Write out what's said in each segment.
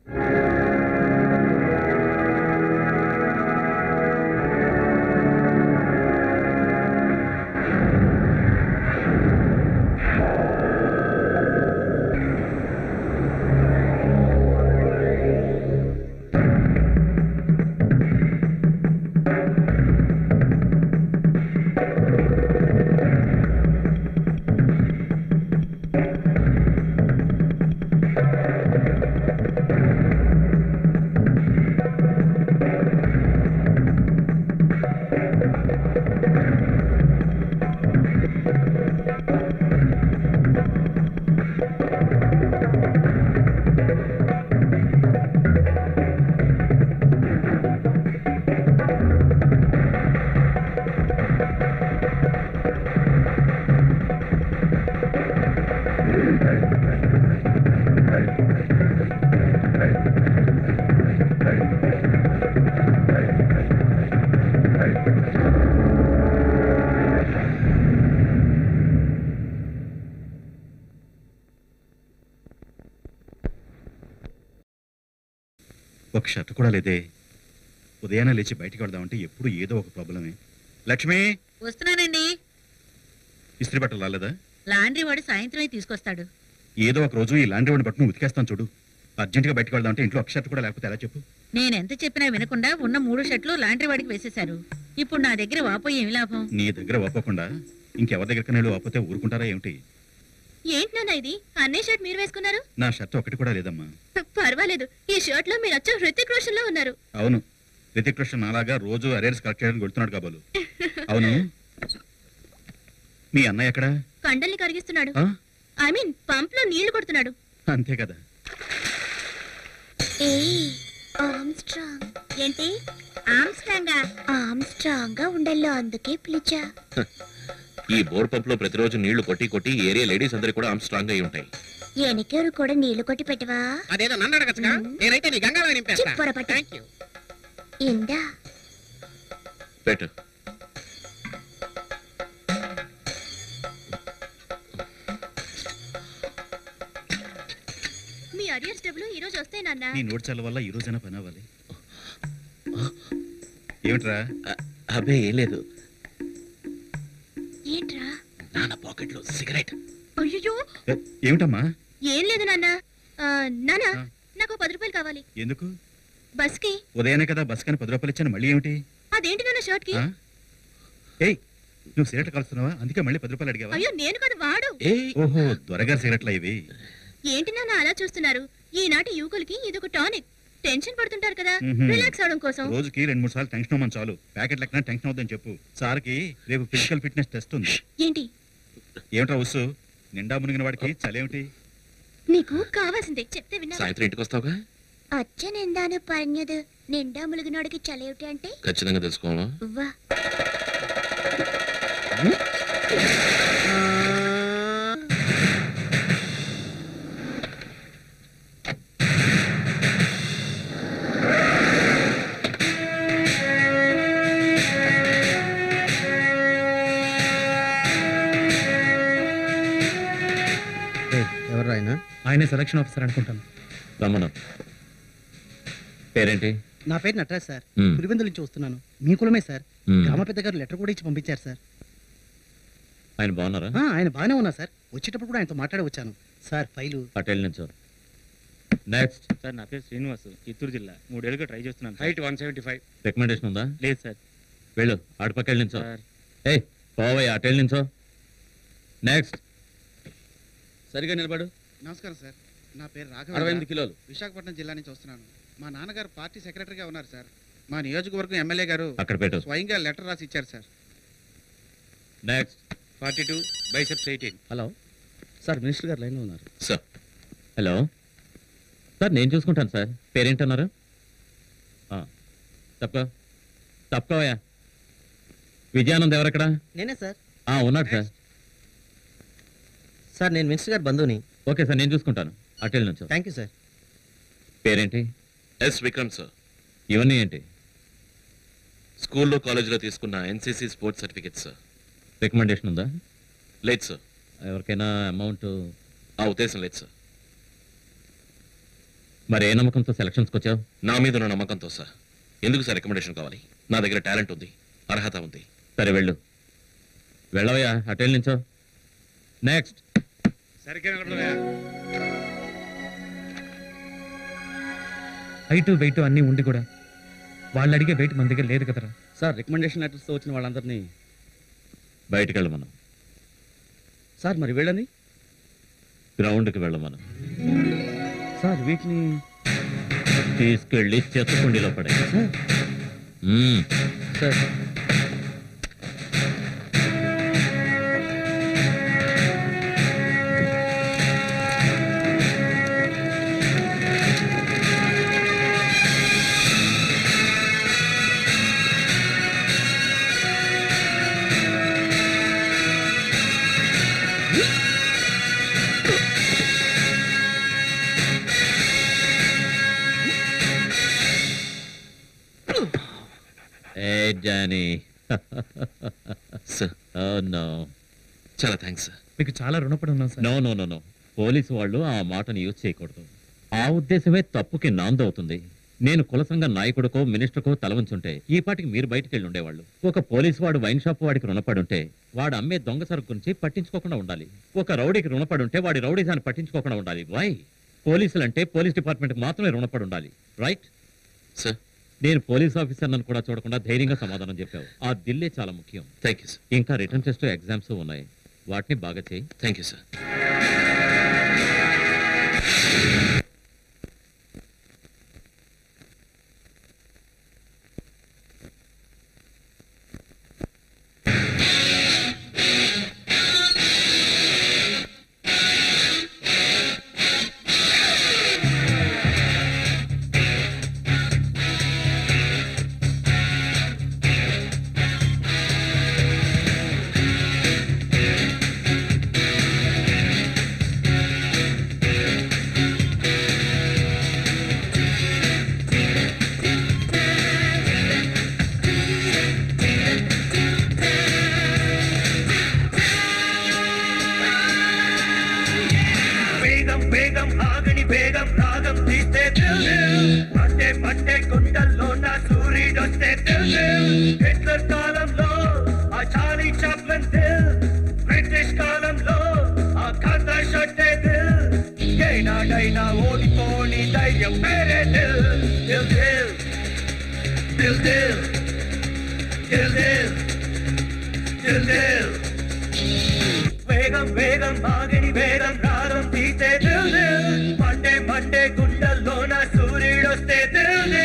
ఒక షర్ట్ కూడా లేదే ఉదయాన్నే లేచి బయటికి వెళ్దామంటే ఎప్పుడు ఏదో ఒక ప్రాబ్లమే లక్ష్మి వస్తున్నానండి ఇస్త్రీ బట్టలు రాలేదా లాండ్రీ వాడు సాయంత్రమే తీసుకొస్తాడు ఏదో ఒక రోజు ఈ లాండ్రీ వాడిని బట్టను ఉతికేస్తాను చూడు అర్జెంటుగా బయటికి వెళ్దామంటే ఇంట్లో ఒక షర్ట్ కూడా లేకపోతే ఎలా చెప్పు నేనెంత చెప్పినా వినకుండా ఉన్న మూడు షర్ట్లు లాండ్రీ వాడికి వేసేశారు ఇప్పుడు నా దగ్గర వాపోయి ఏమి లాభం నీ దగ్గర వాపోకుండా ఇంకెవరి దగ్గర నేను వాపోతే ఊరుకుంటారా ఏమిటి ఏంటి నాన్న ఇది అన్నే షర్ట్ మీరు వేసుకున్నారు నా షర్ట్ ఒకటి కూడా లేదమ్మా పర్వాలేదు ఈ షర్ట్ లో మీరు వచ్చా హృతిక్ రోషన్ లో ఉన్నారు అవును రితిక్ రోషన్ నాలాగా రోజు అరేర్స్ కరెక్ట్ చేయడానికి కొడుతున్నాడు కాబోలు అవును మీ అన్నయ్య ఎక్కడ కండల్ని కరిగిస్తున్నాడు ఆ? ఐ మీన్ పంప్ లో నీళ్లు కొడుతున్నాడు అంతే కదా ఆమ్స్ట్రాంగ్ ఏంటి ఆమ్స్టాంగా ఆమ్స్ట్రాంగ్ గా ఉండల్లో అందుకే పిలిచా ఈ బోర్ పంప్ లో ప్రతిరోజు నీళ్లు కొట్టి కొట్టి ఈ ఏరియా లేడీస్ అందరికి కూడా ఆమ్ స్ట్రాంగ్ అయి ఉంటాయి ఎనకెవరు కూడా నీళ్లు కొట్టి పెట్టవా అదేదో నన్ను అడగచ్చుగా నేనైతే నీ గంగాలో నింపేస్తా చి, పొరపాటు. థ్యాంక్ యూ ఇందా పెట్టు మీ అరియర్స్ డబ్బులు ఈ రోజు వస్తాయి నాన్న నీ నోట్ చల్ల వల్ల ఈ రోజైనా పని అవ్వాలి ఏమిట్రా అ- అబ్బే ఏం లేదు ఏంట్రా నాన్న పాకెట్ లో సిగరెట్ అయ్యో ఏ, ఏమిటమ్మా ఏం లేదు నాన్న ఆ, నాన్న ఆ. నాకు పది రూపాయలు కావాలి ఎందుకు బస్ కి ఉదయాన్నే కదా బస్ కానీ పది రూపాయలు ఇచ్చాను మళ్ళీ ఏమిటి అదేంటి నాన్న షర్ట్ కి ఆ? ఏయ్ నువ్వు సిగరెట్ కలుస్తున్నావా అందుకే మళ్ళీ పది రూపాయలు అడిగావా అయ్యో నేను కదా వాడు ఏ ఓహో దొరగారు సిగరెట్లా ఇవి ఏంటి నాన్న అలా చూస్తున్నారు ఈనాటి యువకులకి ఇదొక టానిక్ టెన్షన్ పడుతుంటారు కదా మ్హూ. రిలాక్స్ అవడం కోసం రోజుకి రెండు మూడు సార్లు టెన్షన్ అవ్వమని చాలు ప్యాకెట్ లెక్కన టెన్షన్ అవుతుందని చెప్పు సార్కి రేపు ఫిజికల్ ఫిట్నెస్ టెస్ట్ ఉంది ఏంటి ఏమిట్రా ఉస్సు నిండా మునిగిన వాడికి చలేమిటి నీకు కావాల్సిందే చెప్తే విన్నా సాయంత్రం ఇంటికి వస్తావుగా అచ్చనెందాను പറഞ്ഞത് నిండా ములిగినోడికి చలేమిటి అంటే ఖచ్చితంగా తెలుసుకోవాలా ఉవ్వా ఎవరు ఆయన ఆయనే సెలక్షన్ ఆఫీసర్ అనుకుంటాను రమ్మను పేరేంటి నా పేరు నటరాజ్ సార్ మ్మ్. పులివెందుల నుంచి వస్తున్నాను మీ కులమే సార్ మ్మ్. గ్రామ పెద్ద గారు లెటర్ కూడా ఇచ్చి పంపించారు సార్ ఆయన బాగున్నారా ఆ, ఆయన బాగానే ఉన్నా సార్ వచ్చేటప్పుడు కూడా ఆయనతో మాట్లాడి వచ్చాను సార్ ఫైలు పటేల్ నుంచో నెక్స్ట్ సార్ నా పేరు శ్రీనివాస్ చిత్తూరు జిల్లా మూడేళ్ళుగా ట్రై చేస్తున్నాను height one seventy five recommendation ఉందా లేదు సార్ వెళ్ళు ఆడపక్కల నుంచో సార్ ఏ పోవయ్య అటెల్ నుంచో నెక్స్ట్ సరిగా నిలబడు నమస్కారం సార్ నా పేరు అరవై రాఘవ ఎనిమిది కిలోలు విశాఖపట్నం జిల్లా నుంచి వస్తున్నాను మా నాన్నగారు పార్టీ సెక్రటరీగా ఉన్నారు సార్ మా నియోజకవర్గం ఎమ్మెల్యే గారు అక్కడ పెట్టు స్వయంగా లెటర్ రాసి ఇచ్చారు sir next forty two biceps eighteen hello sir minister గారు లైన్లో ఉన్నారు సార్ హలో సార్ నేను చూసుకుంటాను సార్ పేరేంటన్నారు ఆ, తప్పుకో తప్పుకోవయ్యా విజయానంద్ ఎవరెక్కడ నేనే సార్ ఆ, ఉన్నాడు సార్ సార్ నేను మినిస్టర్ గారు బంధువుని ఓకే సార్ నేను చూసుకుంటాను అటెల్ నుంచో థ్యాంక్ యూ సార్ పేరేంటి ఎస్ విక్రమ్ సార్ ఇవన్నీ ఏంటి స్కూల్లో కాలేజీలో తీసుకున్న NCC sports certificate sir recommendation ఉందా లేదు సార్ ఎవరికైనా అమౌంట్ ఆ ఉద్దేశం లేదు సార్ మరి ఏ నమ్మకంతో సెలక్షన్స్కి వచ్చావు నా మీద ఉన్న నమ్మకంతో సార్ ఎందుకు సార్ రికమెండేషన్ కావాలి నా దగ్గర టాలెంట్ ఉంది అర్హత ఉంది సరే వెళ్ళు వెళ్ళవయ్యా అటెల్ నుంచో నెక్స్ట్ సరిగ్గా నిలబడవయ్యా. హైట్ వెయిట్ అన్నీ ఉండి కూడా వాళ్ళు అడిగే వెయిట్ మన దగ్గర లేదు కదరా సార్ రికమెండేషన్ లెటర్స్తో వచ్చిన వాళ్ళందరినీ బయటికి వెళ్ళమను సార్ మరి వీళ్ళని గ్రౌండ్కి వెళ్ళమను సార్ వీటిని తీసుకెళ్ళి చెత్తకుండీలో పడే సార్ సార్ ఏ డానీ సార్ నో చాలా థ్యాంక్స్ సార్ మీకు చాలా రుణపడి ఉన్నాం sir no no no no police వాళ్ళు ఆ మాటను యూజ్ చేయకూడదు ఆ ఉద్దేశమే తప్పుకి నాందవుతుంది నేను కులసంఘ నాయకుడికో మినిస్టర్కో తల ఉంచుంటే ఈ పాటికి మీరు బయటికి వెళ్ళి ఉండేవాళ్ళు ఒక పోలీసు వాడు వైన్ షాప్ వాడికి రుణపడి ఉంటే వాడు అమ్మే దొంగ సరుకు గురించి పట్టించుకోకుండా ఉండాలి ఒక రౌడీకి రుణపడి ఉంటే వాడి రౌడీజాన్ని పట్టించుకోకుండా ఉండాలి వై పోలీసులు అంటే పోలీస్ డిపార్ట్మెంట్కి మాత్రమే రుణపడి ఉండాలి రైట్ సార్ నేను పోలీస్ ఆఫీసర్లను కూడా చూడకుండా ధైర్యంగా సమాధానం చెప్పావు ఆ దిల్లే చాలా ముఖ్యం థ్యాంక్ యూ సార్ ఇంకా రిటర్న్ టెస్ట్ ఎగ్జామ్స్ ఉన్నాయి వాటిని బాగా చేయి థ్యాంక్ యూ సార్ వేగం వేగం ఆగని వేగం రాగం తీస్తే తెలుసు పట్టే పట్టే గుండెల్లో నా సూర్యుడొస్తే తెలుసు హిట్లర్ కాలంలో ఆ చాలీ చాప్లన్ దిల్ బ్రిటిష్ కాలంలో ఆ ఖాతా షట్టే దిల్ ఏనాడైనా ఓడిపోని ధైర్యం వేరే దిల్ దిల్ దిల్ దిల్ దిల్ దిల్ దిల్ దిల్ దిల్ వేగం వేగం ఆగని వేగం రాగం తీసే తెలుసు మండే మండే గుండెల్లో నా సూర్యుడొస్తే తెలుసు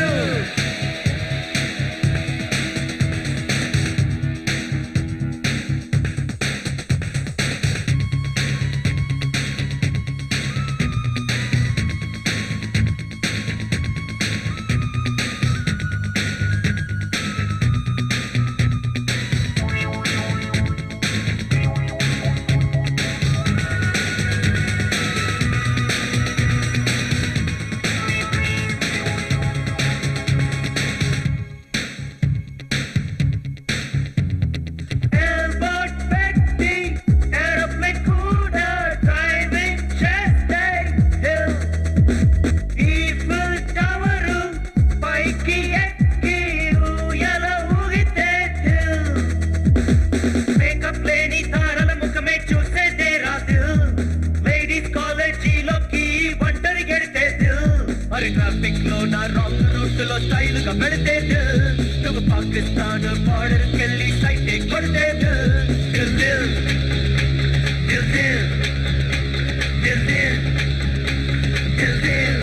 Airport పెట్టి aeroplane కూడా driving చేస్తే hill. Eiffel Tower పైకి ఎక్కి ఊయల ఊగితే hill. Makeup లేని తారల ముఖమే చూసేదే రాదు లేడీస్ కాలేజీలోకి ఒంటరి గెడితే మరి ట్రాఫిక్ లో నా రాంగ్ రూట్ లో స్టైల్ గా పెడితే నువ్వు పాకిస్తాన్ బార్డర్ కెళ్ళి సైట్ కొడితే దిల్ దిల్ దిల్ దిల్ దిల్ దిల్ దిల్ దిల్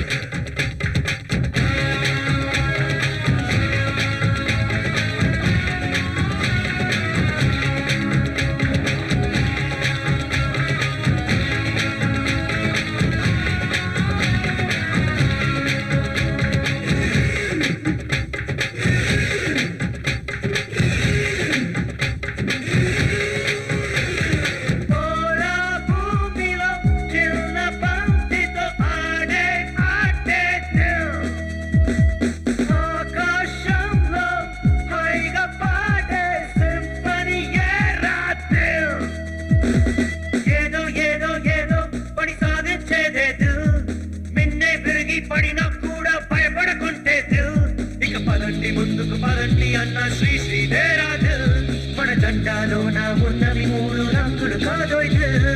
దండాలోన ఉన్నవి మూడు రంగులు కాదోయ్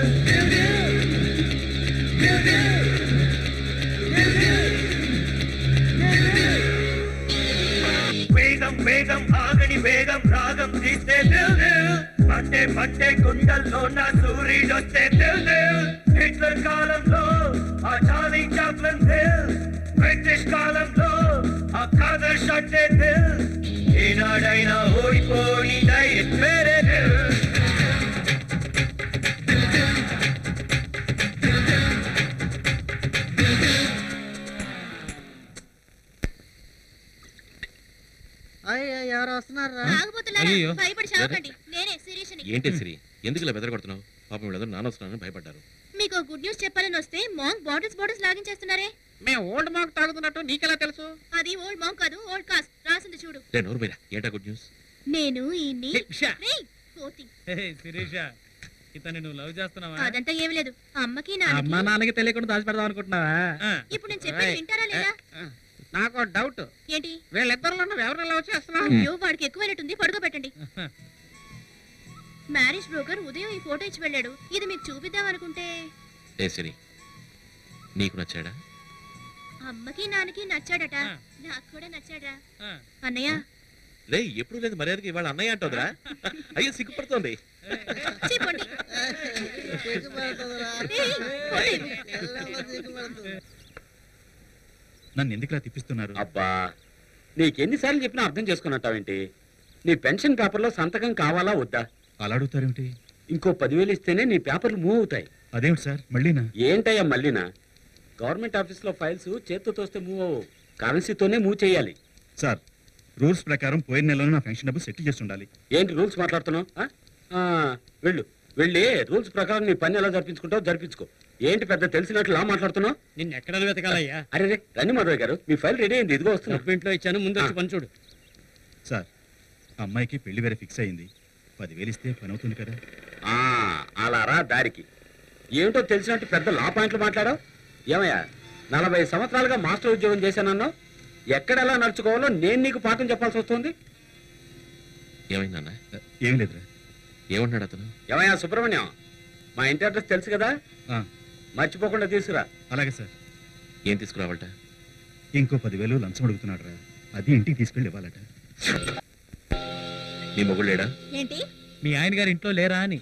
వేగం వేగం ఆగని వేగం రాగం తీస్తే దిల్ దిల్ పట్టే పట్టే గుండెల్లో నా సూర్యుడొస్తే దిల్ దిల్ హిట్లర్ కాలంలో ఆ చాలీ చాప్లన్ దిల్ బ్రిటిష్ కాలంలో ఆ కాదర్ షట్టే దిల్ ఏనాడైనా ఓడిపోని ధైర్యం వేరే దిల్ అయ్యో ఎవరు వస్తున్నారా ఆగబోతున్నారా అయ్యయ్యో. భయపడి చావకండి నేనే శిరీష్ ఏంటి సిరి ఎందుకు ఇలా బెదరగొడుతున్నావు పాపం వీళ్ళందరూ నానొస్తున్నానని భయపడ్డారు మీకు గుడ్ న్యూస్ చెప్పాలని వస్తే మాంగ్ బాటిల్స్ బాటిల్స్ లాగించేస్తున్నారే మేము ఓల్డ్ మాకు తాగుతున్నట్టు నీకెలా తెలుసు అది ఓల్డ్ మాంగ్ కాదు ఓల్డ్ కాస్ట్ రాసింది చూడు రే నోరు మీరా ఏంటా గుడ్ న్యూస్ నేను ఈ భిక్ష. కోతి శిరీష ఇతన్ని నువ్వు లవ్ చేస్తున్నావా అదంతా ఏమి లేదు అమ్మకి అమ్మా నాన్నకి నాన్నకి తెలియకుండా దాచిపెడదాం అనుకుంటున్నావా ఇప్పుడు నేను చెప్పేది వింటారా లేదా నాకు డౌట్ ఏంటి వీళ్ళిద్దరిలో నువ్వు ఎవరిని లవ్ చేస్తున్నావు అయ్యో వాడికి ఎక్కువైనట్టుంది పడుకోబెట్టండి మ్యారేజ్ బ్రోకర్ ఉదయం ఈ ఫోటో ఇచ్చి వెళ్ళాడు ఇది మీకు చూపిద్దాం అనుకుంటే ఏ సిరి నీకు నచ్చాడా అమ్మకి నాన్నకి నచ్చాడట ఆ. నాకు కూడా నచ్చాడా ఆ. అన్నయ్య రే ఎప్పుడు లేదు మర్యాదకి ఇవాళ అన్నయ్య అంటుందిరా అయ్యో సిగ్గుపడుతోంది చీ, పోండి. ఏయ్, ఫోటో ఇవ్వు. నన్ను ఎందుకులా తిప్పిస్తున్నారు అబ్బా నీకెన్నిసార్లు చెప్పినా అర్థం చేసుకున్నట్టావేంటి నీ పెన్షన్ పేపర్లో సంతకం కావాలా వద్దా అలా అడుగుతారేమిటి ఇంకో పదివేలు ఇస్తేనే నీ పేపర్లు మూవ్ అవుతాయి అదేమిటి సార్ మళ్ళీనా ఏంటయ్యా మళ్ళీనా గవర్నమెంట్ ఆఫీస్లో ఫైల్స్ చేత్తో తోస్తే మూవ్ అవ్వవు కరెన్సీతోనే మూవ్ చేయాలి సార్ రూల్స్ ప్రకారం పోయిన నెలలో నా పెన్షన్ డబ్బు సెటిల్ చేసి ఉండాలి ఏంటి రూల్స్ మాట్లాడుతున్నావు ఆ? ఆ, వెళ్ళు వెళ్ళి రూల్స్ ప్రకారం నీ పని ఎలా జరిపించుకుంటావు జరిపించుకో ఏంటి పెద్ద తెలిసినట్లు లా మాట్లాడుతున్నావు నిన్ను ఎక్కడ వెతకాలయ్యా అరే రే రండి మాధవ్ గారు మీ ఫైల్ రెడీ అయింది ఇదిగో వస్తున్నా ఇంట్లో ఇచ్చాను ముందు వచ్చి పని చూడు సార్ అమ్మాయికి పెళ్లి వేరే ఫిక్స్ అయింది పదివేలు ఇస్తే పని అవుతుంది కదా ఆ, అలా రా దారికి ఏమిటో తెలిసినట్టు పెద్ద లా పాయింట్లు మాట్లాడావు ఏమయ్యా నలభై సంవత్సరాలుగా మాస్టర్ ఉద్యోగం చేశానన్నావు ఎక్కడ ఎలా నడుచుకోవాలో నేను నీకు పాఠం చెప్పాల్సి వస్తుంది ఏమైందన్న ఏం లేదురా ఏమంటున్నాడు అతను ఏమయ్యా సుబ్రహ్మణ్యం మా ఇంటి అడ్రస్ తెలుసు కదా ఆ, మర్చిపోకుండా తీసుకురా అలాగే సార్ ఏం తీసుకురావాలట ఇంకో పదివేలు లంచం అడుగుతున్నాడు రా అది ఇంటికి తీసుకెళ్ళి ఇవ్వాలట నీ మొగుడు లేడా ఏంటి మీ ఆయన గారి ఇంట్లో లేరా అని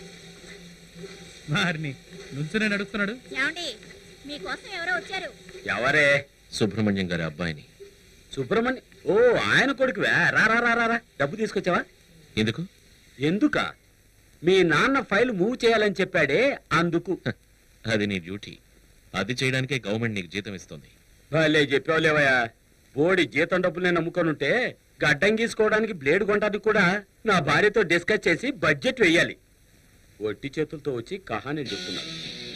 వారిని నుంచునే నడుస్తున్నాడు ఏమండి మీకోసం ఎవరో వచ్చారు ఎవరే సుబ్రహ్మణ్యం గారి అబ్బాయిని సుబ్రహ్మణ్యం ఓ ఆయన కొడుకువా రా రా రా రా రా డబ్బు తీసుకొచ్చావా ఎందుకు ఎందుక మీ నాన్న ఫైల్ మూవ్ చేయాలని చెప్పాడే అందుకు అది నీ డ్యూటీ అది చేయడానికే గవర్నమెంట్ నీకు జీతం ఇస్తుంది భలే చెప్పావులేవయ్యా బోడి జీతం డబ్బులు నేను నమ్ముకొని ఉంటే గడ్డం గీసుకోవడానికి బ్లేడ్ కొనడానికి కూడా నా భార్యతో డిస్కస్ చేసి బడ్జెట్ వేయాలి ఒట్టి చేతులతో వచ్చి కహాని చెప్తున్నాను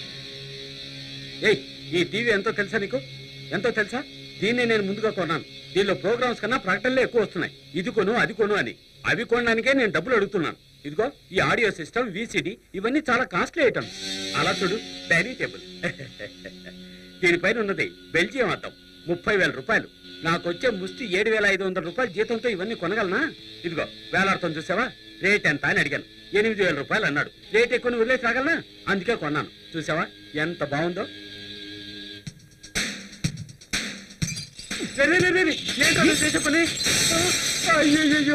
ఏయ్ ఈ టీవీ ఎంతో తెలుసా నీకు ఎంతో తెలుసా దీన్ని నేను ముందుగా కొన్నాను దీనిలో ప్రోగ్రామ్స్ కన్నా ప్రకటనలే ఎక్కువ వస్తున్నాయి ఇది కొను అది కొను అని అవి కొనడానికే నేను డబ్బులు అడుగుతున్నాను ఇదిగో ఈ ఆడియో సిస్టమ్ విసిడి ఇవన్నీ చాలా కాస్ట్లీ ఐటమ్స్ అలా చూడు డైనింగ్ టేబుల్ దీనిపైన ఉన్నది బెల్జియం అద్దం ముప్పై వేల రూపాయలు నాకు వచ్చే ముష్టి ఏడు వేల ఐదు వందల రూపాయల జీతంతో ఇవన్నీ కొనగలనా ఇదిగో వేలాడుతాం చూసావా రేట్ ఎంత అని అడిగాను ఎనిమిది వేల రూపాయలు అన్నాడు రేట్ ఎక్కువ వదిలేసి రాగలనా అందుకే కొన్నాను చూసావా ఎంత బాగుందో రే, రే, రే, రే, రే, ఏంటో నువ్వు చేసే పని అయ్యయ్యో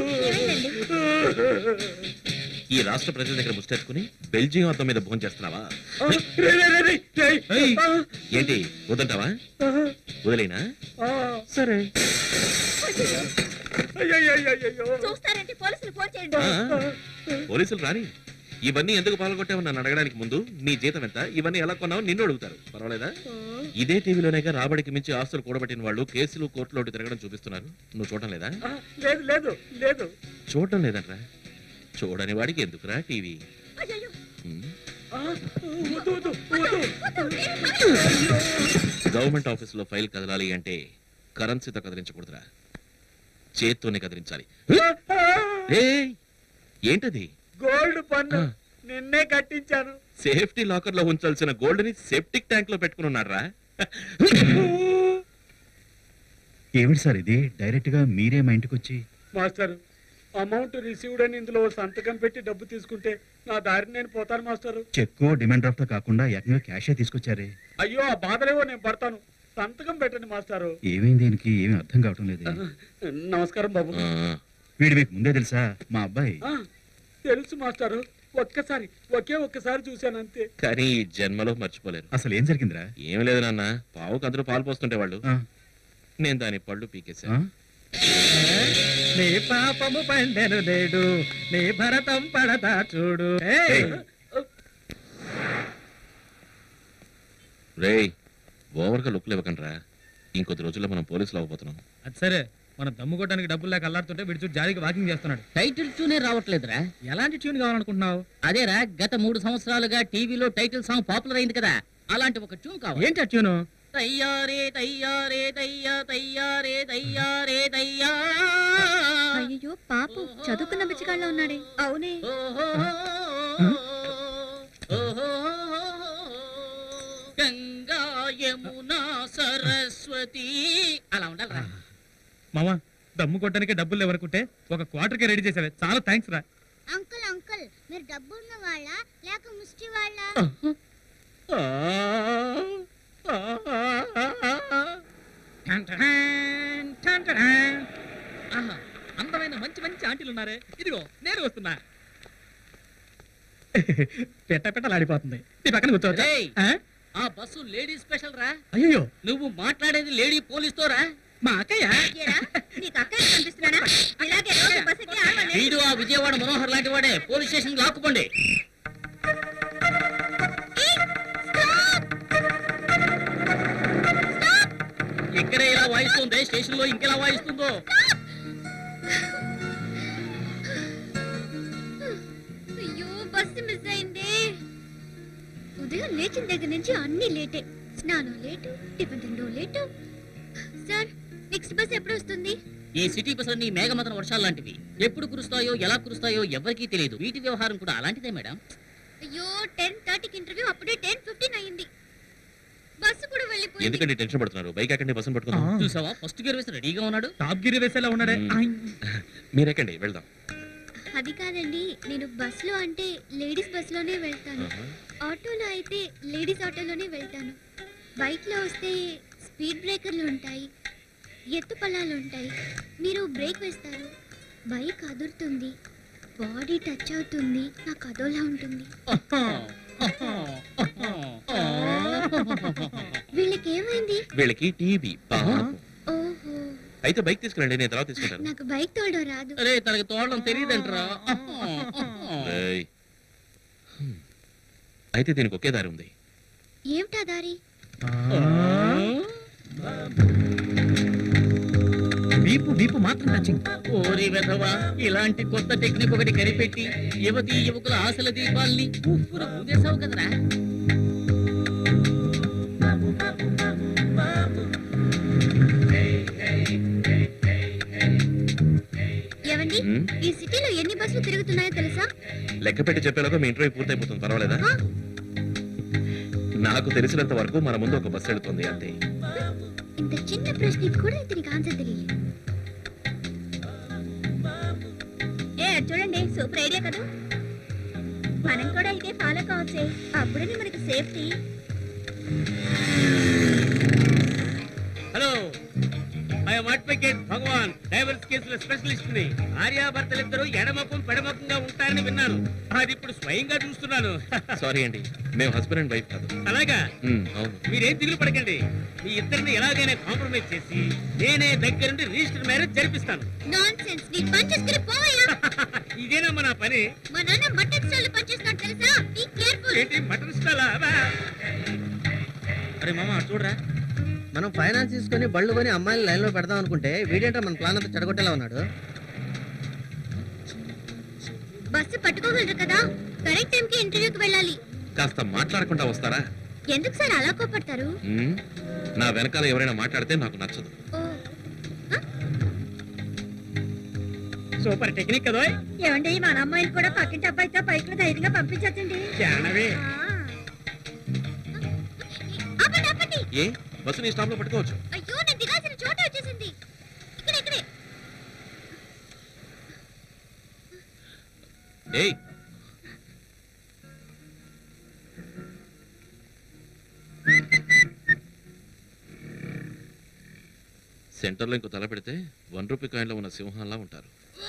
ఈ రాష్ట్ర ప్రజల దగ్గర ముష్టెత్తుకుని బెల్జియం అద్దం మీద భోజనం చేస్తున్నావా రే, రే, రే, రే, రే, ఏయ్. ఆ, ఏంటి వద్దంటావా ఆ, వదిలేనా ఆ. సరే అయ్యయ్యయ్యయ్యో. చూస్తారంటే పోలీసులు ఫోన్ చేయండి ఆ, పోలీసులు రాని ఇవన్నీ ఎందుకు పాల్గొట్టావు నన్ను అడగడానికి ముందు నీ జీతం ఎంత ఇవన్నీ ఎలా కొన్నావు నిన్ను అడుగుతారు పర్వాలేదా ఇదే టీవీలోనేగా రాబడికి మించి ఆస్తులు కూడబెట్టిన వాళ్ళు కేసులు కోర్టులో తిరగడం చూపిస్తున్నారు నువ్వు చూడటం లేదా ఆ, లేదు లేదు లేదు చూడటం లేదంట్రా చూడని వాడికి ఎందుకురా టీవీ అయ్యయ్యో, ఉమ్. ఆ, వద్దు, వద్దు, వద్దు. గవర్నమెంట్ ఆఫీసులో ఫైల్ కదలాలి అంటే కరెన్సీతో కదిలించకూడదురా చేత్తోనే కదిలించాలి ఏయ్, ఏంటది గోల్డ్ పన్ను ఆ. నిన్నే కట్టించాను సేఫ్టీ లాకర్ లో ఉంచాల్సిన గోల్డ్ ని సెప్టిక్ ట్యాంక్ లో పెట్టుకుని ఉన్నారా ఏమిటి సార్ ఇది డైరెక్ట్ గా మీరే మా ఇంటికి వచ్చి మాస్టర్ అమౌంట్ రిసీవ్డ్ అని ఇందులో సంతకం పెట్టి డబ్బు తీసుకుంటే నా దారిని నేను పోతాను మాస్టారు చెక్కో డిమాండ్ డ్రాఫ్ట్ కాకుండా ఏకంగా క్యాషే తీసుకొచ్చారే అయ్యో ఆ బాధలేవో నేను పడతాను సంతకం పెట్టండి మాస్టారు ఏమైంది దీనికి ఏమీ అర్థం కావటం లేదు నమస్కారం బాబు ఆ, వీడు మీకు ముందే తెలుసా మా అబ్బాయి ఆ, తెలుసు మాస్టారు ఒక్కసారి ఒకే ఒక్కసారి చూశాను అంతే కానీ ఈ జన్మలో మర్చిపోలేరు అసలు ఏం జరిగిందిరా ఏం లేదు నాన్న పావుకు అందరూ పాలు పోస్తుంటే వాళ్ళు ఆ, నేను దాని పళ్ళు ఆ? పీకేశాను నీ పాపము పండెను నేడు నీ భరతం పడతా చూడు ఏయ్, రేయ్ ఓవర్గా లుక్లు ఇవ్వకండి రా ఇంకొద్ది రోజుల్లో మనం పోలీసులు అవ్వబోతున్నాం అది సరే మన దమ్ము కొట్టడానికి డబ్బులు లేక అల్లాడుతుంటే విడిచు జాలికి వాకింగ్ చేస్తున్నాడు టైటిల్ ట్యూనే రావట్లేదురా ఎలాంటి ట్యూన్ కావాలనుకుంటున్నావు అదేరా గత మూడు సంవత్సరాలుగా టీవీలో టైటిల్ సాంగ్ పాపులర్ అయింది కదా అలాంటి ఒక ట్యూన్ కావాలి ఏంటి ఆ ట్యూను తయ్యారే తయ్యారే తయ్యా తయ్యారే తయ్యారే తయ్యా అయ్యో పాపం చదువుకున్న బిచ్చగాళ్ళ ఉన్నాడే అవునే ఓహో, ఓహో, గంగా యమునా సరస్వతి అలా ఉండాలిరా మామ దమ్ము కొట్టడానికి డబ్బులు లేవనుకుంటే ఒక క్వార్టర్కి రెడీ చేసావే చాలా థ్యాంక్స్ రా అంకుల్ అంకుల్ మీరు డబ్బు ఉన్న వాళ్ళ లేక ముష్టి వాళ్ళ టన్ టన్ టన్ టన్. ఆహా, అందమైన మంచి మంచి ఆంటీలు ఉన్నారే ఇదిగో నేను వస్తున్నా పెట్ట పెట్టలాడిపోతుంది నీ పక్కన కూర్చోవచ్చా రేయ్. ఆ? ఆ బస్సు లేడీ స్పెషల్ రా అయ్యో నువ్వు మాట్లాడేది లేడీ పోలీస్తో రా మా అక్కయ్య నీకు అక్కడ కనిపిస్తున్నానా ఇలాగే రోజు బస్సుకి ఆడవాళ్ళే. వీడు ఆ విజయవాడ మనోహర్ లాంటి వాడే పోలీస్ స్టేషన్ లాక్కుపోండి ఇక్కడే ఇలా వాయిస్తుంది స్టేషన్ లో ఇంకెలా వాయిస్తుందో అయ్యో బస్సు మిస్ అయింది ఉదయం లేచిన దగ్గర నుంచి అన్ని లేటే స్నానం లేటు టిఫిన్ తిండం లేటు సార్ నెక్స్ట్ బస్ ఎప్పుడు వస్తుంది ఈ సిటీ బస్సులన్నీ మేఘమతన వర్షాలు లాంటివి ఎప్పుడు కురుస్తాయో ఎలా కురుస్తాయో ఎవరికీ తెలియదు వీటి వ్యవహారం కూడా అలాంటిదే మేడం అయ్యో టెన్ థర్టీకి ఇంటర్వ్యూ అప్పుడే టెన్ ఫిఫ్టీన్ అయింది బస్సు కూడా వెళ్ళిపోయింది ఎందుకంటే టెన్షన్ పడుతున్నారు బైక్ ఎక్కండి బస్సును పట్టుకుందాం ఆ. చూసావా ఫస్ట్ గేర్ వేసి రెడీగా ఉన్నాడు టాప్ గిరి వేసేలా ఉన్నాడే మ్మ్. ఆయ్. మీరు ఎక్కండి వెళ్దాం అది కాదండి నేను బస్సులో అంటే లేడీస్ బస్సులోనే వెళ్తాను ఆహా. ఆటోలో అయితే లేడీస్ ఆటోలోనే వెళ్తాను బైక్లో వస్తే స్పీడ్ బ్రేకర్లు ఉంటాయి ఎత్తు పల్లాలు ఉంటాయి మీరు బ్రేక్ వేస్తారు బైక్ అదురుతుంది బాడీ టచ్ అవుతుంది నాకు అదోలా ఉంటుంది వీళ్ళకి ఏమైంది వీళ్ళకి టీబీ పాపం ఓహో అయితే బైక్ తీసుకురండి నేను తర్వాత తీసుకుంటాను నాకు బైక్ తోడడం రాదు అరే తనకి తోడడం తెలియదంటరా ఏయ్. హ్మ్. అయితే దీనికి ఒకే దారి ఉంది ఏమిటా దారి వీపు వీపు మాత్రం టచింగ్ ఓరి వెధవా ఇలాంటి కొత్త టెక్నిక్ ఒకటి కనిపెట్టి యువతి యువకుల ఆశల దీపాల్ని ఉప్పున ఊదేశావు కదరా ఏవండి హ్మ్? ఈ సిటీలో ఎన్ని బస్సులు తిరుగుతున్నాయో తెలుసా లెక్క పెట్టి చెప్పేలోగా మీ ఇంటర్వ్యూ పూర్తయిపోతుంది పర్వాలేదా ఆ? నాకు తెలిసినంత వరకు మన ముందు ఒక బస్సు వెళుతుంది అంతే ఇంత చిన్న ప్రశ్నకి కూడా ఇతనికి ఆన్సర్ తెలియదు ఏ అది చూడండి సూపర్ ఐడియా కదా మనం కూడా ఇదే ఫాలో కావచ్చే అప్పుడే మనకి safety hello I'm advocate Bhagwan divorce కేసుల స్పెషలిస్ట్ ని భార్యాభర్తలిద్దరూ ఎడమకం పెడమకంగా ఉంటారని విన్నాను అది ఇప్పుడు స్వయంగా చూస్తున్నాను సారీ అండి మేము హస్బెండ్ అండ్ వైఫ్ కాదు అలాగా హ్మ్, అవును మీరేం దిగులు పడకండి మీ ఇద్దరిని ఎలాగైనా కాంప్రమైజ్ చేసి నేనే దగ్గరుండి రిజిస్టర్ మ్యారేజ్ జరిపిస్తాను నాన్ సెన్స్ నీ పంచేసుకుని పోయా ఇదేనమ్మా నా పని మా నాన్న మటన్ స్టాల్ పనిచేస్తున్నాడు తెలుసా బీ కేర్ఫుల్ ఏంటి మటన్ స్టాలా అరే మామ చూడరా మనం ఫైనాన్స్ తీసుకొని బళ్ళు కొని అమ్మాయిని లైన్లో పెడదాం అనుకుంటే వీడేంటో మన ప్లాన్ అంతా చెడగొట్టేలా ఉన్నాడు బస్సు పట్టుకోగలరు కదా కరెక్ట్ టైంకి ఇంటర్వ్యూకి వెళ్ళాలి కాస్త మాట్లాడకుండా వస్తారా ఎందుకు సార్ అలా కోపడతారు హ్మ్? నా వెనకాల ఎవరైనా మాట్లాడితే నాకు నచ్చదు ఓ సూపర్ టెక్నిక్ కదా ఏమండి మన అమ్మాయిని కూడా పక్కింటి అబ్బాయితో పైకి ధైర్యంగా పంపించచ్చండి జానవి ఆపండి ఆపండి ఏ బస్సు నీ స్టాప్ లో పట్టుకోవచ్చు అయ్యో నేను దిగాల్సిన చోట వచ్చేసింది ఇక్కడ ఇక్కడే ఏయ్ సెంటర్లో ఇంకో తల పెడితే వన్ రూపీ కాయిన్లో ఉన్న సింహంలా ఉంటారు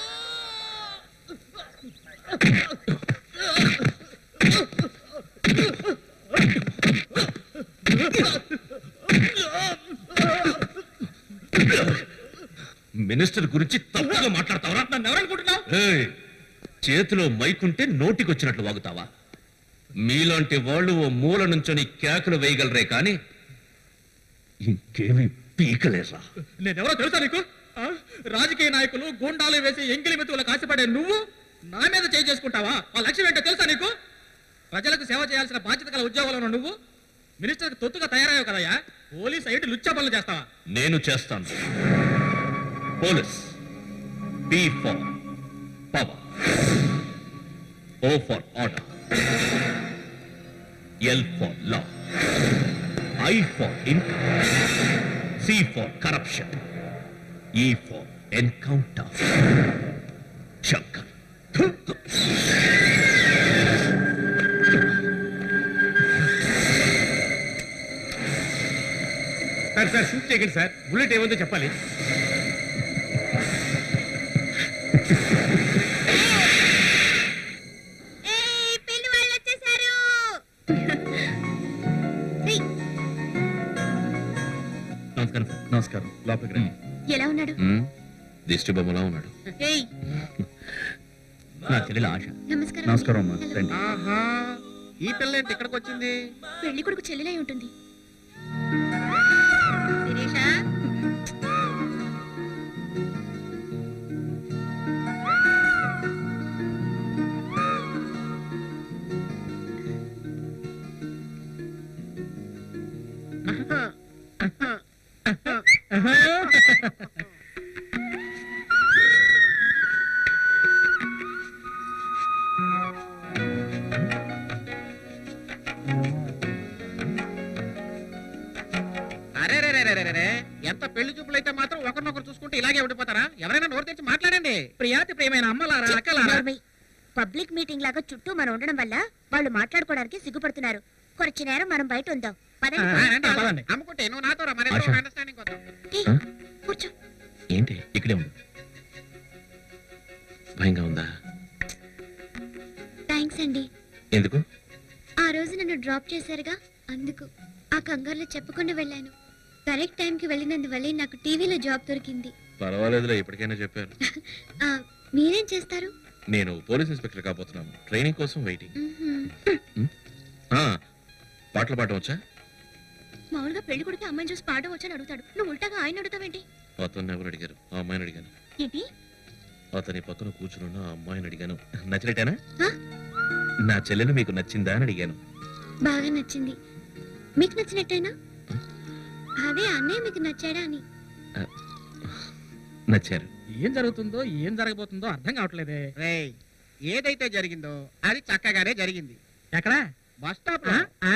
మినిస్టర్ గురించి తప్పుగా మాట్లాడతావరా నన్ను ఎవరనుకుంటున్నావు ఏయ్, చేతిలో మైకుంటే నోటికొచ్చినట్లు వాగుతావా మీలాంటి వాళ్ళు ఓ మూల నుంచొని కేకలు వేయగలరే కానీ ఇంకేమీ పీకలేరా నేనెవరో తెలుసా నీకు ఆ? రాజకీయ నాయకులు గూండాలు వేసి ఎంగిలి మెతుకులకు ఆశపడే నువ్వు నా మీద చేయి చేసుకుంటావా ఆ లక్ష్యం ఏంటో తెలుసా నీకు ప్రజలకు సేవ చేయాల్సిన బాధ్యత గల ఉద్యోగాలు ఉన్న నువ్వు మినిస్టర్కి తొత్తుగా తయారయ్యావు కదయ్యా పోలీస్ అయితే లుచ్చా పనులు చేస్తావా నేను చేస్తాను police P for power O for order L for law I for income C for corruption E for encounter Shankar sir sir shoot చేయకండి సార్ బుల్లెట్ ఏముందో చెప్పాలి పెళ్లి వాళ్ళు వచ్చేసారు నమస్కారం సార్ నమస్కారం లోపలికి రండి ఎలా ఉన్నాడు దిష్టి బొమ్మలా ఉన్నాడు ఏయ్ నా చెల్లెలు ఆశ నమస్కారం నమస్కారం అమ్మా హలో. రండి ఆహా ఈ పిల్ల ఏంటి ఇక్కడికి వచ్చింది పెళ్లి కొడుకు చెల్లెలై ఉంటుంది శిరీష అరే రే రే రే రే రే ఎంత పెళ్లి చూపులు అయితే మాత్రం ఒకరినొకరు చూసుకుంటే ఇలాగే ఉండిపోతారా ఎవరైనా నోరు తెచ్చి మాట్లాడండి ప్రియాతి ప్రియమైన అమ్మలారా అక్కలారా పబ్లిక్ మీటింగ్ లాగా చుట్టూ మనం ఉండడం వల్ల వాళ్ళు మాట్లాడుకోవడానికి సిగ్గుపడుతున్నారు కొంచెం నేరం మనం బయట ఉందాం పదండి. ఆ, రండి, ఆ, పదండి. అమ్ముకుంటే నువ్వు నాతో రా, మరి ఆశ. అండర్స్టాండింగ్ వద్దాం ఏయ్, కూర్చో ఏంటి ఇక్కడే ఉండు భయంగా ఉందా థ్యాంక్స్ అండి ఎందుకు ఆ రోజు నన్ను డ్రాప్ చేశారుగా అందుకు ఆ కంగారులో చెప్పకుండా వెళ్ళాను కరెక్ట్ టైంకి వెళ్ళినందువల్లే నాకు టీవీలో జాబ్ దొరికింది పర్వాలేదులే ఇప్పటికైనా చెప్పారు ఆ, మీరేం చేస్తారు నేను పోలీస్ ఇన్స్పెక్టర్ కాబోతున్నాను ట్రైనింగ్ కోసం వెయిటింగ్ మ్మ్హ్మ్. పాటలు పాడడం వచ్చా మామూలుగా పెళ్లి కొడుకు అమ్మాయిని చూసి పాట వచ్చని అడుగుతాడు నువ్వు ఉల్టాగా ఆయన అడుగుతావేంటి అతన్ని ఎవరు అడిగారు ఆ అమ్మాయిని అడిగాను ఏంటి అతని పక్కన కూర్చున్న ఆ అమ్మాయిని అడిగాను నచ్చినట్టేనా ఆ? నా చెల్లెలు మీకు నచ్చిందా అని అడిగాను బాగా నచ్చింది మీకు నచ్చినట్టేనా అదే అన్నయ్య మీకు నచ్చాడా అని నచ్చారు ఏం జరుగుతుందో ఏం జరగబోతుందో అర్థం కావట్లేదే రేయ్ ఏదైతే జరిగిందో అది చక్కగానే జరిగింది ఎక్కడ బస్ స్టాప్ ఆ? ఆ,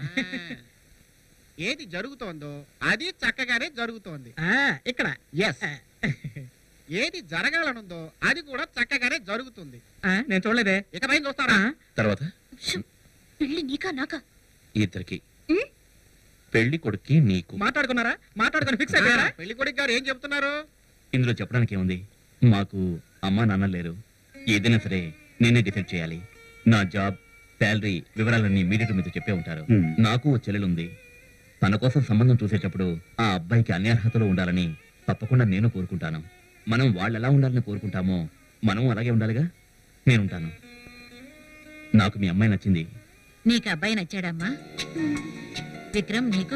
ఏది జరుగుతోందో అది చక్కగానే జరుగుతోంది ఆ, ఇక్కడ ఎస్ ఏది జరగాలనుందో అది కూడా చక్కగానే జరుగుతుంది ఆ, నేను చూడలేదే ఇక పైన చూస్తారా ఆ, తర్వాత పెళ్లి నీకా నాకా ఇద్దరికి పెళ్లి కొడుక్కి నీకు మాట్లాడుకున్నారా మాట్లాడుకుని ఫిక్స్ అయిపోయారా పెళ్లి కొడుకు గారు ఏం చెప్తున్నారు ఇందులో చెప్పడానికి ఏముంది మాకు అమ్మా నాన్న లేరు ఏదైనా సరే నేనే డిసైడ్ చేయాలి నా జాబ్ శాలరీ వివరాలన్నీ మీడియట్ మీద చెప్పే ఉంటారు Hmm. నాకు ఓ చెల్లెలుంది తన కోసం సంబంధం చూసేటప్పుడు ఆ అబ్బాయికి అన్ని అర్హతలు ఉండాలని తప్పకుండా నేను కోరుకుంటాను మనం వాళ్ళు ఎలా ఉండాలని కోరుకుంటామో మనం అలాగే ఉండాలిగా నేనుంటాను నాకు మీ అమ్మాయి నచ్చింది నీకు అబ్బాయి నచ్చాడమ్మా విక్రమ్ నీకు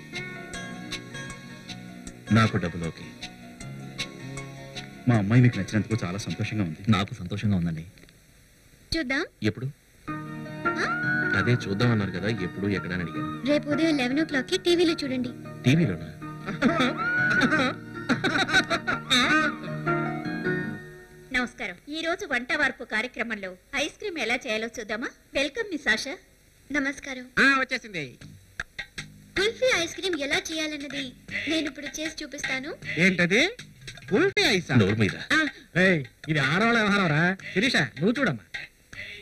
నాకు డబ్బులు ఓకే మా అమ్మాయి మీకు నచ్చినందుకు చాలా సంతోషంగా ఉంది నాకు సంతోషంగా ఉందండి చూద్దాం ఎప్పుడు అదే చూద్దామన్నారు కదా ఎప్పుడు ఎక్కడ అని అడిగాను రేపు ఉదయం లెవెన్ ఓ క్లాక్ కి టీవీలో చూడండి టీవీలోనా నమస్కారం ఈ రోజు వంట వార్పు కార్యక్రమంలో ఐస్ క్రీమ్ ఎలా చేయాలో చూద్దామా వెల్కమ్ మిస్ ఆశా నమస్కారం ఆ వచ్చేసింది కుల్ఫీ ఐస్ క్రీమ్ ఎలా చేయాలన్నది నేను ఇప్పుడు చేసి చూపిస్తాను ఏంటది కుల్ఫీ ఐసా నోరు మీద ఏయ్, ఇది ఆడవాళ్ళ వ్యవహారం రా శిరీష నువ్వు చూడమ్మా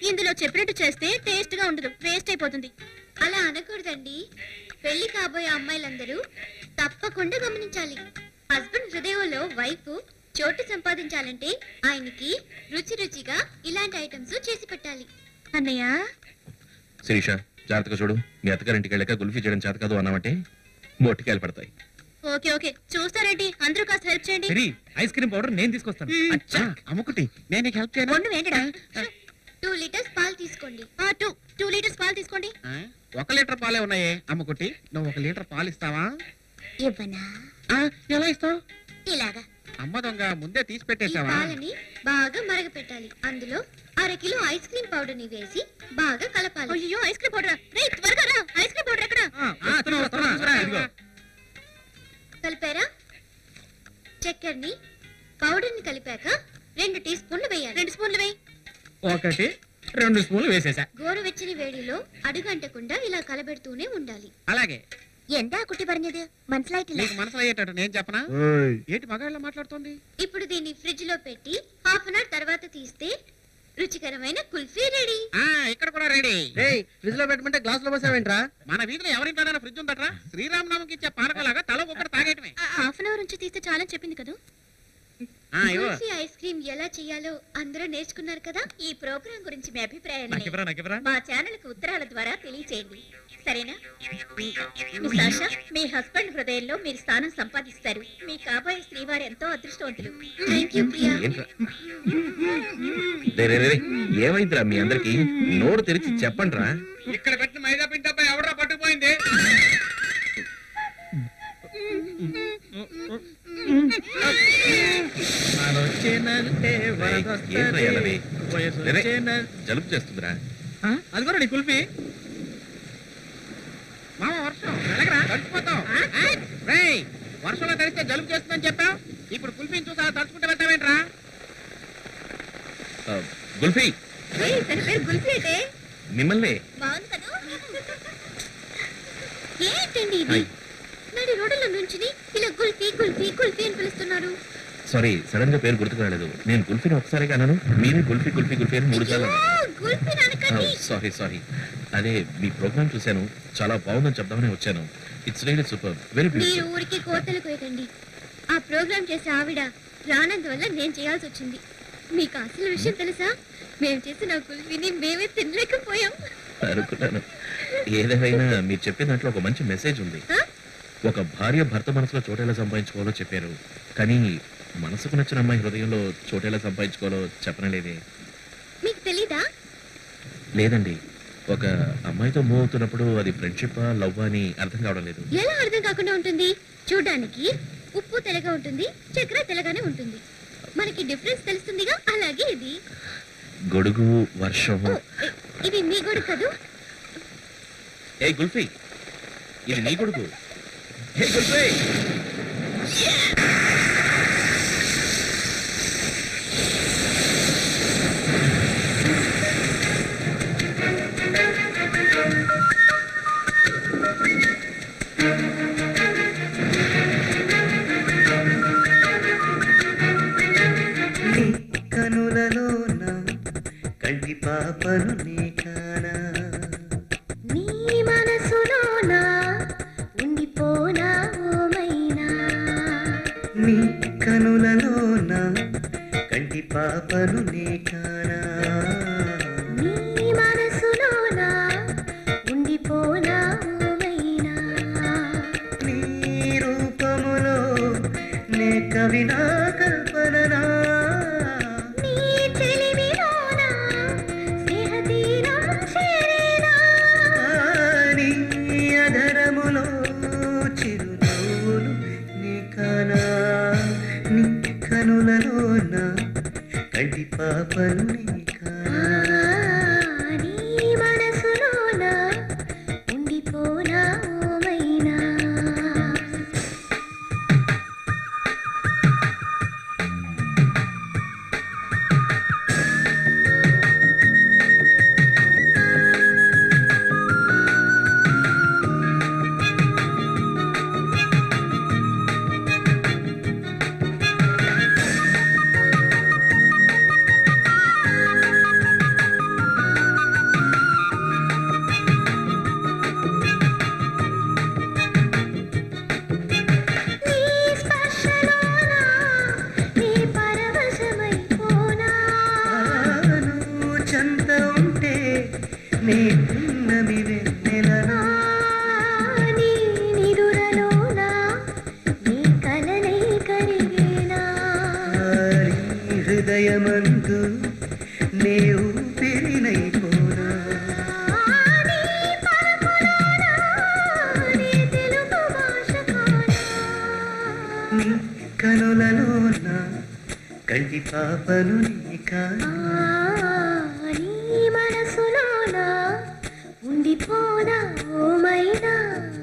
ఇందులో చెప్పినట్టు చేస్తే టేస్ట్ గా ఉండదు వేస్ట్ అయిపోతుంది అలా అనకూడదండి పెళ్లి కాబోయే అమ్మాయిలందరూ తప్పకుండా గమనించాలి హస్బెండ్ హృదయంలో వైఫ్ చోటు సంపాదించాలంటే ఆయనకి రుచి రుచిగా ఇలాంటి ఐటమ్స్ చేసి పెట్టాలి అన్నయ్య శిరీష జాగ్రత్తగా చూడు మీ అత్తగారింటికి వెళ్ళాక గుల్ఫీ చేయడం చేత కాదు అన్నామంటే మొట్టికాయలు పడతాయి ఓకే ఓకే చూస్తారేంటి అందరూ కాస్త హెల్ప్ చేయండి సిరి ఐస్ క్రీమ్ పౌడర్ నేను తీసుకొస్తాను అచ్చా అమ్ముకుటి నేను నీకు హెల్ప్ చేయను కొండు ఏంటడా టూ లీటర్స్ పాలు తీసుకోండి టూ టూ లీటర్స్ పాలు తీసుకోండి ఆ, ఒక లీటర్ పాలే ఉన్నాయే అమ్ముకుటి నువ్వు ఒక లీటర్ పాలు ఇస్తావా ఇవ్వనా ఆ, ఎలా ఇస్తావు ఇలాగా అమ్మ దొంగ ముందే తీసి ఈ పెట్టేశావా పాలని బాగా మరగపెట్టాలి అందులో అర కిలో ఐస్ క్రీమ్ పౌడర్ ని వేసి బాగా కలపాలి అయ్యో ఐస్ క్రీమ్ పౌడర్ రే త్వరగా రా ఐస్ క్రీమ్ పౌడర్ ఎక్కడ ఆ, వస్తున్నా, వస్తున్నా, వస్తున్నా, ఇదిగో. కలిపారా చక్కెరని పౌడర్ ని కలిపాక రెండు టీ స్పూన్లు వేయాలి రెండు స్పూన్లు వేయి ఒకటి రెండు స్పూన్లు వేసేసా గోరువెచ్చని వేడిలో అడుగంటకుండా ఇలా కలబెడుతూనే ఉండాలి అలాగే ఎంత కుట్టి పడినది మనసులాయిటిలా నీకు మనసులో అయ్యేటట్టు నేను చెప్పనా ఏంటి మగాళ్ళ మాట్లాడుతోంది ఇప్పుడు దీన్ని ఫ్రిడ్జ్ లో పెట్టి హాఫ్ అన్ అవర్ తర్వాత తీస్తే రుచికరమైన కుల్ఫీ రెడీ ఆ ఇక్కడ కూడా రెడీ రేయ్ ఫ్రిడ్జ్ లో పెట్టమంటే గ్లాస్ లో పోసావేంట్రా మన వీధిలో ఎవరింట్లోనైనా ఫ్రిడ్జ్ ఉందట్రా శ్రీరామనామకి ఇచ్చే పానకలాగా తల ఒక్కటి తాగేయటమే హాఫ్ అన్ అవర్ నుంచి తీస్తే చాలా చెప్పింది కదా ఆ, ఇవ్వు. కుల్ఫీ ఐస్ క్రీమ్ ఎలా చేయాలో అందరూ నేర్చుకున్నారు కదా ఈ ప్రోగ్రాం గురించి మీ అభిప్రాయాన్ని నాకివ్వరా నాకివ్వరా మా ఛానల్ కు ఉత్తరాల ద్వారా తెలియచేయండి సరేనా మిస్ ఆశా మీ హస్బెండ్ హృదయంలో మీరు స్థానం సంపాదిస్తారు మీ కాబోయే శ్రీవారు ఎంతో అదృష్టవంతులు థ్యాంక్ యూ ప్రియా ఏంట్రా రే, రే, రే, రే. ఏమైందిరా మీ అందరికి నోరు తెరిచి చెప్పండి రా ఇక్కడ పెట్టిన మైదా పిండి డబ్బా ఎవడరా పట్టుకుపోయింది మనొచ్చేనంటే ఏంట్రా ఎలవి? వయసు రే, రే. వచ్చేన- జలుబు చేస్తుందిరా ఆ, అది కూడా నీ కుల్ఫీ మామ వర్షం వెళ్ళగరా తడిచిపోతాం రేయ్ వర్షంలో తడిస్తే జలుబు చేస్తుందని చెప్పావు ఇప్పుడు కుల్ఫీని చూసి అలా తడుచుకుంటూ వెళ్తావేంట్రా ఆ, గుల్ఫీ ఏయ్, తన పేరు గుల్ఫీ అంటే మిమ్మల్ని బాగుంది కదా ఏంటండి ఇది హాయ్. నడి రోడ్డులో నుంచుని ఇలా కుల్ఫీ కుల్ఫీ కుల్ఫీ అని పిలుస్తున్నారు సారీ సడన్ గా పేరు గుర్తుకు రాలేదు నేను గుల్ఫీని ఒకసారి అన్నాను మీరే గుల్ఫీ గుల్ఫీ గుల్ఫీ అని మూడు సార్లు అయ్యో, కుల్ఫీ అనకండి సారీ సారీ అదే మీ ప్రోగ్రామ్ చూశాను చాలా బాగుందని చెప్దామని వచ్చాను ఇట్స్ రియలీ సూపర్ వెరీ మీరు బ్యూటిఫుల్ ఊరికి కోతలు కోయకండి ఆ ప్రోగ్రామ్ చేసే ఆవిడ రానందువల్ల నేను చేయాల్సి వచ్చింది మీకు అసలు విషయం తెలుసా మేము చేసిన కుల్ఫీని మేమే తినలేకపోయాం అనుకున్నాను ఏదేమైనా మీరు చెప్పిన దాంట్లో ఒక మంచి మెసేజ్ ఉంది ఆ? ఒక భార్య భర్త మనసులో చోటెలా సంపాదించుకోవాలో చెప్పారు కానీ మనసుకు నచ్చిన అమ్మాయి హృదయంలో చోటెలా సంపాదించుకోవాలో చెప్పనలేదే మీకు తెలీదా లేదండి ఒక అమ్మాయితో మూవ్ అవుతున్నప్పుడు అది ఫ్రెండ్షిప్ లవ్ అని అర్థం కావడం లేదు ఎలా అర్థం కాకుండా ఉంటుంది చూడడానికి ఉప్పు తెల్లగా ఉంటుంది చక్కెర తెల్లగానే ఉంటుంది మనకి డిఫరెన్స్ తెలుస్తుందిగా అలాగే ఇది గొడుగు వర్షం ఓ, ఇ- ఇది మీ గొడు కదూ ఏ గుల్ఫీ ఇది నీ కొడుకు ఏ గుల్ఫీ నీ కనులలోన కంటి పాపను నీ కానా నీ మనసులోనా ఉండిపోనా ఓమైనా నీ కనులలోన కంటి పాపను నీ కానా నీ మనసులోనా ఉండిపోనా ఓమైనా నీ రూపములో నే కవినా కల్పననా నీ చెలిమిలోనా స్నేహతీరం చేరేనా నీ అధరములో చిరునవ్వులు నీ కానా నీ కనులలోన కంటి పాపను నీ కానా నీ మనసులోనా ఉండిపోనా ఓమైనా ఉంటే నీ పున్నమి వెన్నెలనా నీ నిదురలోన నీ కలలే కరిగేనా నీ హృదయమందు నే ఊపిరినైపోనా నీ పలుకులోన నీ తెలుగు భాష కానా నీ కనులలోన కంటి పాపను నీ కానా నీ మనసులోన ఉండిపోనా ఓమైనా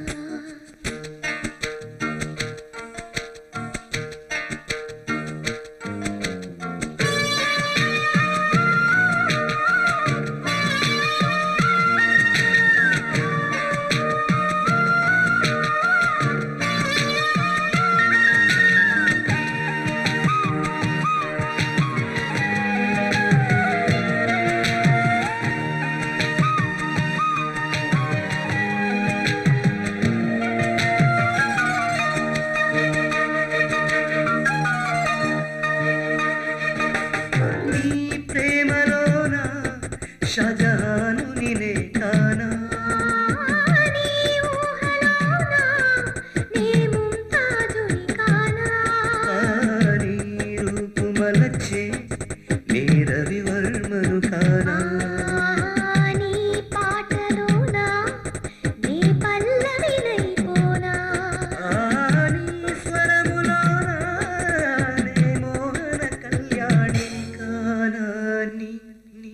నీ ప్రేమలోన షజహాను నినే కానా నీ ఊహలోన నీ ముంతాజుని కానా నీ రూపుమలచే నీ రవివర్మను కానా నీ పాటలోన నీ పల్లవినైపోనా నీ స్వరములోన నే మోహన కళ్యాణి కానా నీ నీ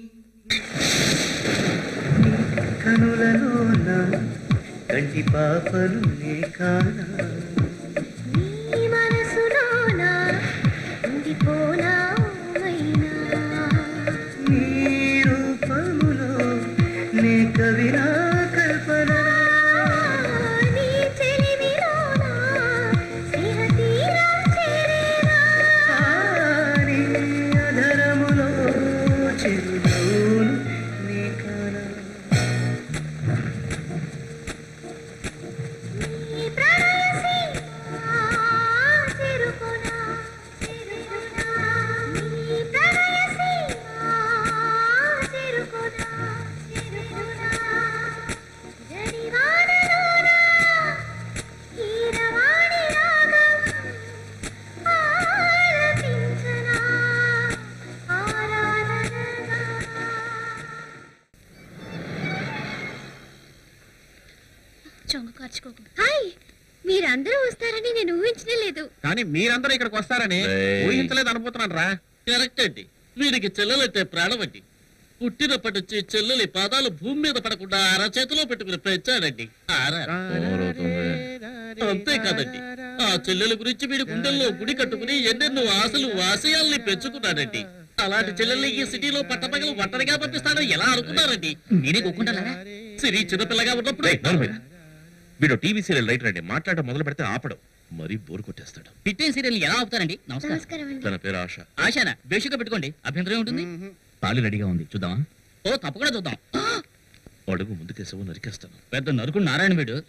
నీ కనులలోన కంటి పాపను నే కానా నీ మనసులోన ఉండిపోనా ఓమైనా నీ రూపములో నే కవినా కల్పన నీ చెలిమిలోన స్నేహ తీరం చేరేనా నీ అధరములో చిరునవ్వులు నీ కానా నీ ప్రణయసి చేరుకోనా చేరుకోనా నీ ప్రణయసి చేరుకోనా చేరుకోనా జడివానలోన కీరవాణి రాగం ఆలపించనా ఆరాధనగా చొంగు కార్చుకోకు హాయ్ మీరందరూ వస్తారని నేను ఊహించనే లేదు కానీ మీరందరూ ఇక్కడికి వస్తారని రేయ్. ఊహించలేదు అనుకుంటున్నాను రా కరెక్ట్ అండి వీడికి చెల్లెలంటే ప్రాణం అండి పుట్టినప్పటి నుంచి చెల్లెలి పాదాలు భూమి మీద పడకుండా అరచేతిలో పెట్టుకుని పెంచాడండి ఆరా. అంతేకాదండి ఆ చెల్లెల గురించి వీడి గుండెల్లో గుడి కట్టుకుని ఎన్నెన్నో ఆశలు ఆశయాల్ని పెంచుకున్నాడండి అలాంటి చెల్లెల్ని ఈ సిటీలో పట్టపగలు ఒంటరిగా పంపిస్తాడని ఎలా అనుకున్నారండి నేనే కొక్కుంటారా సిరి చిన్నపిల్లగా ఉన్నప్పుడు రేయ్, నోరు మీరా. వీడు టీవీ సీరియల్ రైటర్ అండి మాట్లాడడం మొదలు పెడితే ఆపడం మరీ బోరు కొట్టేస్తాడు పిట్టే సీరియల్ ఎలా ఆపుతారండి నమస్కారం నమస్కారం అండి తన పేరు ఆశ ఆశానా బేషుగా పెట్టుకోండి అభ్యంతరం ఉంటుంది తాళి రెడీగా ఉంది చూద్దామా ఓ తప్పకుండా చూద్దాం అడుగు ముందుకేసావు నరికేస్తాను పెద్ద నరుకుడు నారాయణ వీడు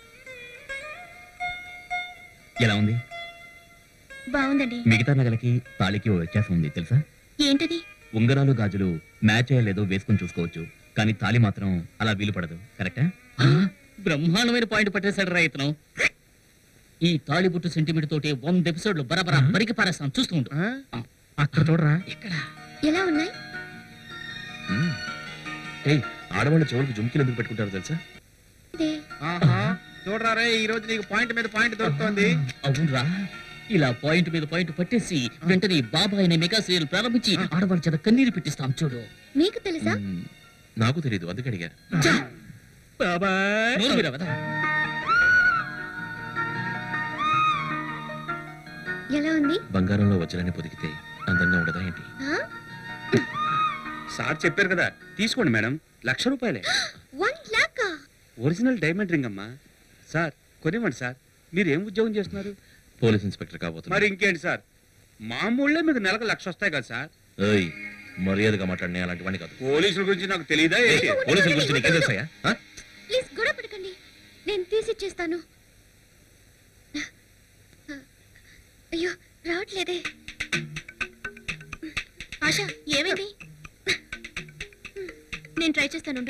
ఎలా ఉంది బాగుందండి మిగతా నగలకి తాళికి ఓ వ్యత్యాసం ఉంది తెలుసా ఏంటది ఉంగరాలు గాజులు మ్యాచ్ అయ్యలేదో వేసుకొని చూసుకోవచ్చు కానీ తాళి మాత్రం అలా వీలు పడదు కరెక్టా బ్రహ్మాండమైన పాయింట్ పట్టేశాడు రా ఇతను ఈ తాళిబుట్టు సెంటిమెంట్ తోటి వంద ఎపిసోడ్లు బరబరా బరికి పారేస్తాం చూస్తూ ఉండు అక్కడ చూడరా ఎక్కడ ఎలా ఉన్నాయి మ్మ్. ఏయ్ ఆడవాళ్ళ చెవులకు జుమ్కిలు ఎందుకు పెట్టుకుంటారో తెలుసా ఇదే ఆహా చూడరా రే ఈ రోజు నీకు పాయింట్ మీద పాయింట్ దొరుకుతోంది అవునరా ఇలా పాయింట్ మీద పాయింట్ పట్టేసి వెంటనే బాబా అనే మెగా సీరియల్ ప్రారంభించి ఆడవాళ్ళ చేత కన్నీరు పెట్టిస్తాం చూడు మీకు తెలుసా మ్మ్. నాకు తెలియదు అందుకే అడిగా నోరు మీరా వదరా. ఎలా ఉంది బంగారంలో వజ్రాన్ని పొదిగితే అందంగా ఉండదా ఏంటి ఆ? సార్ చెప్పారు కదా తీసుకోండి మేడం లక్ష రూపాయలే one lakh original diamond ring అమ్మా సార్ కొనివ్వండి సార్ మీరు ఏం ఉద్యోగం చేస్తున్నారు పోలీస్ ఇన్స్పెక్టర్ కాబోతున్నా మరి ఇంకేంటి సార్ మామూలుగా మీకు నెలకు లక్ష వస్తాయి కదా సార్ ఏయ్ మర్యాదగా మాట్లాడినా అలాంటి వాడిని కాదు పోలీసుల గురించి నాకు తెలియదా ఏంటి పోలీసుల గురించి నీకేం తెలుసాయా ఆ? ప్లీజ్ గొడవ పడకండి నేను తీసిచ్చేస్తాను అయ్యో రావట్లేదే ఆశ ఏమైంది నేను ట్రై చేస్తానుండు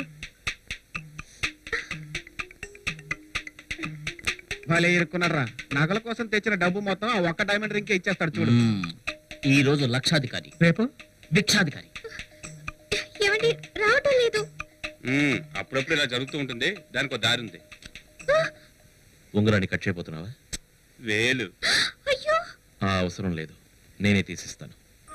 భలే ఇరుక్కున్నారా నగల కోసం తెచ్చిన డబ్బు మొత్తం ఆ ఒక్క డైమండ్ రింకే ఇచ్చేస్తాడు చూడు ఈ రోజు లక్షాధికారి రేపు భిక్షాధికారి ఏమండి రావటం లేదు ఉమ్, అప్పుడప్పుడు ఇలా జరుగుతూ ఉంటుంది దానికి ఒక దారి ఉంది ఉంగరాన్ని కట్ చేయబోతున్నావా వేలు అయ్యో ఆ అవసరం లేదు నేనే తీసిస్తాను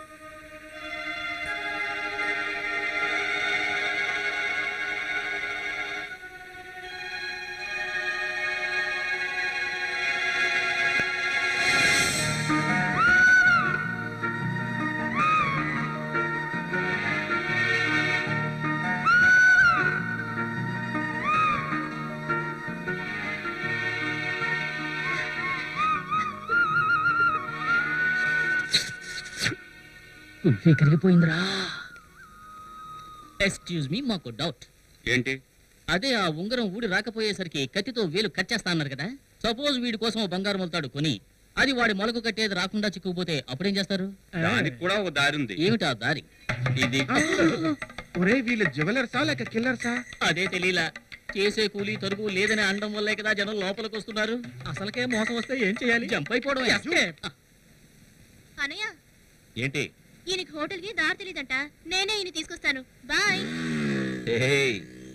కుల్ఫీ కరిగిపోయిందిరా ఎక్స్క్యూజ్ మీ మాకు డౌట్ ఏంటి అదే ఆ ఉంగరం ఊడి రాకపోయేసరికి కత్తితో వేలు కట్ చేస్తా అన్నారు కదా సపోజ్ వీడి కోసం ఓ బంగారు మొలతాడు కొని అది వాడి మొలకు కట్టేది రాకుండా చిక్కుపోతే అప్పుడేం చేస్తారు దానికి కూడా ఒక దారి ఉంది ఏమిటా దారి ఇది ఒరే వీళ్ళు జ్యువెలర్సా లేక కిల్లర్సా అదే తెలియలా చేసే కూలీ తరుగు లేదని అనడం వల్లే కదా జనం లోపలికి వస్తున్నారు అసలుకే మోసం వస్తే ఏం చేయాలి జంప్ అయిపోవడం అనయ్య ఏంటి ఈయనకి హోటల్కి దారి తెలియదంట నేనే ఈయన తీసుకొస్తాను బాయ్ ఏయ్,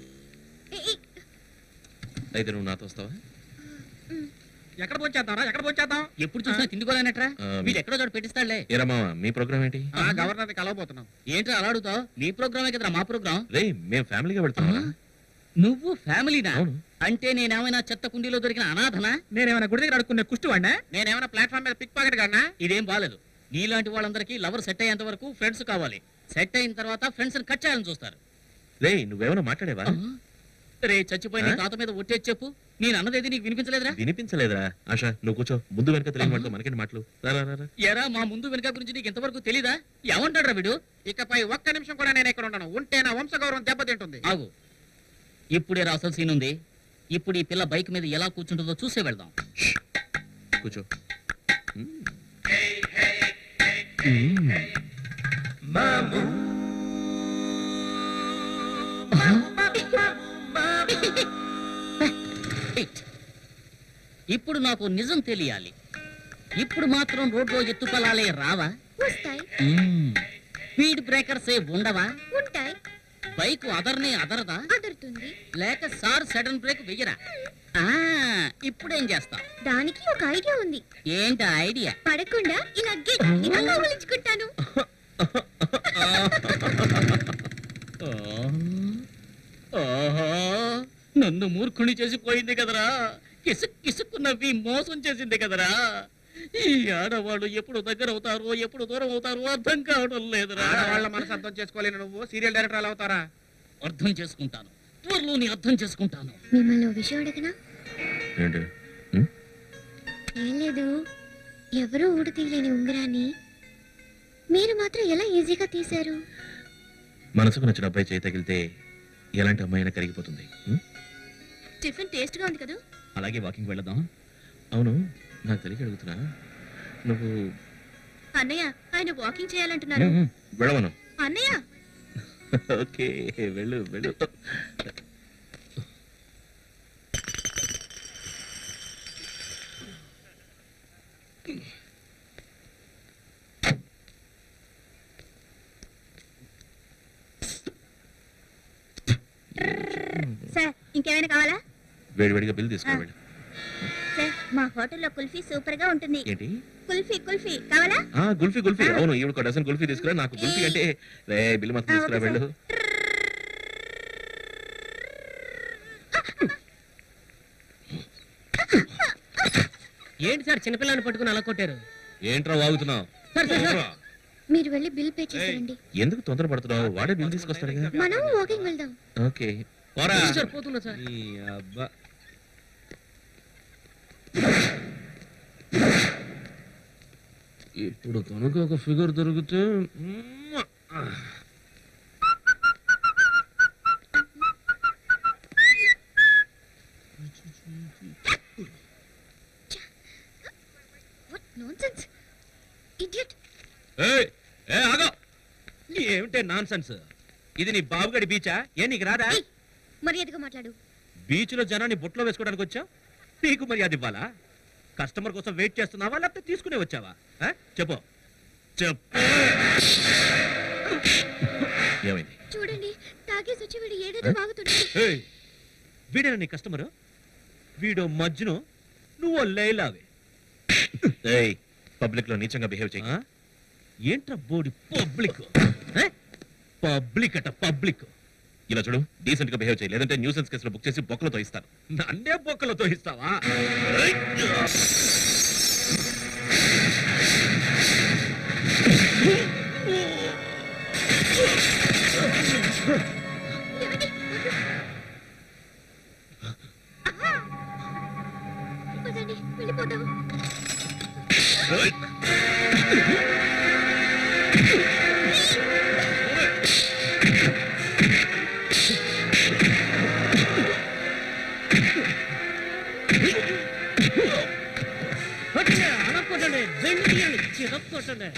అయితే నువ్వు నాతో వస్తావా ఎక్కడ పోంచేద్దాం ఎక్కడ పోంచేద్దాం ఎప్పుడు చూసినా తిండికోలేనట్రా ఆ, వీడు ఎక్కడో చోట పెట్టిస్తాడులే ఏరా మామ మీ ప్రోగ్రామ్ ఏంటి గవర్నర్ కలవబోతున్నాం ఏంట్రా అలా అడుగుతావు నీ ప్రోగ్రామే కదరా మా ప్రోగ్రామ్ రే మేము ఫ్యామిలీగా వెళ్తున్నాం నువ్వు ఫ్యామిలీనా అంటే నేనేమైనా చెత్త కుండీలో దొరికిన అనాథనా నేనేమైనా గుడి దగ్గర అడుక్కునే కుష్టి వాడినా నేనేమైనా ప్లాట్ఫామ్ మీద పిక్ పాకెట్ గానా ఇదేం బాలేదు నీలాంటి వాళ్ళందరికీ లవర్ సెట్ అయ్యేంత వరకు ఫ్రెండ్స్ కావాలి సెట్ అయిన తర్వాత ఫ్రెండ్స్ కట్ చేయాలని చూస్తారు రే నువ్వేమైనా మాట్లాడేవా రే చచ్చిపోయిన నీ తాత మీద ఒట్టేసి చెప్పు నేను అన్నదేది నీకు వినిపించలేదురా వినిపించలేదురా ఆశ నువ్వు కూర్చో ముందు వెనక తెలియని వాటితో మనకేంటి మాటలు రా, రా, రా, రా. ఎరా మా ముందు వెనక గురించి నీకు ఇంతవరకు తెలీదా ఏమంటాడు వీడు ఇకపై ఒక్క నిమిషం కూడా నేను ఇక్కడ ఉండను ఉంటే నా వంశ గౌరవం దెబ్బతింటుంది ఆగు ఇప్పుడే రా అసలు సీన్ ఉంది ఇప్పుడు ఈ పిల్ల బైక్ మీద ఎలా కూర్చుంటుందో చూసే వెళ్దాం కూర్చో Wait. ఇప్పుడు నాకు నిజం తెలియాలి ఇప్పుడు మాత్రం రోడ్లో ఎత్తుపలాలే రావా వస్తాయి స్పీడ్ బ్రేకర్స్ ఏ ఉండవా ఉంటాయి బైక్ అదర్నే అదరదా అదురుతుంది లేక సార్ సడన్ బ్రేక్ వెయ్యరా ఆ, ఇప్పుడేం చేస్తాం దానికి ఒక ఐడియా ఉంది ఏంటి ఐడియా పడకుండా ఇలా గట్టిగా కౌలించుకుంటాను ఓహో నన్ను మూర్ఖుని చేసి పోయింది కదరా కిసుక్ కిసుక్కు నవ్వి మోసం చేసింది కదరా ఈ ఆడవాళ్ళు ఎప్పుడు దగ్గర అవుతారో ఎప్పుడు దూరం అవుతారో అర్థం కావడం లేదురా ఆడవాళ్ళ మనసు అర్థం చేసుకోలేని నువ్వు సీరియల్ డైరెక్టర్ ఎలా అవుతారా అర్థం చేసుకుంటాను త్వరలోని అర్థం చేసుకుంటాను మిమ్మల్ని ఓ విషయం అడగనా ఏంటి ఏం లేదు ఎవరూ ఊడు తీయలేని ఉంగరాన్ని మీరు మాత్రం ఎలా ఈజీగా తీశారు మనసుకు నచ్చిన అబ్బాయి చేయి తగిలితే ఎలాంటి అమ్మాయి అయినా కరిగిపోతుంది ఉం? టిఫిన్ టేస్ట్ గా ఉంది కదా అలాగే వాకింగ్ వెళ్దాం అవును నాకు తెలియక అడుగుతున్నా నువ్వు అన్నయ్య ఆయన వాకింగ్ చేయాలంటున్నారు ఉం, ఉం, వెళ్ళమను అన్నయ్య ఓకే వెళ్ళు వెళ్ళు సార్ ఇంకేమైనా కావాలా వేడివేడిగా బిల్ తీసుకో వెళ్ళు సార్ మా హోటల్లో కుల్ఫీ సూపర్ గా ఉంటుంది ఏంటి కుల్ఫీ కుల్ఫీ కావాలా ఆ గుల్ఫీ గుల్ఫీ అవును ఈవిడ డజన్ గుల్ఫీ తీసుకురా నాకు గుల్ఫీ అంటే రే బిల్ మొత్తం తీసుకురా వెళ్ళు ఏంటి సార్ చిన్నపిల్లని పట్టుకుని అలా కొట్టారు ఏంట్రా వాగుతున్నావు సార్, సార్, సార్. మీరు వెళ్ళి బిల్ పే చేసేయండి ఎందుకు తొందర పడుతున్నావు వాడే బిల్ తీసుకొస్తాడుగా మనం వాకింగ్ వెళ్దాం ఓకే పోరా సార్ పోతున్నా సార్ ఈ అబ్బా ఇప్పుడు కనుక ఒక ఫిగర్ దొరికితే మ్మ్. వాట్ నాన్సెన్స్ ఇడియట్ ఏయ్, ఏ ఆగో ఏమిటే నాన్ సెన్స్ ఇది నీ బాబుగడి బీచా ఏ నీకు రాదా మర్యాదగా మాట్లాడు బీచ్ లో జనాన్ని బుట్టలో వేసుకోవడానికి వచ్చావు నీకు మర్యాద ఇవ్వాలా కస్టమర్ కోసం వెయిట్ చేస్తున్నావా లేకపోతే తీసుకునే వచ్చావా ఆ? చెప్పు చెప్పు ఏమైంది చూడండి తాగేసి వచ్చి వీడు ఏదేదో వాగుతున్నాడు ఏయ్, వీడేనా నీ కస్టమరు వీడో మజ్జును నువ్వు లైలావే ఏయ్ పబ్లిక్ లో నీచంగా బిహేవ్ చేయ ఏంట్రా బోడి పబ్లిక్ పబ్లిక్ అట పబ్లిక్ ఇలా చూడు డీసెంట్ గా బిహేవ్ చేయి లేదంటే న్యూసెన్స్ కేసులో బుక్ చేసి బొక్కలతో ఇస్తాను నన్నే బొక్కలతో ఇస్తావా ఏయ్! పదండి వెళ్ళిపోదాం కొట్టండి అడగొట్టండి బెండ్ తీయండి చిరక్కొట్టండి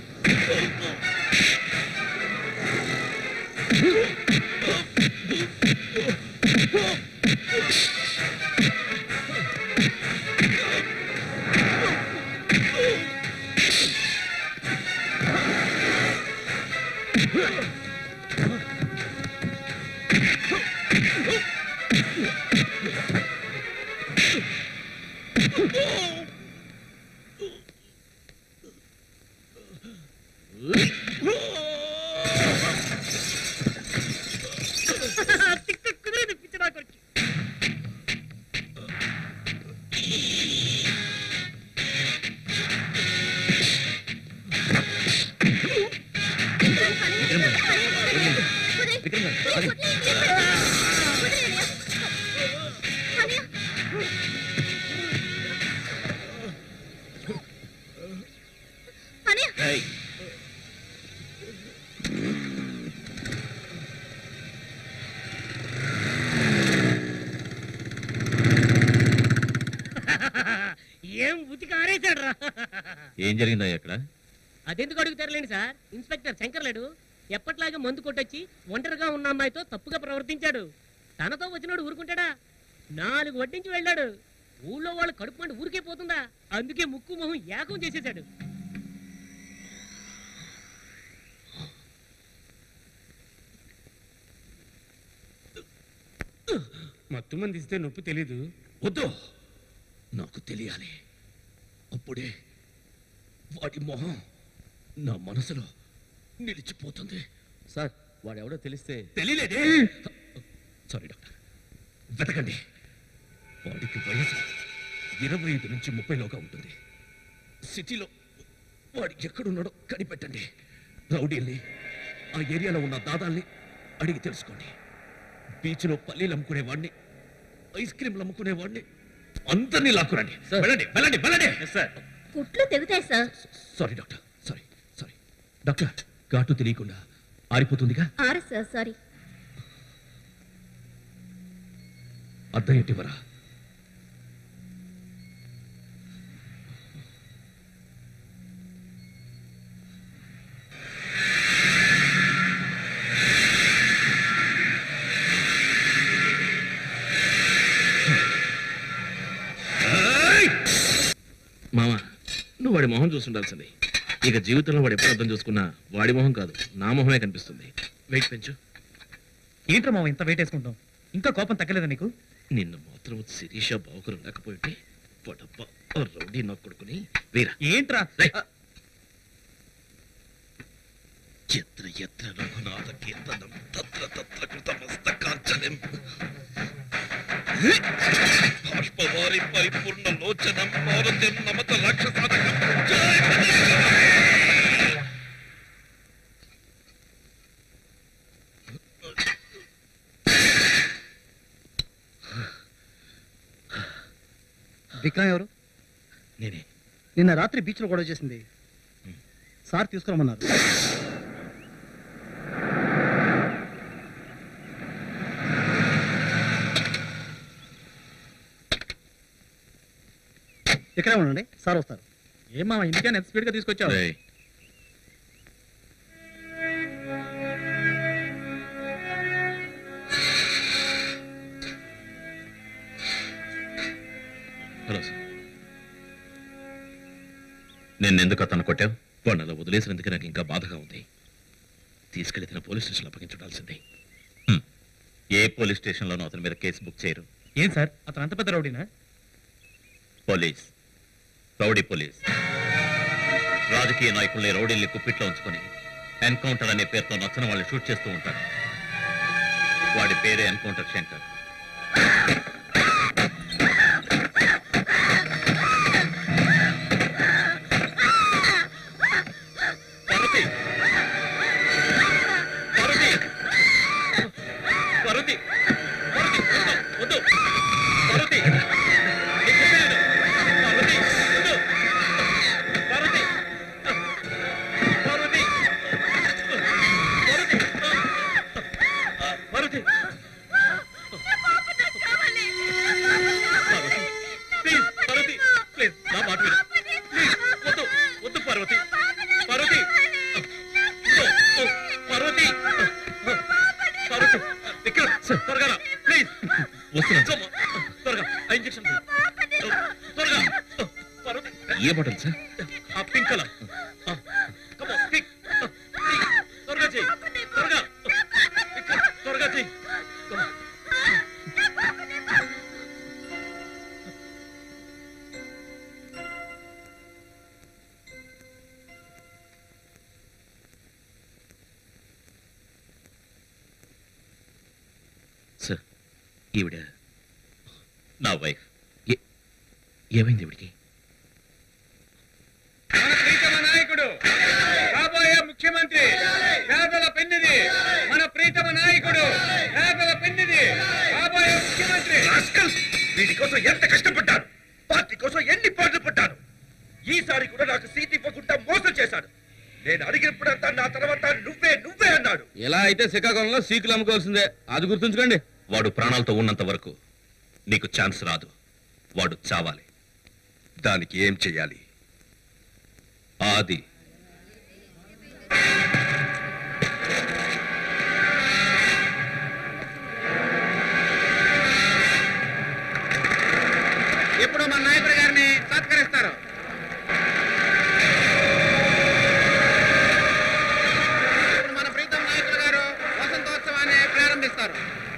తిక్క కుదిరింది పిచ్చినా కొడుకు ఏయ్, ఏం ఉతికి ఆరేశాడు రా ఏం జరిగిందా అక్కడ అదెందుకు అడుగుతారులేండి సార్ ఇన్స్పెక్టర్ శంకర్లేడు ఎప్పట్లాగే మందు కొట్టొచ్చి ఒంటరిగా ఉన్న అమ్మాయితో తప్పుగా ప్రవర్తించాడు తనతో వచ్చినాడు ఊరుకుంటాడా నాలుగు వడ్డించి వెళ్ళాడు ఊళ్ళో వాళ్ళు కడుపు మండి ఊరికే పోతుందా అందుకే ముక్కు మొహం ఏకం చేసేశాడు మత్తు మంది ఇస్తే నొప్పి తెలీదు వద్దు నాకు తెలియాలి అప్పుడే వాడి మొహం నా మనసులో నిలిచిపోతుంది సార్ వాడెవడో తెలిస్తే తెలియలేదే సారీ డాక్టర్ వెతకండి వాడికి వయసు ఇరవై ఐదు నుంచి ముప్పైలోగా ఉంటుంది సిటీలో వాడు ఎక్కడున్నాడో కనిపెట్టండి రౌడీల్ని ఆ ఏరియాలో ఉన్న దాదాల్ని అడిగి తెలుసుకోండి బీచ్లో పల్లీలు అమ్ముకునేవాడిని ఐస్ క్రీమ్లు అమ్ముకునేవాడిని అందరినీ లాక్కురండి వెళ్ళండి వెళ్ళండి వెళ్ళండి సార్ కుట్లు తెగుతాయి sir sorry doctor sorry sorry doctor ఘాటు తెలియకుండా ఆరిపోతుందిగా ఆరు సార్ సారీ అర్థం ఏంటివరా మామ నువ్వు వాడి మొహం చూస్తుండాల్సింది ఇక జీవితంలో వాడు ఎప్పుడు అర్థం చూసుకున్నా వాడి మొహం కాదు నా మొహమే కనిపిస్తుంది వెయిట్ పెంచు ఏంట్రా మావ ఇంత వెయిట్ వేసుకుంటాం ఇంకా కోపం తగ్గలేదా నీకు నిన్ను మాత్రం శిరీష బావుకులు లేకపోయింటే పడప్ప ఆ రౌడీ నా కొడుకుని వీరా ఏంట్రా ఎత్ర ఎత్ర రఘునాథ కీర్తనం తత్ర తత్ర కృత మస్తకాంచనం బాష్పవారి పరిపూర్ణ లోచనం మారుత్యం నమత రాక్షసాధకం జయ విక్రమ్ ఎవరు నేనే నిన్న రాత్రి బీచ్లో గొడవ చేసింది సార్ తీసుకురమ్మన్నారు ఇక్కడే ఉండండి సార్ వస్తారు ఏం మామ ఇందుకని ఎంత స్పీడ్ గా తీసుకొచ్చావు నేను ఎందుకు అతను కొట్టావు వాడిని అలా వదిలేసినందుకు నాకు ఇంకా బాధగా ఉంది తీసుకెళ్లి తన పోలీస్ స్టేషన్లో అప్పగించుండాల్సిందే ఏ పోలీస్ స్టేషన్లోనూ అతని మీద కేసు బుక్ చేయరు ఏం సార్ అతను అంత పెద్ద రౌడీనా పోలీస్ రౌడీ పోలీస్ రాజకీయ నాయకుల్ని రౌడీల్ని కుప్పిట్లో ఉంచుకొని ఎన్కౌంటర్ అనే పేరుతో నచ్చని వాళ్ళు షూట్ చేస్తూ ఉంటారు వాడి పేరే ఎన్కౌంటర్ శంకర్ పార్వతి పార్వతి పార్వతి పార్వతి వద్దు, వద్దు పార్వతి నేను చెప్పేది విను. పార్వతి వద్దు పార్వతి పార్వతి పార్వతి పార్వతి ప్లీజ్ పార్వతి ప్లీజ్ నా మాట విను ప్లీజ్ వద్దు వద్దు పార్వతి పార్వతి ఓ, ఓ, పార్వతి పార్వతి ఇక్కడ త్వరగా రా, ప్లీజ్ వస్తున్నా త్వరగా ఆ ఇంజక్షన్ త్వరగా పార్వతి ఏ బటన్ సార్ ఆ pink colour come on pick త్వరగా చేయి త్వరగా ఇక్కడ, త్వరగా చేయి Come on. సార్ ఈవిడ నా వైఫ్ ఏమైంది ఈవిడికి ప్రీతమ నాయకుడు కాబోయే ముఖ్యమంత్రి పేదల పెన్నిది మన ప్రీతమ నాయకుడు పేదల పెన్నిది కాబోయే ముఖ్యమంత్రి వీటి కోసం ఎంత కష్టపడ్డాను పార్టీ కోసం ఎన్ని పాటలు పడ్డాను ఈసారి కూడా నాకు సీట్ ఇవ్వకుండా మోసం చేశాడు నేను అడిగినప్పుడంతా నా తర్వాత నువ్వే నువ్వే అన్నాడు ఎలా అయితే శ్రీకాకుళంలో సీకులు అమ్ముకోవాల్సిందే అది గుర్తుంచుకోండి వాడు ప్రాణాలతో ఉన్నంత వరకు నీకు ఛాన్స్ రాదు వాడు చావాలి దానికి ఏం చెయ్యాలి ఆది ఇప్పుడు మన నాయకుడు గారిని సత్కరిస్తారు ఇప్పుడు మన ప్రీతం నాయకులు గారు వసంతోత్సవాన్ని ప్రారంభిస్తారు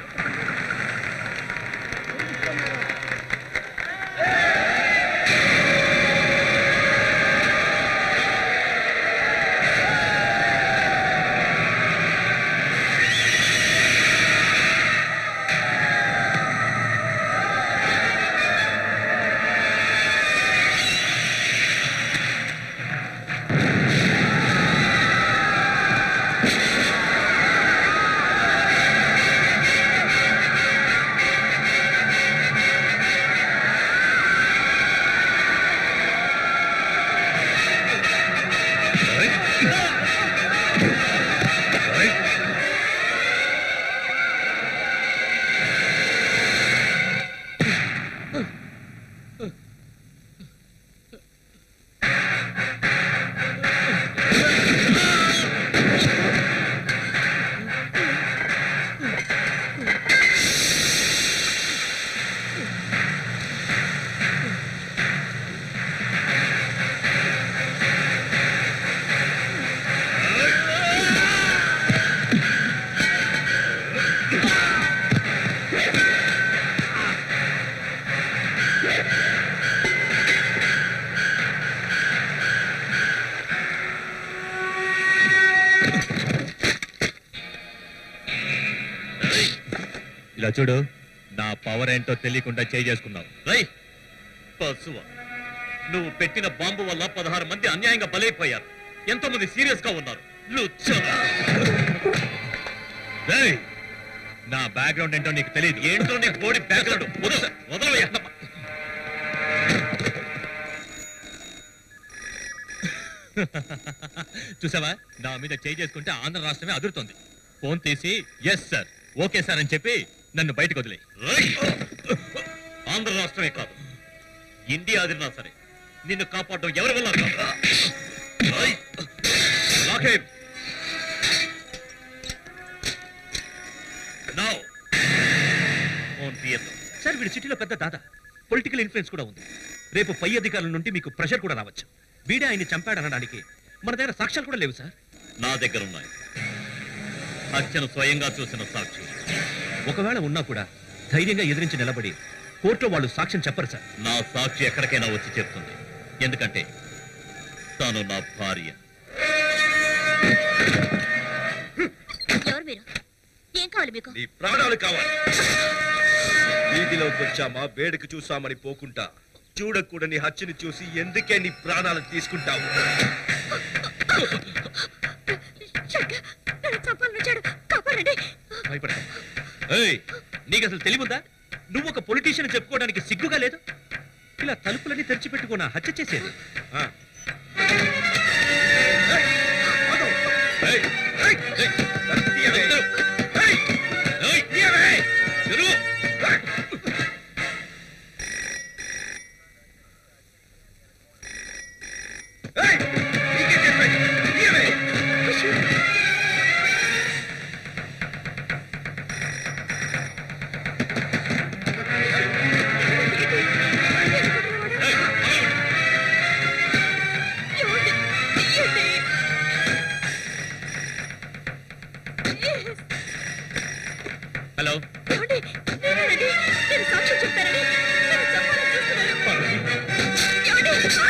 ఇలా చూడు నా పవర్ ఏంటో తెలియకుండా చేయి చేసుకున్నావు రై పశువ నువ్వు పెట్టిన బాంబు వల్ల పదహారు మంది అన్యాయంగా బలైపోయారు ఎంతో మంది సీరియస్ గా ఉన్నారు లుచ్చ. రేయ్, నా బ్యాక్గ్రౌండ్ ఏంటో నీకు తెలియదు ఏంటో నీకు బోడి బ్యాక్గ్రౌండ్ వదల వదలవయ్యా చూసావా నా మీద చేయి చేసుకుంటే ఆంధ్ర రాష్ట్రమే అదురుతుంది ఫోన్ తీసి ఎస్ సార్ ఓకే సార్ అని చెప్పి నన్ను బయటకు వదిలే ఆంధ్ర రాష్ట్రమే కాదు ఇండియా అదిరినా సరే నిన్ను కాపాడడం ఎవరి వల్ల కాదు లాక్ హిమ్. Now. ఫోన్ తీయద్దు సార్ వీడి సిటీలో పెద్ద దాదా పొలిటికల్ ఇన్ఫ్లుయెన్స్ కూడా ఉంది రేపు పై అధికారుల నుండి మీకు ప్రెషర్ కూడా రావచ్చు వీడే ఆయన్ని చంపాడనడానికి మన దగ్గర సాక్ష్యాలు కూడా లేవు సార్ నా దగ్గర ఉన్నాయి హత్యను స్వయంగా చూసిన సాక్షి ఒకవేళ ఉన్నా కూడా ధైర్యంగా ఎదిరించి నిలబడి కోర్టులో వాళ్ళు సాక్ష్యం చెప్పరు సార్ నా సాక్షి ఎక్కడికైనా వచ్చి చెప్తుంది ఎందుకంటే తను నా భార్య ఎవరు మీరు ఏం కావాలి మీకు నీ ప్రాణాలు కావాలి వీధిలోకి వచ్చామా వేడుక చూసామని పోకుండా చూడకూడని హత్యని చూసి ఎందుకే నీ ప్రాణాలు తీసుకుంటావు శంకర్ నన్ను చంపాలని వచ్చాడు కాపాడండి భయపడతా ఏయ్ నీకు అసలు తెలివుందా నువ్వు ఒక పొలిటీషియన్ చెప్పుకోవడానికి సిగ్గుగా లేదు ఇలా తలుపులన్నీ తెరిచిపెట్టుకున్న హత్య చేసేది ఆ. ఏయ్, ఏయ్, ఏయ్, తలుపు తీయవే. ఏయ్, ఏయ్, తీయవే. తెరువు. ఏయ్, నీకే చెప్పేది. తీయవే. హలో ఏమండి? నేనేనండి. నేను సాక్ష్యం చెప్తానండి. నన్ను చంపాలని చూస్తున్నారు. ఏమండి?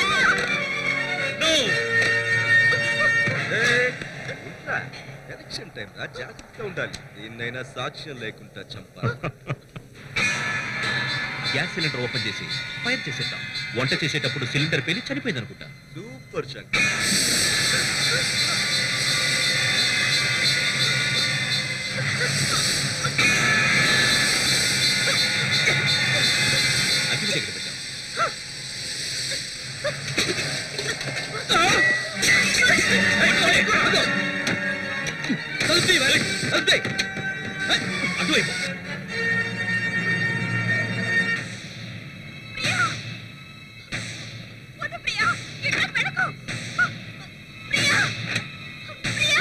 ఏయ్, ఉంట్రా. ఎలక్షన్ టైం రా జాగ్రత్తగా ఉండాలి దీన్నైనా సాక్ష్యం లేకుండా చంపాలి గ్యాస్ సిలిండర్ ఓపెన్ చేసి ఫైర్ చేసేద్దాం వంట చేసేటప్పుడు సిలిండర్ పేలి చనిపోయింది అనుకుంటా సూపర్ శంకర్ అగ్ని దగ్గర పెట్టాం అటువైపు వద్దు ప్రియా. ఇక్కడ పెడకు. ప్రియా. ప్రియా.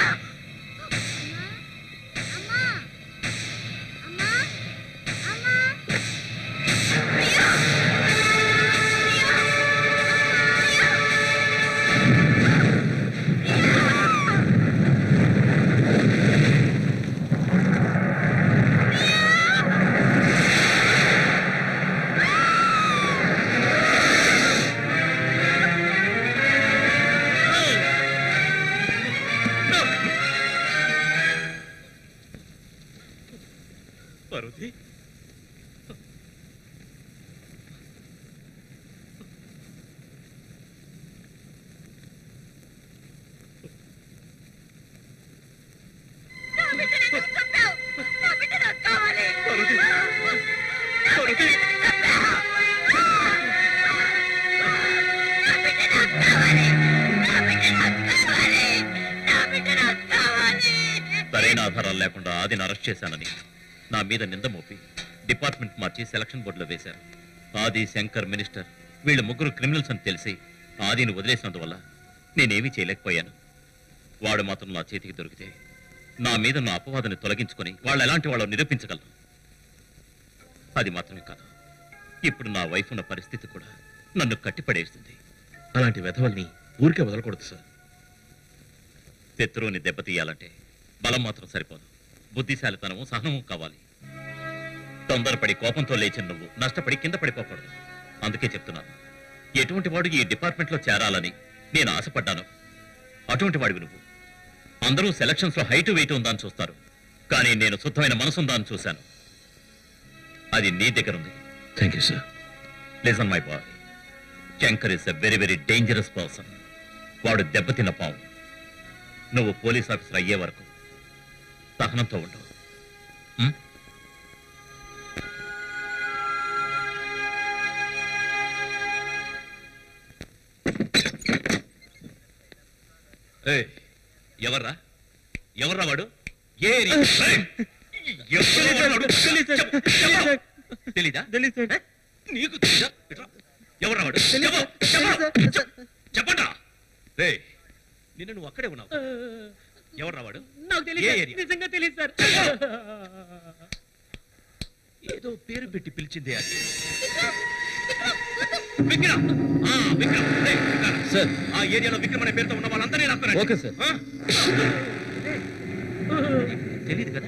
పర్వతి నా బిడ్డని నువ్వు చంపావు. నా బిడ్డ నాకు కావాలి. పర్వతి. నా పర్వతి. బిడ్డని నువ్వు చంపావు. నా బిడ్డ నాకు కావాలి. నా బిడ్డ నాకు కావాలి. నా బిడ్డ నాకు కావాలి. సరైన ఆధారాలు లేకుండా ఆదిని అరెస్ట్ చేశానని నా మీద నింద మోపి డిపార్ట్మెంట్ మార్చి సెలక్షన్ బోర్డులో వేశారు ఆది శంకర్ మినిస్టర్ వీళ్ళు ముగ్గురు క్రిమినల్స్ అని తెలిసి ఆదిని వదిలేసినందువల్ల నేనేమీ చేయలేకపోయాను వాడు మాత్రం నా చేతికి దొరికితే నా మీద నా అపవాదాన్ని తొలగించుకొని వాళ్ళు ఎలాంటి వాళ్ళో నిరూపించగలను అది మాత్రమే కాదు ఇప్పుడు నా వైఫ్ ఉన్న పరిస్థితి కూడా నన్ను కట్టిపడేస్తుంది అలాంటి వెధవల్ని ఊరికే వదలకూడదు సార్ శత్రువుని దెబ్బతీయాలంటే బలం మాత్రం సరిపోదు బుద్ధిశాలితనము సహనము కావాలి తొందరపడి కోపంతో లేచిన నువ్వు నష్టపడి కింద పడిపోకూడదు అందుకే చెప్తున్నాను ఎటువంటి వాడు ఈ డిపార్ట్మెంట్లో చేరాలని నేను ఆశపడ్డాను అటువంటి వాడివి నువ్వు అందరూ సెలక్షన్స్ లో హైట్ వెయిట్ ఉందా అని చూస్తారు కానీ నేను శుద్ధమైన మనసు ఉందా అని చూశాను అది నీ దగ్గర ఉంది thank you sir listen my boy Shankar is a very very dangerous person వాడు దెబ్బతిన్న పాము నువ్వు పోలీస్ ఆఫీసర్ అయ్యే వరకు సహనంతో ఉండు ఉం? ఏయ్, ఎవర్రా ఎవర్రా వాడు ఏ ఏరియా? ఏయ్, ఎవర్రా వాడు? చెప్పు, చెప్పు. తెలీదా ఏ? నీకు తెలీదా ఇట్రా. ఎవర్రా వాడు చెప్పు, చెప్పు. చెప్పు. చెప్పండ్రా రే నిన్న నువ్వు అక్కడే ఉన్నావు ఎవర్రా వాడు నాకు ఏ తెలియదు ఏరియా? నిజంగా తెలియదు సార్ ఏదో పేరు పెట్టి పిలిచిందే అది విక్రమ్, విక్రమ్, వద్దు. విక్రమ్ ఆ, విక్రమ్ రేయ్, విక్రమ్. ఆ ఏరియాలో విక్రమ్ అనే పేరుతో ఉన్న వాళ్ళందరినీ లాక్కురండి. Okay, sir. ఆ? తెలీదు కదా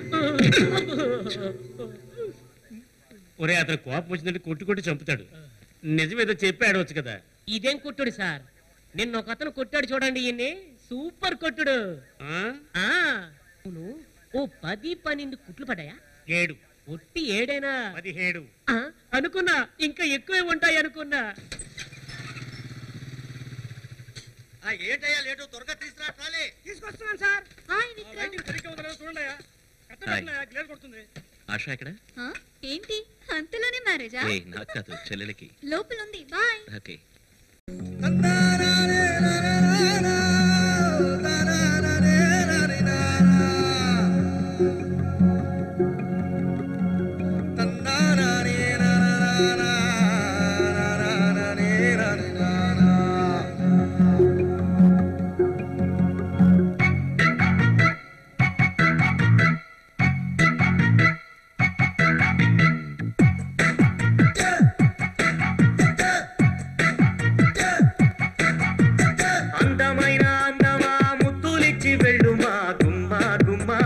ఒరే అతను కోపం వచ్చిందంటే కొట్టి కొట్టి చంపుతాడు నిజమేదో చెప్పి ఆడవచ్చు కదా ఇదేం కొట్టుడు సార్ నిన్న ఒక అతను కొట్టాడు చూడండి ఈయన్ని సూపర్ కొట్టుడు ఆ అవును ఓ పది పన్నెండు కుట్లు పడ్డాయా ఏడు ఒట్టి ఏడైనా పదిహేడు ఆ, అనుకున్నా ఇంకా ఎక్కువే ఉంటాయి అనుకున్నా ఏంటయ్యా లేటు త్వరగా తీసుకురా ట్రాలీ తీసుకొస్తున్నాను సార్ హాయ్ విక్రమ్ చూడండి హాయ్. గ్లేజ్ కొడుతుంది ఆశ ఎక్కడ ఆ, ఏంటి అంతలోనే మ్యారేజా ఏ నాకు కాదు చెల్లెలకి లోపల ఉంది బాయ్ ఓకే అందమైన అందమా ముద్దులిచ్చి వెళ్ళుమా గుమ్మా గుమ్మా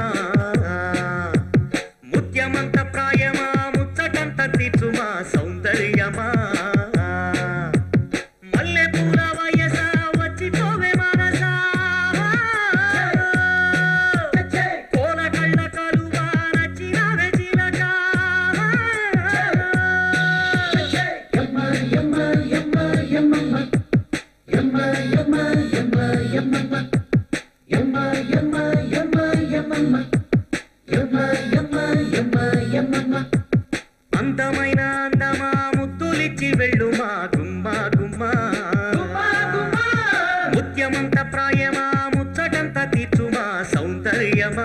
ముత్యమంత ప్రాయమా ముచ్చటంత తీర్చుమా సౌందర్యమా మల్లె పూల వయస వచ్చిపోవే మనసా కోల కళ్ళ కలువా నచ్చినావే చిలక యమ్మ యమ్మ యమ్మ యమ్మ యమ్మ యమ్మ యమ్మ యమ్మ యమ్మ యమ్మ యమ్మ యమ్మ యమ్మ యమ్మ యమ్మ యమ్మ అందమైన అందమా ముద్దులిచ్చి వెళ్ళుమా గుమ్మా గుమ్మా ముత్యమంత ప్రాయమా ముచ్చటంత తీర్చుమా సౌందర్యమా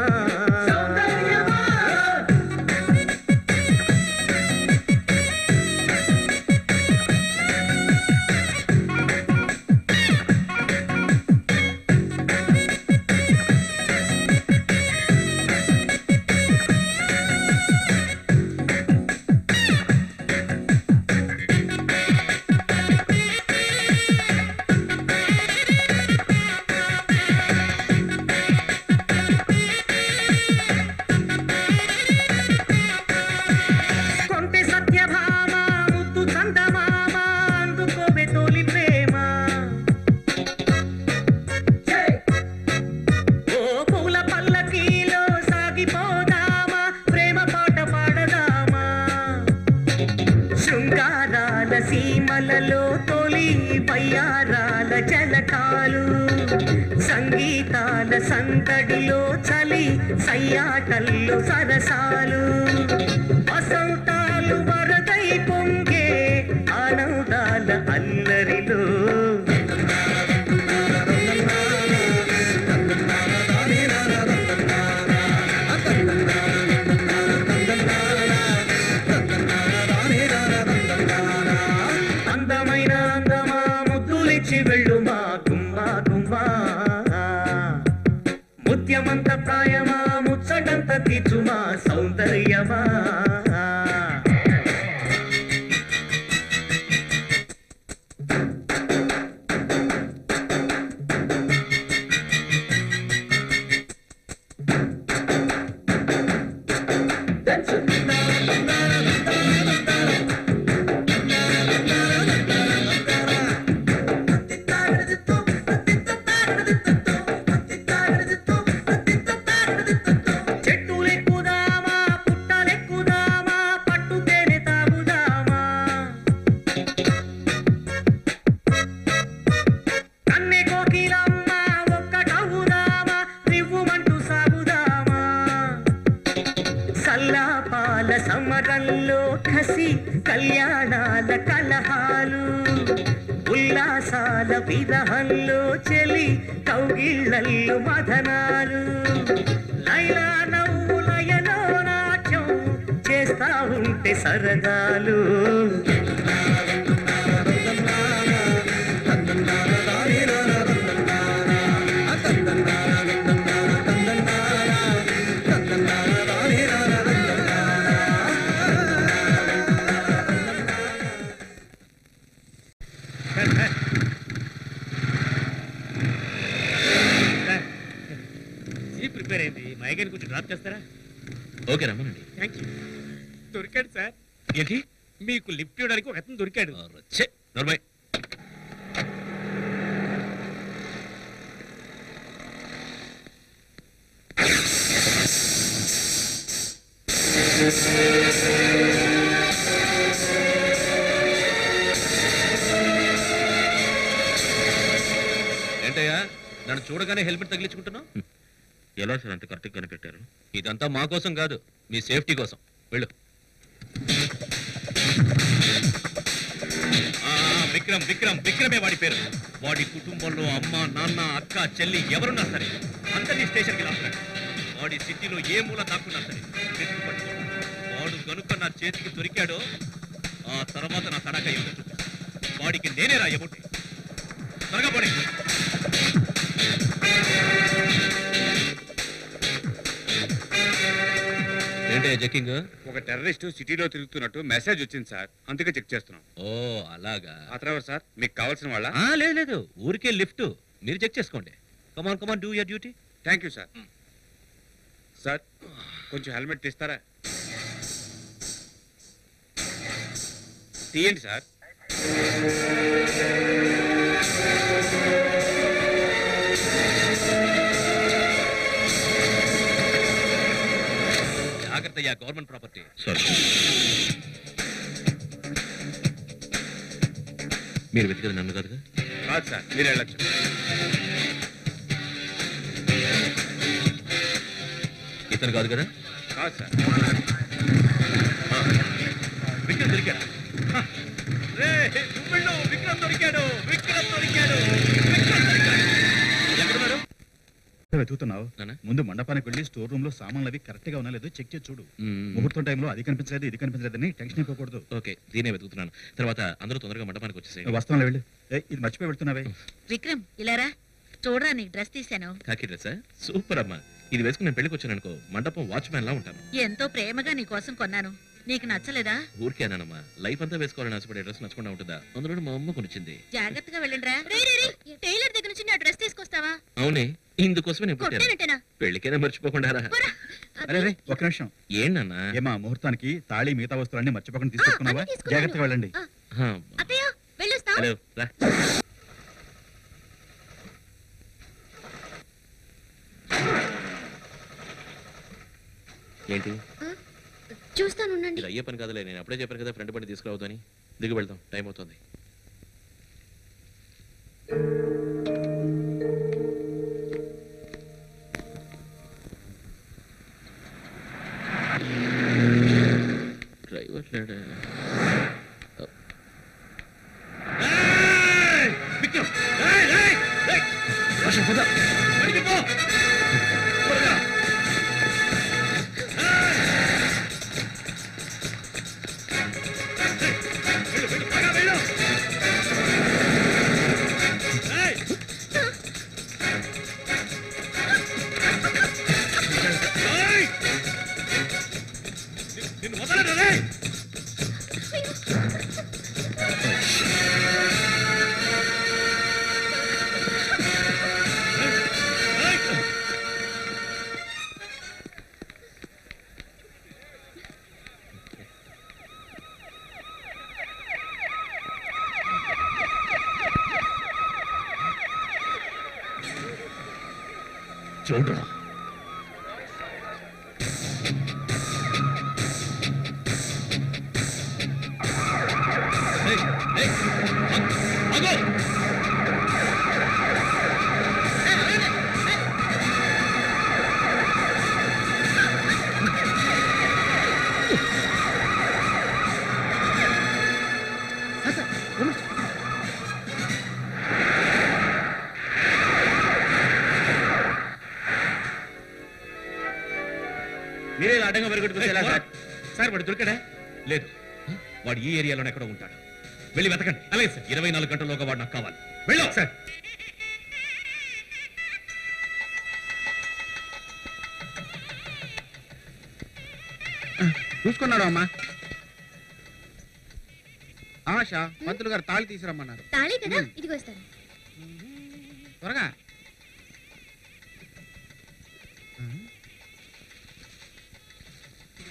కొంటె సత్యభామ ముద్దు చందమామ అందుకోవే తొలి ప్రేమ ఓ పూల పల్లకీలో సాగిపోదామా ప్రేమ పాట పాడదామా శృంగారాల సీమలలో తొలి పయ్యారాల జలకాలు సంగీతాల సందడిలో చలి సయ్యాటల్లో సరసాలు వసంతాలు వరదై పొంగే ఆనందాల అల్లరిలో అందమైన అందమా ముద్దులిచ్చి వెళ్ళుమా గుమ్మా గుమ్మా ముత్యమంత ప్రాయమా ముచ్చటంత తీర్చుమా సౌందర్యమా చెట్టులెక్కుదామా పుట్టలెక్కుదామా పట్టు తేనె తాగుదామా కన్నె కోకిలమ్మ ఒక్కటవుదామా రివ్వుమంటూ సాగుదామా సల్లాపాల సమరంలో కసి కళ్యాణాల కలహాలు ఉల్లాసాల విరహంలో చెలి కౌగిళ్ళల్లో మదనాలు లైలా నవ్వులయలో నాట్యం చేస్తా ఉంటే సరదాలు డ్రాప్ చేస్తారా ఓకే రమ్మనండి థ్యాంక్ యూ దొరికాడు సార్ ఏంటి మీకు లిఫ్ట్ ఇవ్వడానికి ఒక అతను దొరికాడు ఛే నర్మయ్ ఏంటయ్యా నన్ను చూడగానే హెల్మెట్ తగిలించుకుంటున్నావు ఎలా సార్ అంత కరెక్ట్గా కనిపెట్టారు ఇదంతా మా కోసం కాదు మీ సేఫ్టీ కోసం వెళ్ళు ఆ, విక్రమ్ విక్రమ్ విక్రమే వాడి పేరు వాడి కుటుంబంలో అమ్మ నాన్న అక్క చెల్లి ఎవరున్నా సరే అందరినీ స్టేషన్కి రాస్తాడు వాడి సిటీలో ఏ మూల దాక్కున్నా సరే వెతికి పట్టుకో. వాడు గనుక నా చేతికి దొరికాడో ఆ తర్వాత నా తడక ఏమిటో చూపిస్తాను వాడికి నేనే రా ఎముటి త్వరగా పడి ఏంటి చెకింగ్ ఒక టెర్రరిస్ట్ సిటీలో తిరుగుతున్నట్టు మెసేజ్ వచ్చింది సార్ అందుకే చెక్ చేస్తున్నాం ఓ అలాగా ఆ తర్వాత సార్ మీకు కావాల్సిన వాళ్ళ ఆ, లేదు లేదు ఊరికే లిఫ్ట్ మీరు చెక్ చేసుకోండి come on come on do your duty thank you sir sir కొంచెం హెల్మెట్ తీస్తారా తీయండి సార్ జాగ్రత్త యా గవర్నమెంట్ ప్రాపర్టీ మీరు వెతికేది నన్ను కాదుగా కాదు సార్ మీరు వెళ్ళచ్చు ఇతను కాదు కదా కాదు సార్ ఆ, విక్రమ్ దొరికాడు హ, రే, నువ్వు వెళ్ళు, విక్రమ్ దొరికాడు విక్రమ్ దొరికాడు విక్రమ్ దొరికాడు ఎక్కడున్నారు వెతుకుతున్నావు ముందు మండపానికి వెళ్ళి స్టోర్ రూమ్ లో సామాన్లు అవి కరెక్ట్ గా ఉన్నా లేదో చెక్ చేసి చూడు ముహూర్తం టైంలో అది కనిపించలేదు ఇది కనిపించలేదని టెన్షన్ అయిపోకూడదు ఓకే దీనే వెతుకుతున్నాను తర్వాత అందరూ తొందరగా మండపానికి వచ్చేసేయండి వస్తాను వెళ్ళు ఏ, ఇది మర్చిపోయి వెళ్తున్నావే విక్రమ్ ఇలారా చూడరా నీకు డ్రెస్ తీశాను కాకి డ్రెస్ సూపర్ అమ్మా ఇది వేసుకుని నేను పెళ్లికి వచ్చాను అనుకో మండపం వాచ్మ్యాన్ లా ఉంటాను ఎంతో ప్రేమగా నీ కోసం కొన్నాను నీకు నచ్చలేదా ఊరికే అన్నానమ్మా లైఫ్ అంతా వేసుకోవాలని ఆశపడే డ్రెస్ నచ్చకుండా ఉంటుందా అందులో మా అమ్మ కొనిచ్చింది జాగ్రత్తగా వెళ్ళండిరా రే రే రే టైలర్ దగ్గర నుంచి నా డ్రెస్ తీసుకొస్తావా అవునే ఇందుకోసమే నేను పుట్టాను కొట్టానంటేనా పెళ్లికైనా మర్చిపోకుండా రా. అరే రే ఒక నిమిషం ఏంటన్నా ఏమా ముహూర్తానికి తాళి మిగతా వస్తువులన్నీ మర్చిపోకుండా తీసుకొస్తున్నావా అన్నీ తీసుకున్నాను. జాగ్రత్తగా వెళ్ళండి హా, అత్తయ్య వెళ్ళొస్తావా హలో రా ఏంటి చూస్తాను ఉండండి ఇది అయ్యే పని కాదులే నేను అప్పుడే చెప్పాను కదా ఫ్రెండ్ బండి తీసుకురావద్దని దిగి వెళ్దాం టైం అవుతుంది డ్రైవర్ లేడా విక్రమ్ ఏయ్, ఏయ్, ఏయ్! వర్షం, పద. బయటికి పో. త్వరగా. వెళ్ళు, వెళ్ళు, త్వరగా వెళ్ళు. ఏయ్! ఏయ్! ని- నిన్ను వదలరా రేయ్! చూడరా ఏయ్, ఏయ్, ఆగు, ఆగు. మీరే ఇలా అడ్డంగా పరిగెట్టుకుంటే ఎలా సార్ సార్ వాడు దొరికాడా లేదు వాడు ఈ ఏరియాలోనే ఎక్కడో ఉంటాడు వెళ్ళి వెతకండి అలాగే సార్ ఇరవై నాలుగు గంటల్లోగా వాడు నాకు కావాలి వెళ్ళు సార్ చూసుకున్నాడు అమ్మా ఆశ పంతులు గారు తాళి తీసుకురమ్మన్నారు తాళి కదా ఇదిగో ఇస్తాను త్వరగా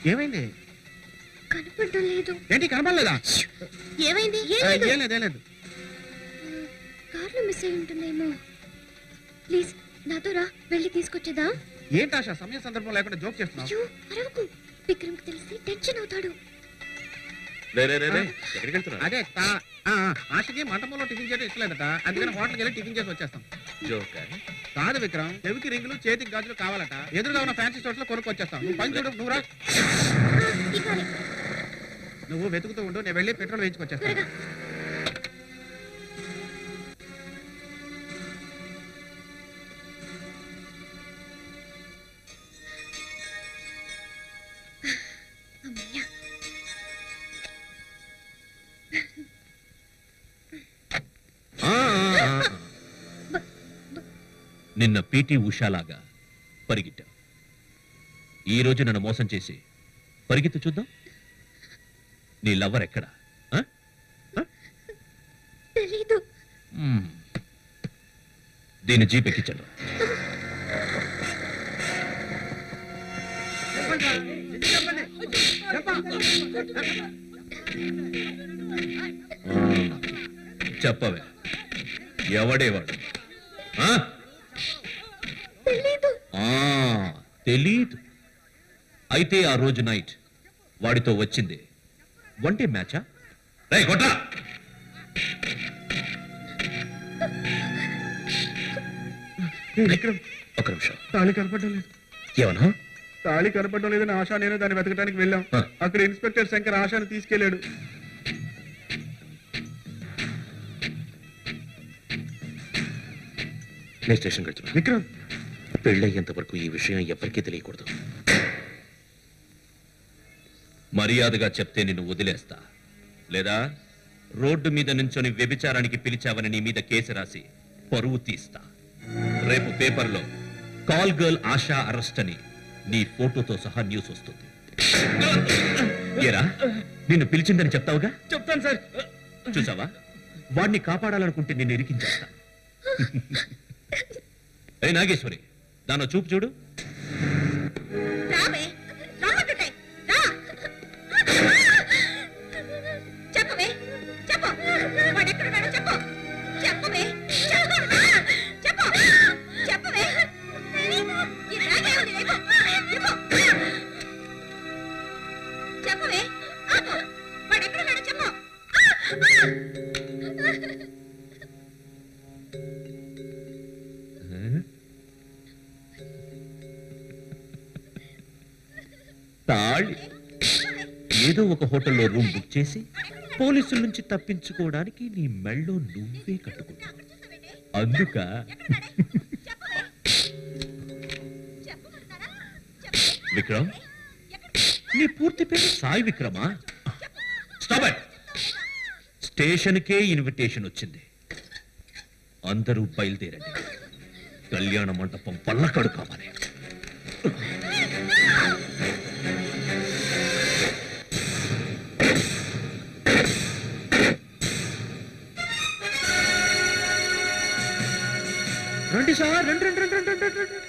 ఏమైంది కనపడటం లేదు ఏంటి కనపడలేదా ఏమైంది ఆ, ఏం లేదు ఏం లేదు కార్లో మిస్ అయి ఉంటుందేమో ప్లీజ్ నాతో రా వెళ్ళి తీసుకొచ్చేదా ఏంటి ఆశ సమయ సందర్భం లేకుండా జోక్ చేస్తున్నావు అయ్యో అరవకు విక్రమ్కి తెలిసి టెన్షన్ అవుతాడు రే రే రే రే ఎక్కడికి వెళ్తున్నా అదే తా- ఆ, ఆ, ఆశకి మంటపంలో టిఫిన్ చేయడం ఇష్టలేదట అందుకని హోటల్కి వెళ్ళి టిఫిన్ చేసి వచ్చేస్తాం జోక్ కాదు విక్రమ్ చెవికి రింగులు చేతికి గాజులు కావాలట ఎదురుగా ఉన్న ఫ్యాన్సీ స్టోర్స్ లో కొనుక్కు వచ్చేస్తాం నువ్వు పని చూడు నువ్వు రా నువ్వు వెతుకుతూ ఉండు నేను వెళ్ళి పెట్రోల్ వేయించుకొచ్చేస్తాను ఆ, ఆ, ఆ. నిన్న పీటీ ఉషాలాగా పరిగెట్టావు ఈ రోజు నన్ను మోసం చేసి పరిగెత్తు చూద్దాం నీ లవ్వర్ ఎక్కడా ఆ? తెలీదు మ్మ్. దీన్ని జీప్ ఎక్కించండి చెప్పవే ఎవడేవాడు ఆ? ఆ, తెలీదు అయితే ఆ రోజు నైట్ వాడితో వచ్చింది వన్ డే మ్యాచా రై కొట్రా విక్రమ్ ఒక నిమిషం తాళి కనపడడం లేదు ఏమన్నా తాళి కనపడడం లేదని ఆశ నేను దాన్ని వెతకడానికి వెళ్ళాం అక్కడ ఇన్స్పెక్టర్ శంకర్ ఆశాని తీసుకెళ్లాడు నేను స్టేషన్కి వెళ్తున్నా విక్రమ్ పెళ్ళయ్యేంత వరకు ఈ విషయం ఎవరికీ తెలియకూడదు మర్యాదగా చెప్తే నిన్ను వదిలేస్తా లేదా రోడ్డు మీద నుంచొని వ్యభిచారానికి పిలిచావని నీ మీద కేసు రాసి పరువు తీస్తా రేపు పేపర్లో కాల్ గర్ల్ ఆశా అరెస్ట్ అని నీ ఫోటోతో సహా న్యూస్ వస్తుంది ఏరా నిన్ను పిలిచిందని చెప్తావుగా చెప్తాను సార్ చూసావా వాడిని కాపాడాలనుకుంటే నిన్ను ఇరికించేస్తా ఏ నాగేశ్వరి దాని చూపు చూడు రావే రమ్మంటుంటే రా చెప్పవే చెప్పు వాడు ఎక్కడున్నాడో చెప్పు చెప్పవే చెప్పు చెప్పు చెప్పవే ఈ రాగే ఉంది రేపు చెప్పు చెప్పవే ఆపు వాడు ఎక్కడున్నాడో చెప్పు తాళి ఏదో ఒక హోటల్లో రూమ్ బుక్ చేసి పోలీసుల నుంచి తప్పించుకోవడానికి నీ మెళ్ళో నువ్వే కట్టుకున్నా అందుక విక్రమ్ నీ పూర్తి పేరు సాయి విక్రమా స్టాప్ ఇట్ స్టేషన్కే ఇన్విటేషన్ వచ్చింది అందరూ బయలుదేరండి కళ్యాణ మండపం పల్లకడు కావాలి రండి సార్ రండి రండి రండి రండి రండి రండి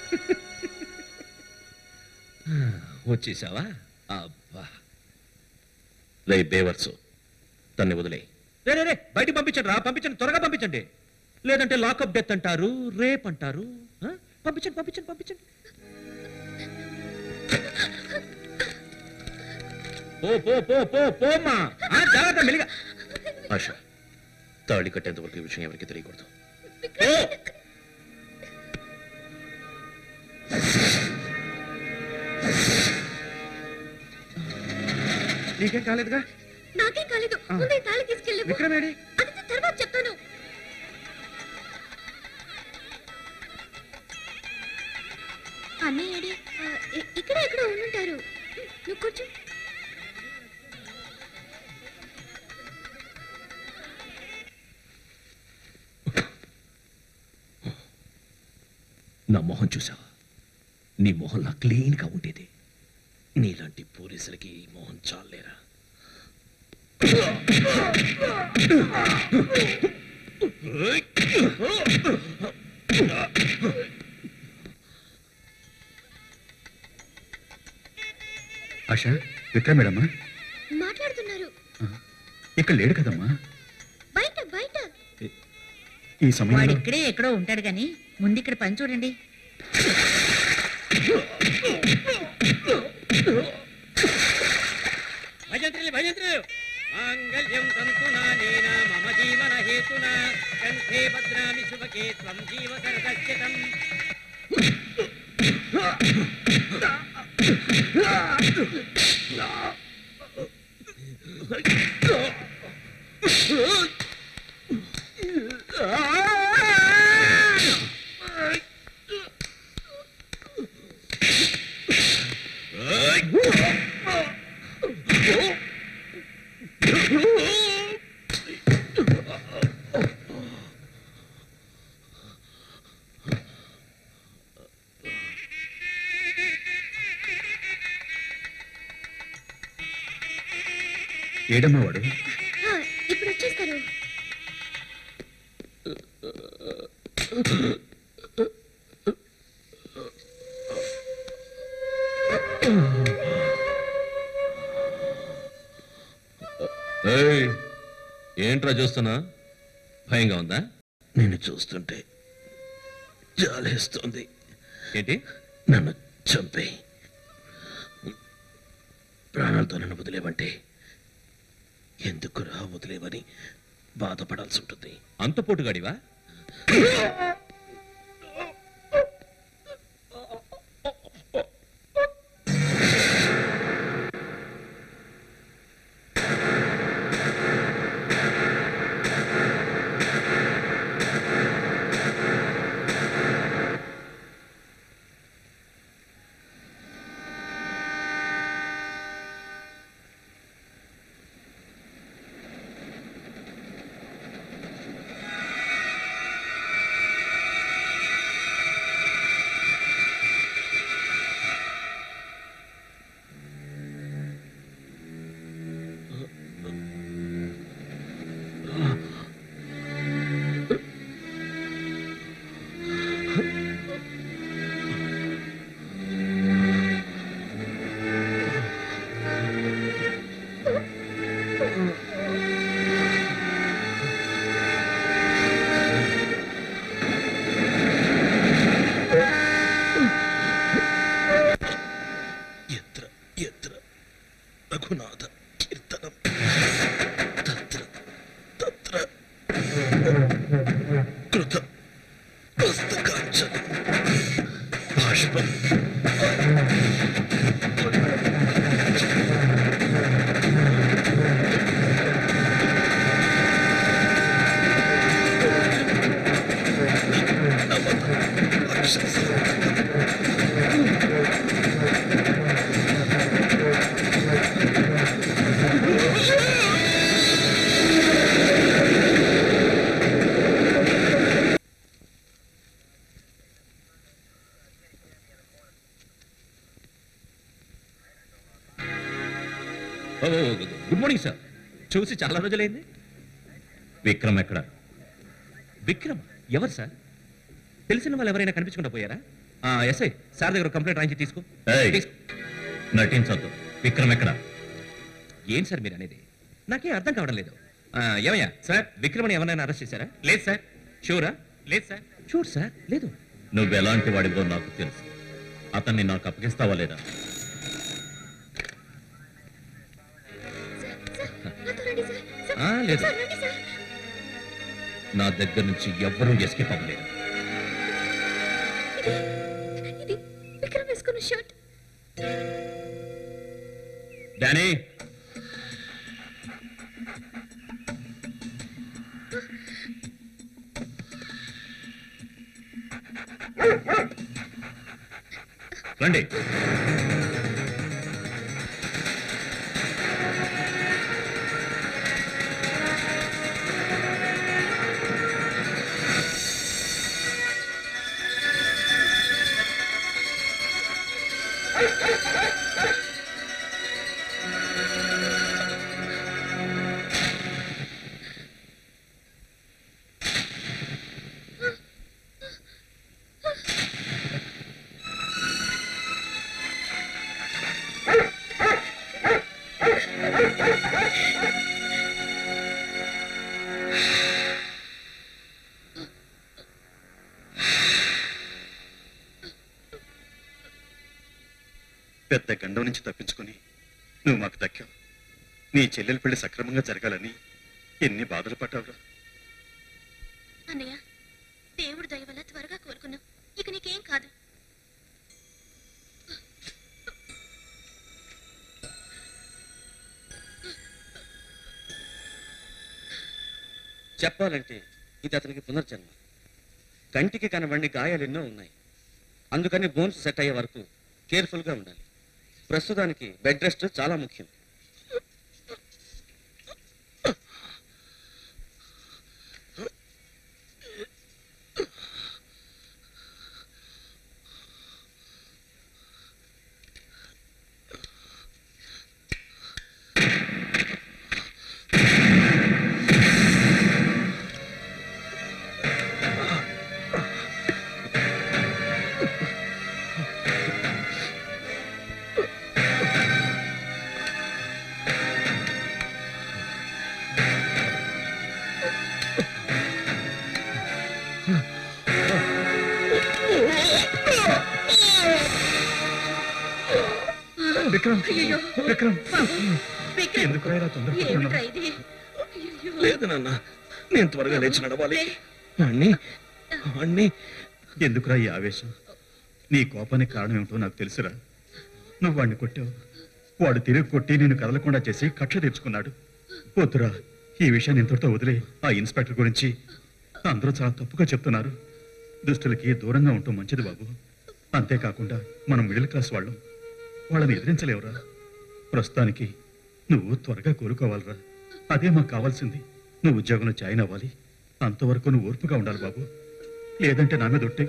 వచ్చేసావా అబ్బా రే బేవర్సు తన్ని వదిలే రే రే రే బయటికి పంపించండి రా పంపించండి త్వరగా పంపించండి లేదంటే లాకప్ డెత్ అంటారు రేప్ అంటారు ఆ? పంపించండి పంపించండి పంపించండి పో పో పో పో పోమ్మా ఆ, జాగ్రత్త మెల్లిగా ఆశ తాళి కట్టేంత వరకు ఈ విషయం ఎవరికి తెలియకూడదు ఓ నీకేం కాలేదుగా నాకేం కాలేదు ముందు ఈ తాళి తీసుకెళ్ళి విక్రమేడి అది తర్వాత చెప్తాను అన్నయ్య ఏడి? ఆ, ఇ- ఇక్కడ ఎక్కడ ఉండుంటారు నువ్వు కొంచెం నా మొహం చూసావా నీ మొహంలా క్లీన్ గా ఉండేది నీలాంటి పోలీసులకి ఈ మొహం చాలేరా ఆశ విక్రమ్ మేడమ్మా మాట్లాడుతున్నారు ఇక్కడ లేడు కదమ్మా బయట బయట ఈ వాడు సమయంలో ఇక్కడే ఎక్కడో ఉంటాడు గాని ముందు ఇక్కడ పని చూడండి భజంత్రులు భజంత్రులు మాంగళ్యం తంతునానేన మమ జీవన హేతునా కంఠే భద్రామి శుభకే త్వం జీవ సర్వస్యతం ఏడమ్మా వాడు ఆ, ఇప్పుడు వచ్చేస్తారు ఏయ్, ఏంట్రా చూస్తున్నా భయంగా ఉందా నిన్ను చూస్తుంటే జాలేస్తుంది ఏంటి నన్ను చంపే ప్రాణాలతో నన్ను వదిలేవంటే ఎందుకురా వదిలేవని బాధపడాల్సి ఉంటుంది అంత పోటుగాడివా ఎత్ర ఎత్ర రఘునాథ కీర్తనం తత్ర తత్ర కృత హస్తకాంచన బాష్పం ఓ, గుడ్ మార్నింగ్ సార్ చూసి చాలా రోజులైంది విక్రమ్ ఎక్కడ విక్రమ్ ఎవరు సార్ తెలిసిన వాళ్ళు ఎవరైనా కనిపించకుండా పోయారా ఆ, ఎస్ఐ సార్ దగ్గర కంప్లైంట్ రాయించి తీసుకో ఏయ్, తీసుకో. నటించొద్దు విక్రమ్ ఎక్కడ ఏం సార్ మీరు అనేది నాకేం అర్థం కావడం లేదు ఆ, ఏమయ్యా సార్ విక్రమని ఎవరైనా అరెస్ట్ చేశారా లేదు సార్ షూరా లేదు సార్ షూర్ సార్ లేదు నువ్వు ఎలాంటి వాడివో నాకు తెలుసు అతన్ని నాకు అప్పగిస్తావా లేదా నాతో రండి సార్ సార్, ఆ, లేదు. సార్, రండి సార్ నా దగ్గర నుంచి ఎవ్వరూ ఎస్కేప్ అవ్వలేదు ఇది విక్రమ్ వేసుకున్న షర్ట్ డానీ రండి పెద్ద గండం నుంచి తప్పించుకొని నువ్వు మాకు దక్కావు నీ చెల్లెల పెళ్లి సక్రమంగా జరగాలని ఎన్ని బాధలు పట్టావురా అన్నయ్య దేవుడు దయ వల్ల త్వరగా కోలుకున్నావు ఇక నీకేం కాదు చెప్పాలంటే ఇది అతనికి పునర్జన్మ కంటికి కనబడి గాయాలు ఎన్నో ఉన్నాయి అందుకని బోన్స్ సెట్ అయ్యే వరకు కేర్ఫుల్గా ఉండాలి ప్రస్తుతానికి బెడ్ రెస్ట్ చాలా ముఖ్యం విక్రమ్ అయ్యయ్యో. విక్రమ్ బాబు, విక్రమ్. ఎందుకు ఇలా తొందరపడుతున్నావు ఏమిట్రా ఇది అయ్యయ్యో. లేదు నాన్న నేను త్వరగా లేచి నడవాలి అన్నీ అన్నీ ఎందుకురా ఈ ఆవేశం నీ కోపానికి కారణం ఏమిటో నాకు తెలుసురా నువ్వు వాడిని కొట్టావు వాడు తిరిగి కొట్టి నేను కదలకుండా చేసి కక్ష తీర్చుకున్నాడు వద్దురా ఈ విషయాన్ని ఇంతటితో వదిలే ఆ ఇన్స్పెక్టర్ గురించి అందరూ చాలా తప్పుగా చెప్తున్నారు దుస్తులకి దూరంగా ఉండటం మంచిది బాబు అంతేకాకుండా మనం మిడిల్ క్లాస్ వాళ్ళం వాళ్ళని ఎదిరించలేవురా ప్రస్తుతానికి నువ్వు త్వరగా కోలుకోవాలిరా అదే మాకు కావాల్సింది నువ్వు ఉద్యోగంలో జాయిన్ అవ్వాలి అంతవరకు నువ్వు ఓర్పుగా ఉండాలి బాబు లేదంటే నా మీద ఒట్టే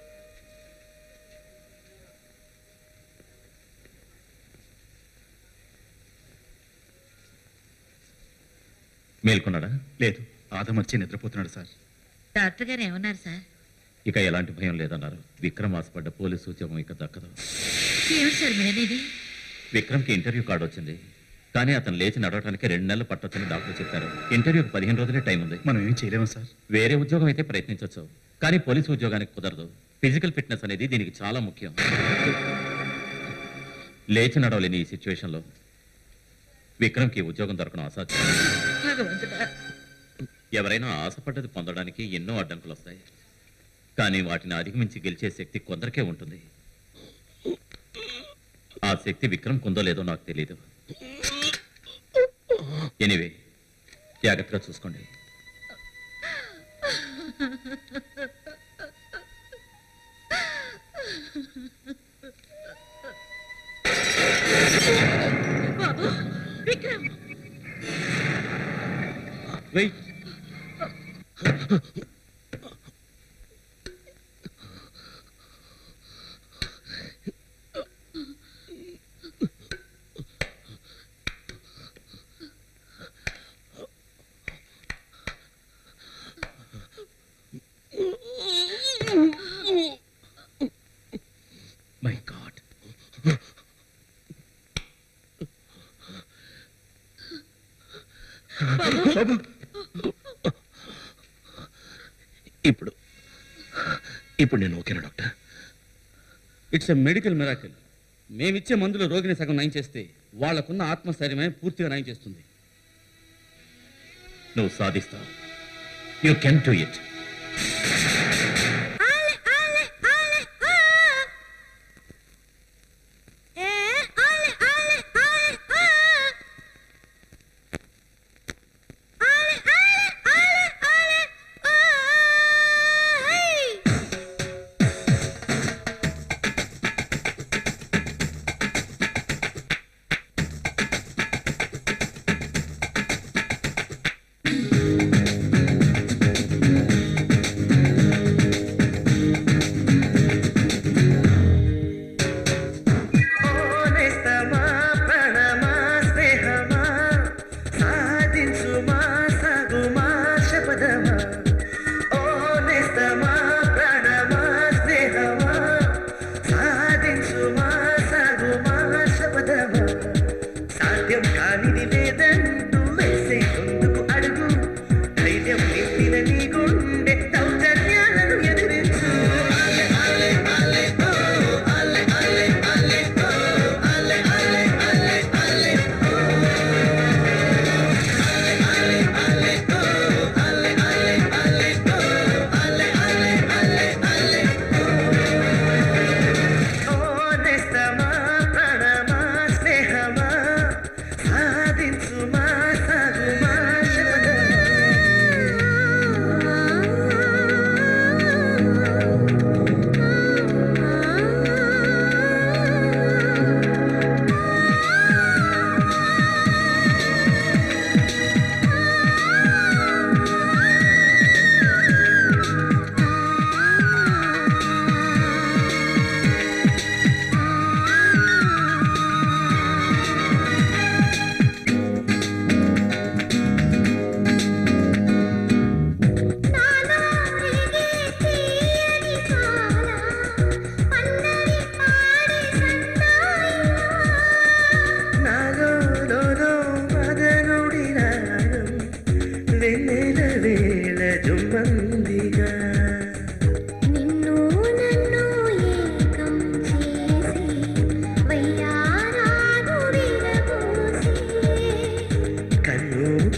మేల్కొన్నాడా లేదు ఆదమర్చి నిద్రపోతున్నాడు సార్ డాక్టర్ గారు ఏమన్నారు సార్ ఇక ఎలాంటి భయం లేదన్నారు విక్రమ్ ఆశపడ్డ పోలీసు ఉద్యోగం ఇక దక్కదు ఏమిటి సార్ మీరనేది విక్రమ్కి ఇంటర్వ్యూ కార్డు వచ్చింది కానీ అతను లేచి నడవడానికి రెండు నెలలు పట్టొచ్చని డాక్టర్ చెప్పారు ఇంటర్వ్యూకి పదిహేను రోజులే టైం ఉంది మనం ఏం చేయలేము సార్ వేరే ఉద్యోగం అయితే ప్రయత్నించవచ్చు కానీ పోలీసు ఉద్యోగానికి కుదరదు ఫిజికల్ ఫిట్నెస్ అనేది దీనికి చాలా ముఖ్యం లేచి నడవలేని ఈ సిచ్యువేషన్లో విక్రమ్కి ఉద్యోగం దొరకడం అసాధ్యం భగవంతుడా ఎవరైనా ఆశపడ్డది పొందడానికి ఎన్నో అడ్డంకులు వస్తాయి కానీ వాటిని అధిగమించి గెలిచే శక్తి కొందరికే ఉంటుంది ఆ శక్తి విక్రమ్ కుందో లేదో నాకు తెలియదు ఎనివే జాగ్రత్తగా చూసుకోండి బాబు విక్రమ్ వెయిట్ మై గాడ్ బాబు ఇప్పుడు ఇప్పుడు నేను ఓకేనా doctor it's a medical miracle మేమిచ్చే మందులు రోగిని సగం నయం చేస్తే వాళ్లకున్న ఆత్మస్థైర్యమే పూర్తిగా నయం చేస్తుంది నువ్వు సాధిస్తావు యూ కెన్ డూ ఇట్ ఆ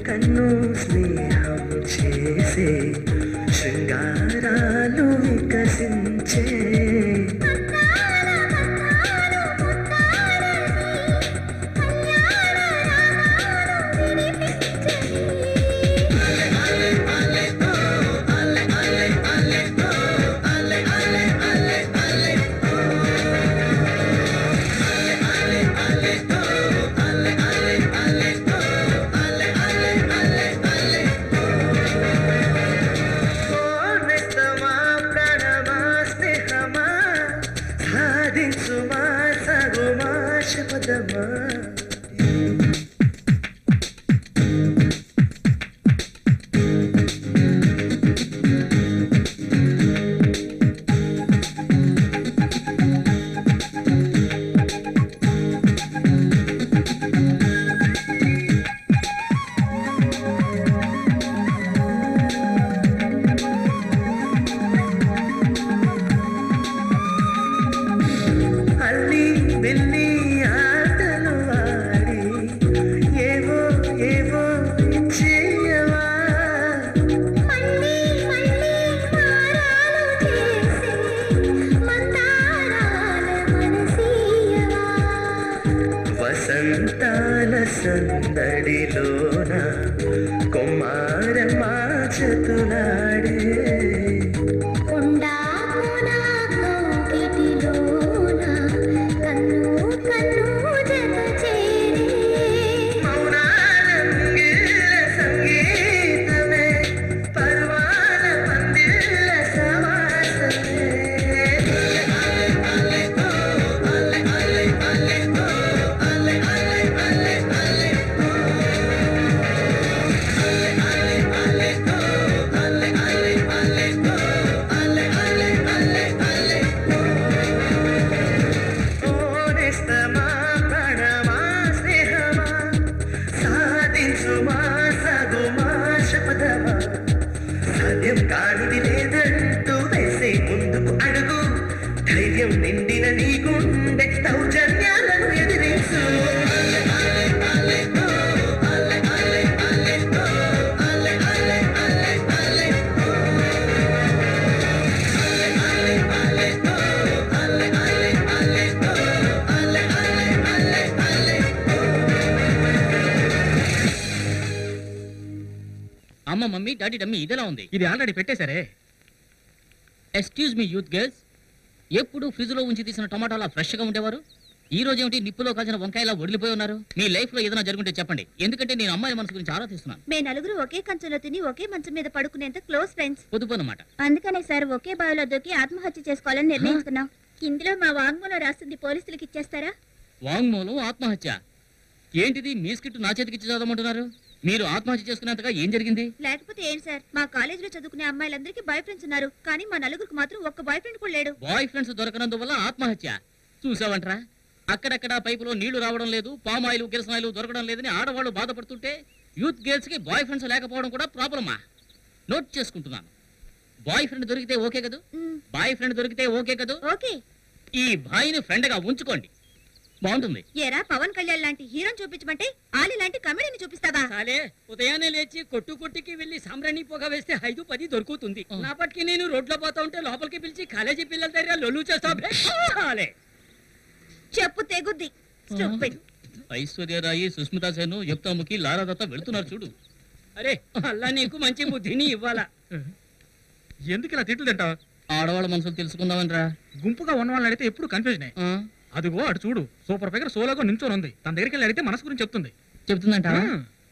కన్ను స్నేహం చేసే శృంగారాలు వికసించే ఓర్వెస్తమా ప్రాణమా స్నేహమా సాధించుమా సగుమా శపథమా అల్లి వెళ్ళి ఆటలు ఆడి ఏవో ఏవో చేయవా వసంతాల సందడిలోన కుమారమా చతులాడే మౌనానంగిల సంగీతమే పర్వాల పందిళ్ళ సమాసమే ఓనేస్తమా ప్రాణమా స్నేహమా సాధించుమా సగుమా శపథమా సాధ్యం కానిది లేదంటూ వేసే ముందుకు అడుగు ధైర్యం నిండిన నీ గుండె దౌర్జన్యాలను ఎదిరించు అమ్మ మమ్మీ డాడీ డమ్మీ ఇదెలా ఉంది ఇది ఆల్రెడీ పెట్టేశారే ఎక్స్క్యూజ్ మీ యూత్ గర్ల్స్ ఎప్పుడు ఫ్రిడ్జ్ లో ఉంచి తీసిన టమాటాలా ఫ్రెష్ గా ఉండేవారు ఈ రోజు ఏమిటి నిప్పులో కాల్చిన వంకాయలా వదిలిపోయి ఉన్నారు మీ లైఫ్ లో ఏదైనా జరుగుంటే చెప్పండి ఎందుకంటే నేను అమ్మాయి మనసు గురించి ఆరాధిస్తున్నాను మే నలుగురు ఒకే కంచంలో తిని ఒకే మంచం మీద పడుకునేంత క్లోజ్ ఫ్రెండ్స్ పొదుపు అన్నమాట అందుకనే సార్ ఒకే బావిలో దూకి ఆత్మహత్య చేసుకోవాలని నిర్ణయించుకున్నాం ఇందులో మా వాంగ్మూలం రాస్తుంది పోలీసులకు ఇచ్చేస్తారా వాంగ్మూలం ఆత్మహత్య ఏంటిది మీ స్కిట్ నా చేతికి ఇచ్చి చదవమంటున్నారు మీరు ఆత్మహత్య చేసుకున్నంతగా ఏం జరిగింది లేకపోతే ఏంటి సార్ మా కాలేజీలో చదువుకునే అమ్మాయిలందరికీ బాయ్ ఫ్రెండ్స్ ఉన్నారు కానీ మా నలుగురికి మాత్రం ఒక్క బాయ్ ఫ్రెండ్ కూడా లేడు బాయ్ ఫ్రెండ్స్ దొరకనందువల్ల ఆత్మహత్య చూసావంట్రా అక్కడక్కడ పైపులో నీళ్లు రావడం లేదు పామాయిలు కిరసనాయిలు దొరకడం లేదని ఆడవాళ్ళు బాధపడుతుంటే యూత్ గర్ల్స్ కి బాయ్ ఫ్రెండ్స్ లేకపోవడం కూడా ప్రాబ్లమా నోట్ చేసుకుంటున్నాను బాయ్ ఫ్రెండ్ దొరికితే ఓకే కదూ బాయ్ ఫ్రెండ్ దొరికితే ఓకే కదూ ఓకే ఈ బాయ్ని ఫ్రెండ్ గా ఉంచుకోండి బాగుంటుంది ఏరా పవన్ కళ్యాణ్ లాంటి హీరోని చూపించమంటే ఆలి లాంటి కమెడీని చూపిస్తావా చాలే ఉదయాన్నే లేచి కొట్టు కొట్టుకి వెళ్ళి సాంబ్రాణి పొగ వేస్తే ఐదు పది దొరుకుతుంది నాపటికి నేను రోడ్లో పోతా ఉంటే లోపలికి పిలిచి కాలేజీ పిల్లల దగ్గర లొల్లు చేస్తావు చాలే చెప్పు తెగుద్ది Stupid. ఐశ్వర్యరాయి సుస్మితా సేను యుక్తముఖి లారా దత్త వెళ్తున్నారు చూడు అరే అల్లా నీకు మంచి బుద్ధిని ఇవ్వాలా ఎందుకు ఇలా తిట్లు తింటావు ఆడవాళ్ళ మనసులు తెలుసుకుందామని గుంపుగా ఉన్న వాళ్ళని అడిగితే ఎప్పుడు కన్ఫ్యూజన్ అదిగో అటు చూడు సూపర్ ఫిగర్ సోలోగా నించొని ఉంది తన దగ్గరికి వెళ్ళి అడిగితే మనసు గురించి చెప్తుంది చెప్తుందంటావా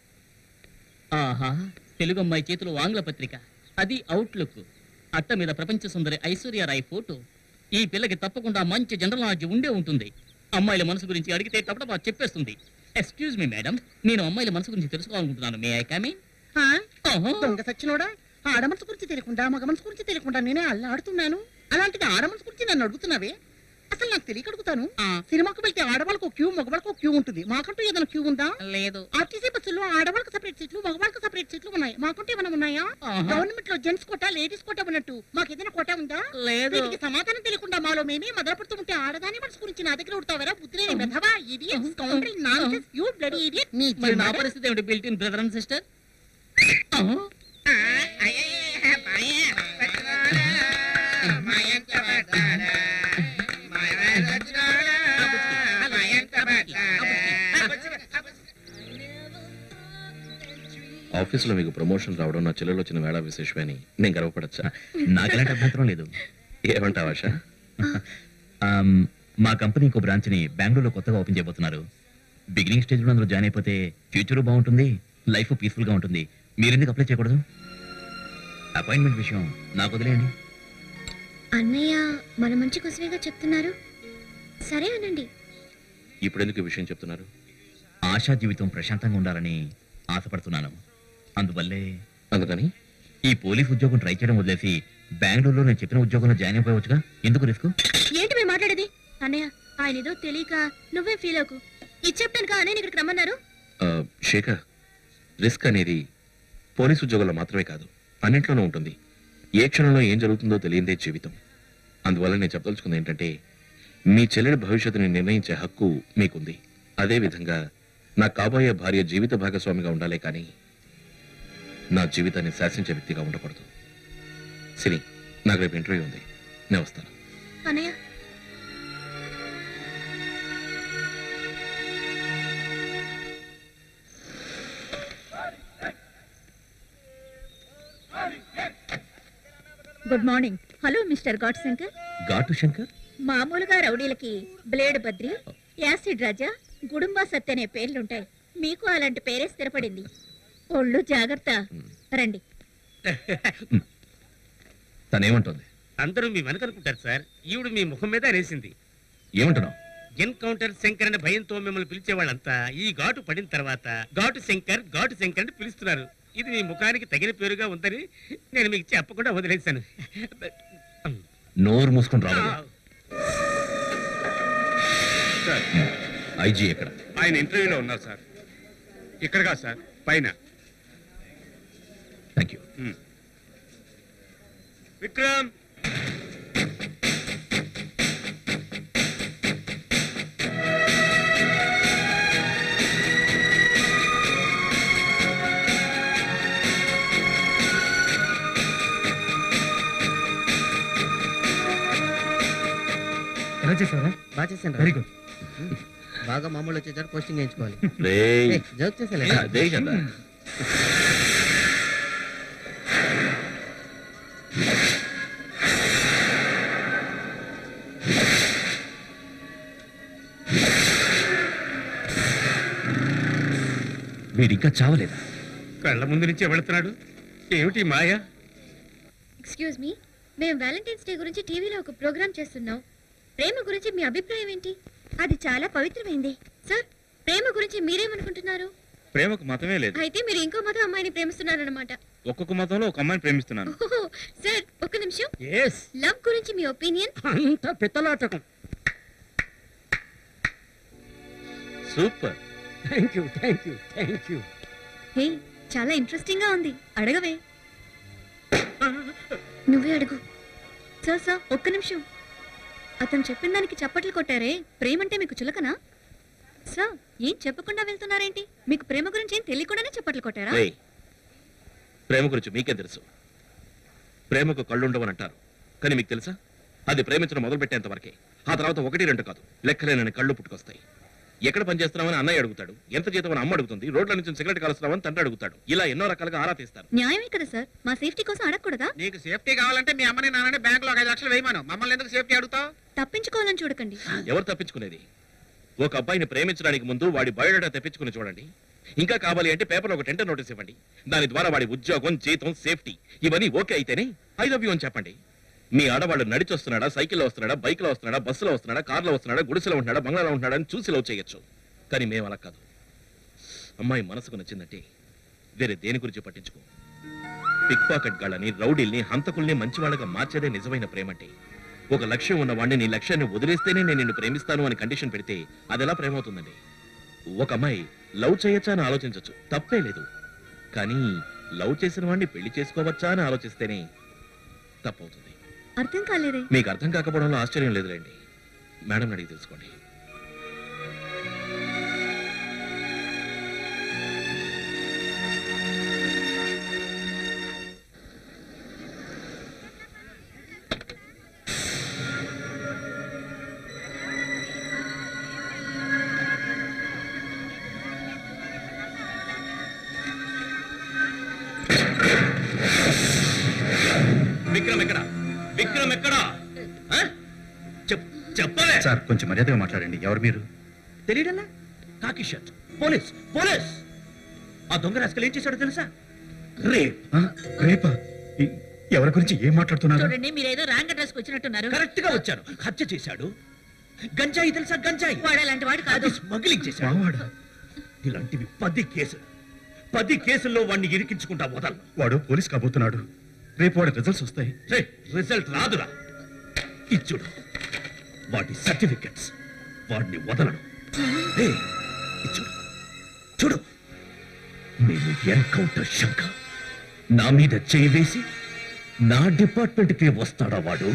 ఆహా తెలుగు అమ్మాయి చేతిలో ఆంగ్ల పత్రిక అది అవుట్లుక్ అట్ట మీద ప్రపంచ సుందరి ఐశ్వర్యరాయ్ ఫోటో ఈ పిల్లకి తప్పకుండా మంచి జనరల్ నాలెడ్జ్ ఉండే ఉంటుంది అమ్మాయిల మనసు గురించి అడిగితే టపటపా చెప్పేస్తుంది ఎక్స్క్యూజ్ మీ మేడం నేను అమ్మాయిల మనసు గురించి తెలుసుకోవాలనుకుంటున్నాను మే ఐ కమి దొంగ సచ్చినోడా ఆడ మనసు గురించి తెలియకుండా మగ మనసు గురించి తెలియకుండా నేనే అల్లాడుతున్నాను అలాంటిది ఆడ మనసు గురించి నన్ను అడుగుతున్నావే అసలు నాకు తెలియక అడుగుతాను సినిమాకు వెళ్తే ఆడవాళ్ళకు ఒక క్యూ మగవాళ్ళకు ఒక క్యూ ఉంటుంది మాకంటూ ఏదైనా క్యూ ఉందా లేదు ఆర్టీసీ బస్సులో ఆడవాళ్ళకి సపరేట్ సీట్లు మగవాళ్ళకి సపరేట్ సీట్లు ఉన్నాయి మాకంటూ ఏమైనా ఉన్నాయా ఆహా. గవర్నమెంట్ లో జెంట్స్ కోటా లేడీస్ కోటా ఉన్నట్టు మాకు ఏదైనా కోటా ఉందా లేదు. వీటికి సమాధానం తెలియకుండా మాలో మేమే మొదలుపడుతూ ఉంటే ఆడదాని మనసు గురించి నా దగ్గర ఉడతావరా బుద్ధి లేని మెధవా idiot scoundrel nonsense you bloody idiot నీ మరి నా జన్మ- పరిస్థితి ఏమిటి built in brother and sister ఆఫీసులో మీకు ప్రమోషన్ రావడం నా చెల్లెలు వచ్చిన వేళ విశేషమే అని నేను గర్వపడచ్చా నాకు ఎలాంటి అభ్యంతరం లేదు ఏమంటావు ఆశ ఆమ్, మా కంపెనీ ఇంకో బ్రాంచ్ని బెంగళూరులో కొత్తగా ఓపెన్ చేయబోతున్నారు బిగినింగ్ స్టేజ్లో అందులో జాయిన్ అయిపోతే ఫ్యూచర్ బాగుంటుంది లైఫ్ పీస్ఫుల్గా ఉంటుంది మీరు ఎందుకు అప్లై చేయకూడదు అపాయింట్మెంట్ విషయం నాకు వదిలేయండి అన్నయ్య మన మంచి కోసమేగా చెప్తున్నారు సరే అనండి ఇప్పుడు ఎందుకు ఈ విషయం చెప్తున్నారు ఆశా జీవితం ప్రశాంతంగా ఉండాలని ఆశపడుతున్నాను అందువల్లే అందుకని ఈ పోలీస్ ఉద్యోగం ట్రై చేయడం వదిలేసి బెంగళూరులో నేను చెప్పిన ఉద్యోగంలో జాయిన్ అయిపోవచ్చుగా ఎందుకు రిస్క్ ఏంటి మేము మాట్లాడేది అన్నయ్య ఆయన ఏదో తెలియక నువ్వే ఫీల్ అవ్వకు ఇది చెప్పడానికి అన్నయ్య ఇక్కడికి రమ్మన్నారు ఆ, శేఖర్ రిస్క్ అనేది పోలీస్ ఉద్యోగంలో మాత్రమే కాదు అన్నింట్లోనూ ఉంటుంది ఏ క్షణంలో ఏం జరుగుతుందో తెలియదే జీవితం అందువల్ల నేను చెప్పదలుచుకుంది ఏంటంటే మీ చెల్లెడి భవిష్యత్తుని నిర్ణయించే హక్కు మీకుంది అదే విధంగా నా కాబోయే భార్య జీవిత భాగస్వామిగా ఉండాలే కానీ నా జీవితాన్ని శాసించే వ్యక్తిగా ఉండకూడదు సిరి నాకు రేపు ఇంటర్వ్యూ ఉంది నేను వస్తాను అన్నయ్య good morning hello mister god Shankar ఘాటు శంకర్ మామూలుగా రౌడీలకి బ్లేడ్ బద్రి యాసిడ్ రాజా గుడుంబా సత్య అనే పేర్లుంటాయి మీకు అలాంటి పేరే స్థిరపడింది ఒళ్ళు జాగ్రత్త రండి తనేమంటుంది అందరూ మీ వెనకనుకుంటారు సార్ ఈవిడ మీ ముఖం మీద రేసింది ఏమంటున్నావు ఎన్కౌంటర్ శంకర్ అనే భయంతో మిమ్మల్ని పిలిచే వాళ్ళంతా ఈ ఘాటు పడిన తర్వాత ఘాటు శంకర్ ఘాటు శంకర్ అని పిలుస్తున్నారు ఇది మీ ముఖానికి తగిన పేరుగా ఉందని నేను మీకు చెప్పకుండా వదిలేశాను నోరు మూసుకొని రావాలి ఐజీ ఎక్కడ ఆయన ఇంటర్వ్యూలో ఉన్నారు సార్ ఇక్కడ కాదు సార్ పైన థ్యాంక్ యూ విక్రమ్ ఎలా చేశారా బాగా చేశాను వెరీ గుడ్ బాగా మామూలు వచ్చేసారు పోస్టింగ్ చేయించుకోవాలి రేయ్. ఏయ్, జోక్ చేసేలే అదే కదా వీడింకా చావలేదా కళ్ళ ముందు నుంచే వెళుతున్నాడు ఏమిటి ఈ మాయ ఎక్స్క్యూజ్ మీ మేము వ్యాలంటైన్స్ డే గురించి టీవీలో ఒక ప్రోగ్రామ్ చేస్తున్నాం ప్రేమ గురించి మీ అభిప్రాయం ఏంటి అది చాలా పవిత్రమైంది సార్ ప్రేమ గురించి మీరేమనుకుంటున్నారు ప్రేమకు మతమే లేదు అయితే మీరు ఇంకో మతం అమ్మాయిని ప్రేమిస్తున్నారన్నమాట ఒక్కొక్క మతంలో ఒక అమ్మాయిని ప్రేమిస్తున్నాను ఓహో, సార్ ఒక్క నిమిషం ఎస్ లవ్ గురించి మీ ఒపీనియన్ అంత పిత్తలాటకం super thank you thank you thank you hey చాలా ఇంట్రెస్టింగ్ గా ఉంది అడగవే నువ్వే అడుగు సార్ సార్ ఒక్క నిమిషం అతను చెప్పిన దానికి చప్పట్లు కొట్టారే ప్రేమంటే మీకు చులకనా సార్ ఏం చెప్పకుండా వెళ్తున్నారేంటి మీకు ప్రేమ గురించి ఏం తెలియకుండానే చప్పట్లు కొట్టారా రేయ్, ప్రేమ గురించి మీకే తెలుసు ప్రేమకు కళ్ళుండవని అంటారు కానీ మీకు తెలుసా అది ప్రేమించడం మొదలు పెట్టేంత వరకే ఆ తర్వాత ఒకటి రెండు కాదు లెక్కలేనని కళ్ళు పుట్టుకొస్తాయి ఎక్కడ పనిచేస్తున్నామని అన్నయ్య అడుగుతాడు ఎంత జీతం అని అమ్మ అడుగుతుంది రోడ్ల నుంచి సిగరెట్ కలుస్తున్నామని తండ్రి అడుగుతాడు ఇలా ఎన్నో రకాలుగా ఆరా తీస్తారు న్యాయమే కదా సార్ మా సేఫ్టీ కోసం అడగకూడదా నీకు సేఫ్టీ కావాలంటే మీ అమ్మని నాన్నని బ్యాంకులో ఒక ఐదు లక్షలు వేయమను మమ్మల్ని ఎందుకు సేఫ్టీ అడుగుతావు తప్పించుకోవాలని చూడకండి ఎవరు తప్పించుకునేది ఒక అబ్బాయిని ప్రేమించడానికి ముందు వాడి బయోడేటా తెప్పించుకుని చూడండి ఇంకా కావాలి అంటే పేపర్లో ఒక టెండర్ నోటీస్ ఇవ్వండి దాని ద్వారా వాడి ఉద్యోగం జీతం సేఫ్టీ ఇవన్నీ ఓకే అయితేనే ఐ లవ్ యూ అని చెప్పండి మీ ఆడవాళ్ళు నడిచి వస్తున్నాడా సైకిల్లో వస్తున్నాడా బైక్లో వస్తున్నాడా బస్సులో వస్తున్నాడా కార్లో వస్తున్నాడా గుడిసెలో ఉంటున్నాడా బంగ్లాలో ఉంటున్నాడా అని చూసి లవ్ చేయొచ్చు కానీ మేము అలా కాదు అమ్మాయి మనసుకు నచ్చిందంటే వేరే దేని గురించి పట్టించుకో పిక్ పాకెట్ గాళ్ళని రౌడీల్ని హంతకుల్ని మంచివాళ్ళగా మార్చేదే నిజమైన ప్రేమంటే ఒక లక్ష్యం ఉన్నవాడిని నీ లక్ష్యాన్ని వదిలేస్తేనే నేను నిన్ను ప్రేమిస్తాను అని కండిషన్ పెడితే అది ఎలా ప్రేమవుతుందండి ఒక అమ్మాయి లవ్ చేయొచ్చా అని ఆలోచించవచ్చు తప్పే లేదు కానీ లవ్ చేసిన వాడిని పెళ్లి చేసుకోవచ్చా అని ఆలోచిస్తేనే తప్పవుతుంది అర్థం కాలేదే మీకు అర్థం కాకపోవడంలో ఆశ్చర్యం లేదులేండి మేడం అడిగి తెలుసుకోండి విక్రమ్ ఎక్కడ విక్రమ్ ఎక్కడా ఆ? చెప్- చెప్పలే సార్ కొంచెం మర్యాదగా మాట్లాడండి ఎవరు మీరు తెలియడల్లా కాకి షర్ట్ పోలీస్ పోలీస్ ఆ దొంగ రాసుకలు ఏం చేశాడో తెలుసా రేప్ ఆ, రేపా ఈ- ఎవరి గురించి ఏం మాట్లాడుతున్నారు చూడండి మీరు ఏదో రాంగ్ అడ్రస్ కి వచ్చినట్టున్నారు కరెక్ట్ గా వచ్చాను హత్య చేశాడు గంజాయి తెలుసా గంజాయి వాడు అలాంటి వాడు కాదు స్మగ్లింగ్ చేశాడు ఇలాంటివి పది కేసులు పది కేసుల్లో వాడిని ఇరికించుకుంటా వదలను వాడు పోలీస్ కాబోతున్నాడు రేపు వాడి రిజల్ట్స్ వస్తాయి రే, రిజల్ట్ రాదురా ఇచ్చుడు వాటి సర్టిఫికెట్స్ వాడిని వదలను రే, ఇచ్చుడు చూడు నేను ఎన్కౌంటర్ శంక నా మీద చేయి వేసి నా డిపార్ట్మెంట్కి వస్తాడా వాడు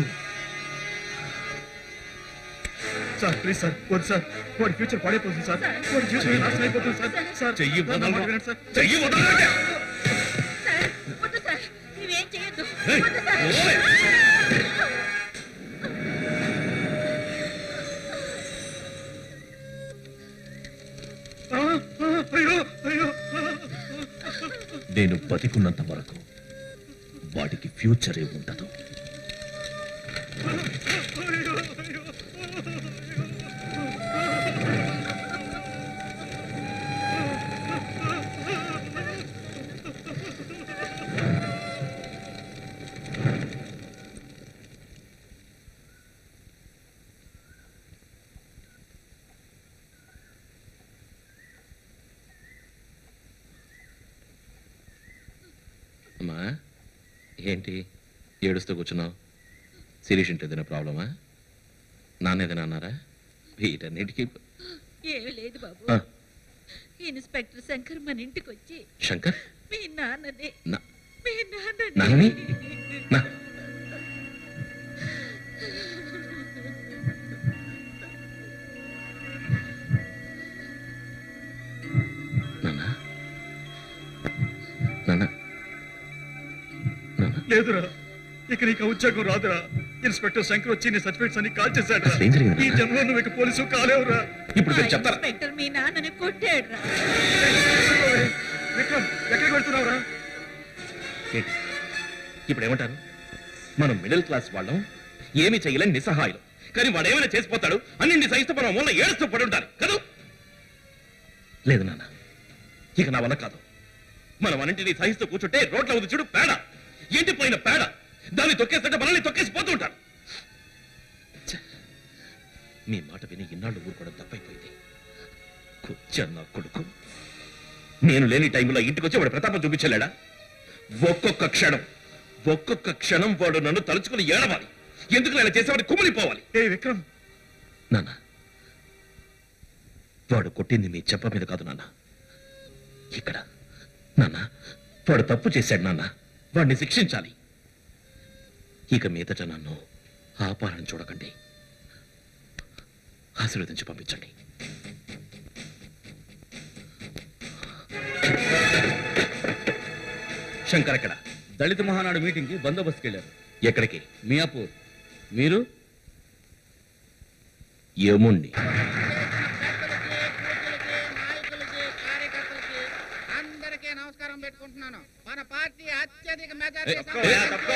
సార్ ప్లీజ్ సార్ వద్దు సార్ వాడి ఫ్యూచర్ పాడైపోతుంది సార్ వాడి ఫ్యూచర్ నాశనం అయిపోతుంది సార్ సార్ చెయ్యి నా మాట వదలరా. వినండి సార్ చెయ్యి వదలరా. వద్దు సార్ నువ్వేం చేయొద్దు ఏయ్, వద్దు సార్. ఓయ్. ఆ, ఆ, అయ్యో అయ్యో నేను బతికున్నంత వరకు వాడికి ఫ్యూచరే ఉండదు అమ్మా ఏంటి ఏడుస్తూ కూర్చున్నావు శిరీష్ ఇంటి ఏదైనా ప్రాబ్లమా నాన్న ఏదైనా అన్నారా వీటన్నిటికీ ఏమీ లేదు బాబు ఆ. ఇన్స్పెక్టర్ శంకర్ మన ఇంటికి వచ్చి శంకర్ మీ నాన్నని నా- మీ నాన్నని నాన్నని? నా నాన్న నాన్న లేదురా ఇక నీకు ఆ ఉద్యోగం రాదురా ఇన్స్పెక్టర్ శంకర్ వచ్చి నీ సర్టిఫికేట్స్ అన్ని కాల్ చేశాడు అసలు ఏం జరిగింది ఈ జన్మలో నువ్వు ఇక పోలీసు కాలేవురా ఇప్పుడు ఆ మీరు చెప్తారా ఇన్స్పెక్టర్ మీ నాన్నని కొట్టాడు రా విక్రమ్ ఎక్కడికి వెళ్తున్నావురా ఏంటి? ఇప్పుడు ఏమంటారు మనం మిడిల్ క్లాస్ వాళ్ళం ఏమి చేయలేని నిస్సహాయులు కానీ వాడు ఏమైనా చేసిపోతాడు అన్నింటి సహిస్తూ మనం మూల ఏడుస్తూ పడి ఉంటారు కదా లేదు నాన్న ఇక నా వల్ల కాదు మనం అన్నింటినీ సహిస్తూ కూర్చుంటే రోడ్ల ఉంది చూడు పేడ ఎండిపోయిన పేడ దాన్ని తొక్కేస్తుంటే మనల్ని తొక్కేసి పోతూ ఉంటారు ఛ! మీ మాట విని ఇన్నాళ్ళు ఊరుకోవడం తప్పైపోయింది కూర్చొని నా కొడుకు నేను లేని టైంలో ఇంటికి వచ్చి వాడు ప్రతాపం చూపించలేడా ఒక్కొక్క క్షణం ఒక్కొక్క క్షణం వాడు నన్ను తలుచుకుని ఏడవాలి ఎందుకు ఇలా చేసేవాడు కుమిలిపోవాలి ఏ విక్రమ్ నాన్న వాడు కొట్టింది మీ చెప్ప మీద కాదు నాన్న ఇక్కడ నాన్న వాడు తప్పు చేశాడు నాన్న వాడిని శిక్షించాలి ఇక మీదట నన్ను ఆపాలని చూడకండి ఆశీర్వదించి పంపించండి శంకర్ ఎక్కడ దళిత మహానాడు మీటింగ్ కి బందోబస్తుకి వెళ్ళారు ఎక్కడికి మియాపూర్ మీరు యముణ్ణి అందరికీ నమస్కారం పెట్టుకుంటున్నాను మన పార్టీ అత్యధిక ఏయ్, మెజారిటీ ఏయ్, తప్పుకో.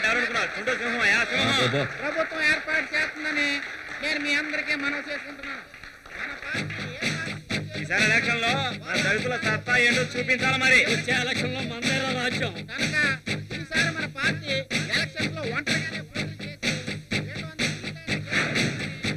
బాబా. ప్రభుత్వం ఏర్పాటు చేస్తుందని నేను మీ అందరికీ మనవి చేసుకుంటున్నాను మన పార్టీ ఈసారి ఎలక్షన్ లో మన దళితుల సత్తా ఏంటో చూపించాలి మరి వచ్చే ఎలక్షన్ లో మందేరా రాజ్యం కనుక ఈసారి మన పార్టీ ఎలక్షన్స్ లో ఒంటరిగానే పోటీ చేసి రెండు వందల సీట్లైనా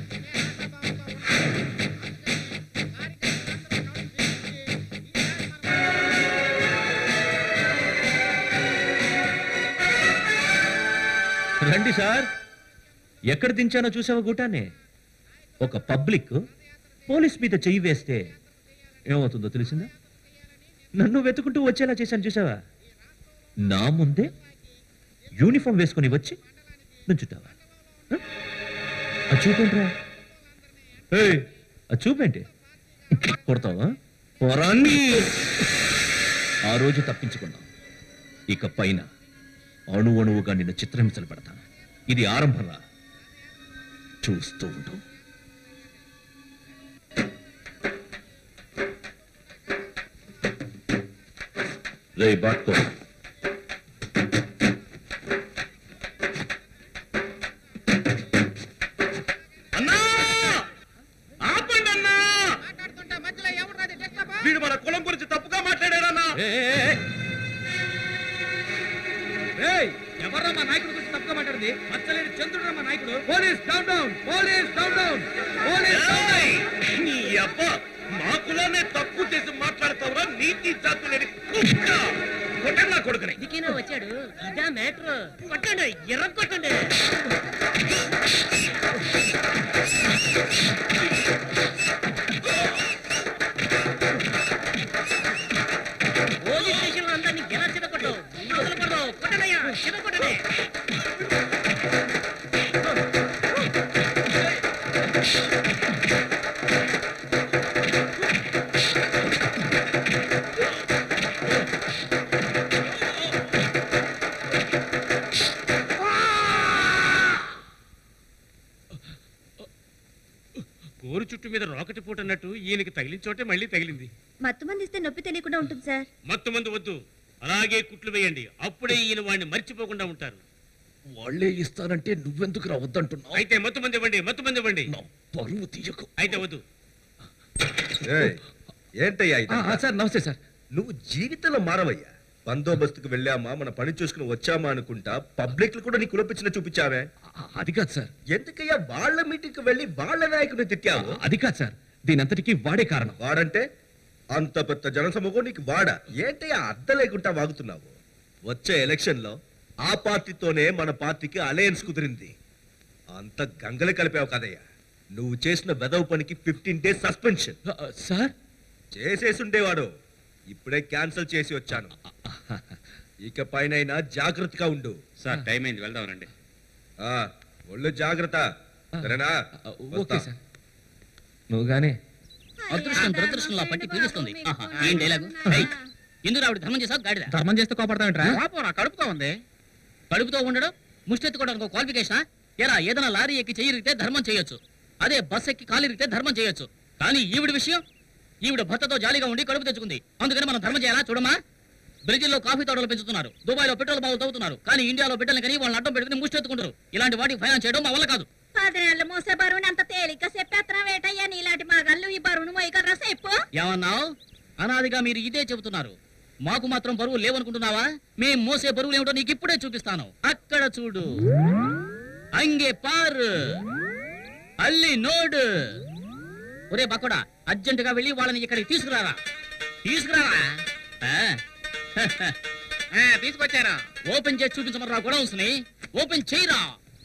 రండి సార్ ఎక్కడ దించానో చూసావా గూటాన్ని ఒక పబ్లిక్ పోలీస్ మీద చెయ్యి వేస్తే ఏమవుతుందో తెలిసిందా నన్ను వెతుకుంటూ వచ్చేలా చేశాను చూసావా నా ముందే యూనిఫామ్ వేసుకొని వచ్చి నుంచుతావా హ? అది చూపండిరా ఏయ్, అది చూపేంటి కొడతావా పొరాన్ని ఆ రోజు తప్పించుకున్నాం ఇక పైన అణు అణువుగా నిన్ను చిత్రహింసలు పెడతాను ఇది ఆరంభంరా చూస్తూ ఉండు రే బాట్కో మా నాయకుడు గురించి తప్పుగా మాట్లాడింది అచ్చలేని చంద్రుడు మా నాయకుడు police down down police down down police నీ అబ్బా మా కులానే తప్పు చేసి మాట్లాడతావురా నీతి జాతులేని కుక్క కొట్టండి నా కొడుకుని ఇదికేనా వచ్చాడు ఇదా మ్యాటర్ కొట్టండి ఎర్ర కొట్టండి పోలీస్ స్టేషన్ లో అందరినీ ఎలా చిన్నకొట్టు వదలకూడదు కొట్టడయ్యా చిన్నకొట్టండి గోరు చుట్టు మీద రాకెట్ పూట అన్నట్టు ఈయనకి తగిలిన చోటే మళ్ళీ తగిలింది మత్తు మంది ఇస్తే నొప్పి తెలియకుండా ఉంటుంది సార్ మత్తు మందు వద్దు అలాగే కుట్లు వేయండి అప్పుడే ఈయన వాడిని మర్చిపోకుండా ఉంటారు వాళ్ళే ఇస్తానంటే నువ్వెందుకు రావద్దంటున్నావు అయితే మత్తు మంది ఇవ్వండి మత్తు మంది ఇవ్వండి పరువు తీయకు అయితే వద్దు ఏయ్, ఏంటయ్యా ఇది సార్ నమస్తే సార్ నువ్వు జీవితంలో మారవయ్యా బందోబస్తుకు వెళ్ళామా మన పని చూసుకుని వచ్చామా అనుకుంటా పబ్లిక్ కూడా నీ కులపించిన చూపించావే అది కాదు సార్ ఎందుకయ్యా వాళ్ళ మీటింగ్ వెళ్ళి వాళ్ళ నాయకుని తిట్టావు అది కాదు సార్ దీనంతటికీ వాడే కారణం వాడంటే అంత పెద్ద జనసమూహం నీకు వాడా ఏంటయ్యా అర్థం లేకుండా వాగుతున్నావు వచ్చే ఎలక్షన్ లో ఆ పార్టీతోనే మన పార్టీకి అలయన్స్ కుదిరింది అంత గంగలు కలిపావు కదయ్యా నువ్వు చేసిన వెదవ పనికి ఫిఫ్టీన్ డేస్ సస్పెన్షన్ సార్ చేసేసి ఉండేవాడు ఇప్పుడే క్యాన్సిల్ చేసి వచ్చాను ఇక పైన జాగ్రత్తగా ఉండు సార్ టైం అయింది వెళ్దాం రండి ఆ, ఒళ్ళు జాగ్రత్త సరేనా ఓకే సార్ నువ్వు గానే అదృష్టం దురదృష్టంలో పట్టి పీడిస్తుంది ఆహా, ఏం డైలాగు ఏయ్, ఎందుకు ఆవిడ ధర్మం చేసావు గాడిద ధర్మం చేస్తే కోపడతావేంట్రా కోపం నా కడుపుతో ఉంది కడుపుతో ఉండడం ముష్టెత్తుకోవడానికి క్వాలిఫికేషన్ ఎరా ఏదైనా లారీ ఎక్కి చెయ్యిరిగితే ధర్మం చేయొచ్చు అదే బస్ ఎక్కి కాలిరిగితే ధర్మం చేయొచ్చు కానీ ఈవిడ విషయం ఈవిడ భర్తతో జాలీగా ఉండి కడుపు తెచ్చుకుంది అందుకని మనం ధర్మం చేయాలా చూడమా బ్రెజిల్లో కాఫీ తోటలు పెంచుతున్నారు దుబాయ్లో పెట్రోల్ బావులు తవ్వుతున్నారు కానీ ఇండియాలో బిడ్డలు కానీ వాళ్ళని అడ్డం పెట్టుకుని ముష్టెత్తుకుంటారు ఇలాంటి వాటికి ఫైనాన్స్ చేయడం మా వల్ల కాదు పదేళ్ళు మోసే బరువుని అంత తేలిక చెప్పేత్తనం వేటయ్యా నీలాంటి మగళ్ళు ఈ బరువును మోయగలరా చెప్పు ఏమన్నావు అనాదిగా మీరు ఇదే చెబుతున్నారు మాకు మాత్రం బరువు లేవనుకుంటున్నావా మేం మోసే బరువులు ఏమిటో నీకు ఇప్పుడే చూపిస్తాను అక్కడ చూడు అంగే పారు అల్లి నోడు ఒరే బక్కడా అర్జెంటుగా వెళ్ళి వాళ్ళని ఇక్కడికి తీసుకురారా తీసుకురారా ఆ. తీసుకొచ్చారా ఓపెన్ చేసి చూపించమరా గొడవల్స్ని ఓపెన్ చేయరా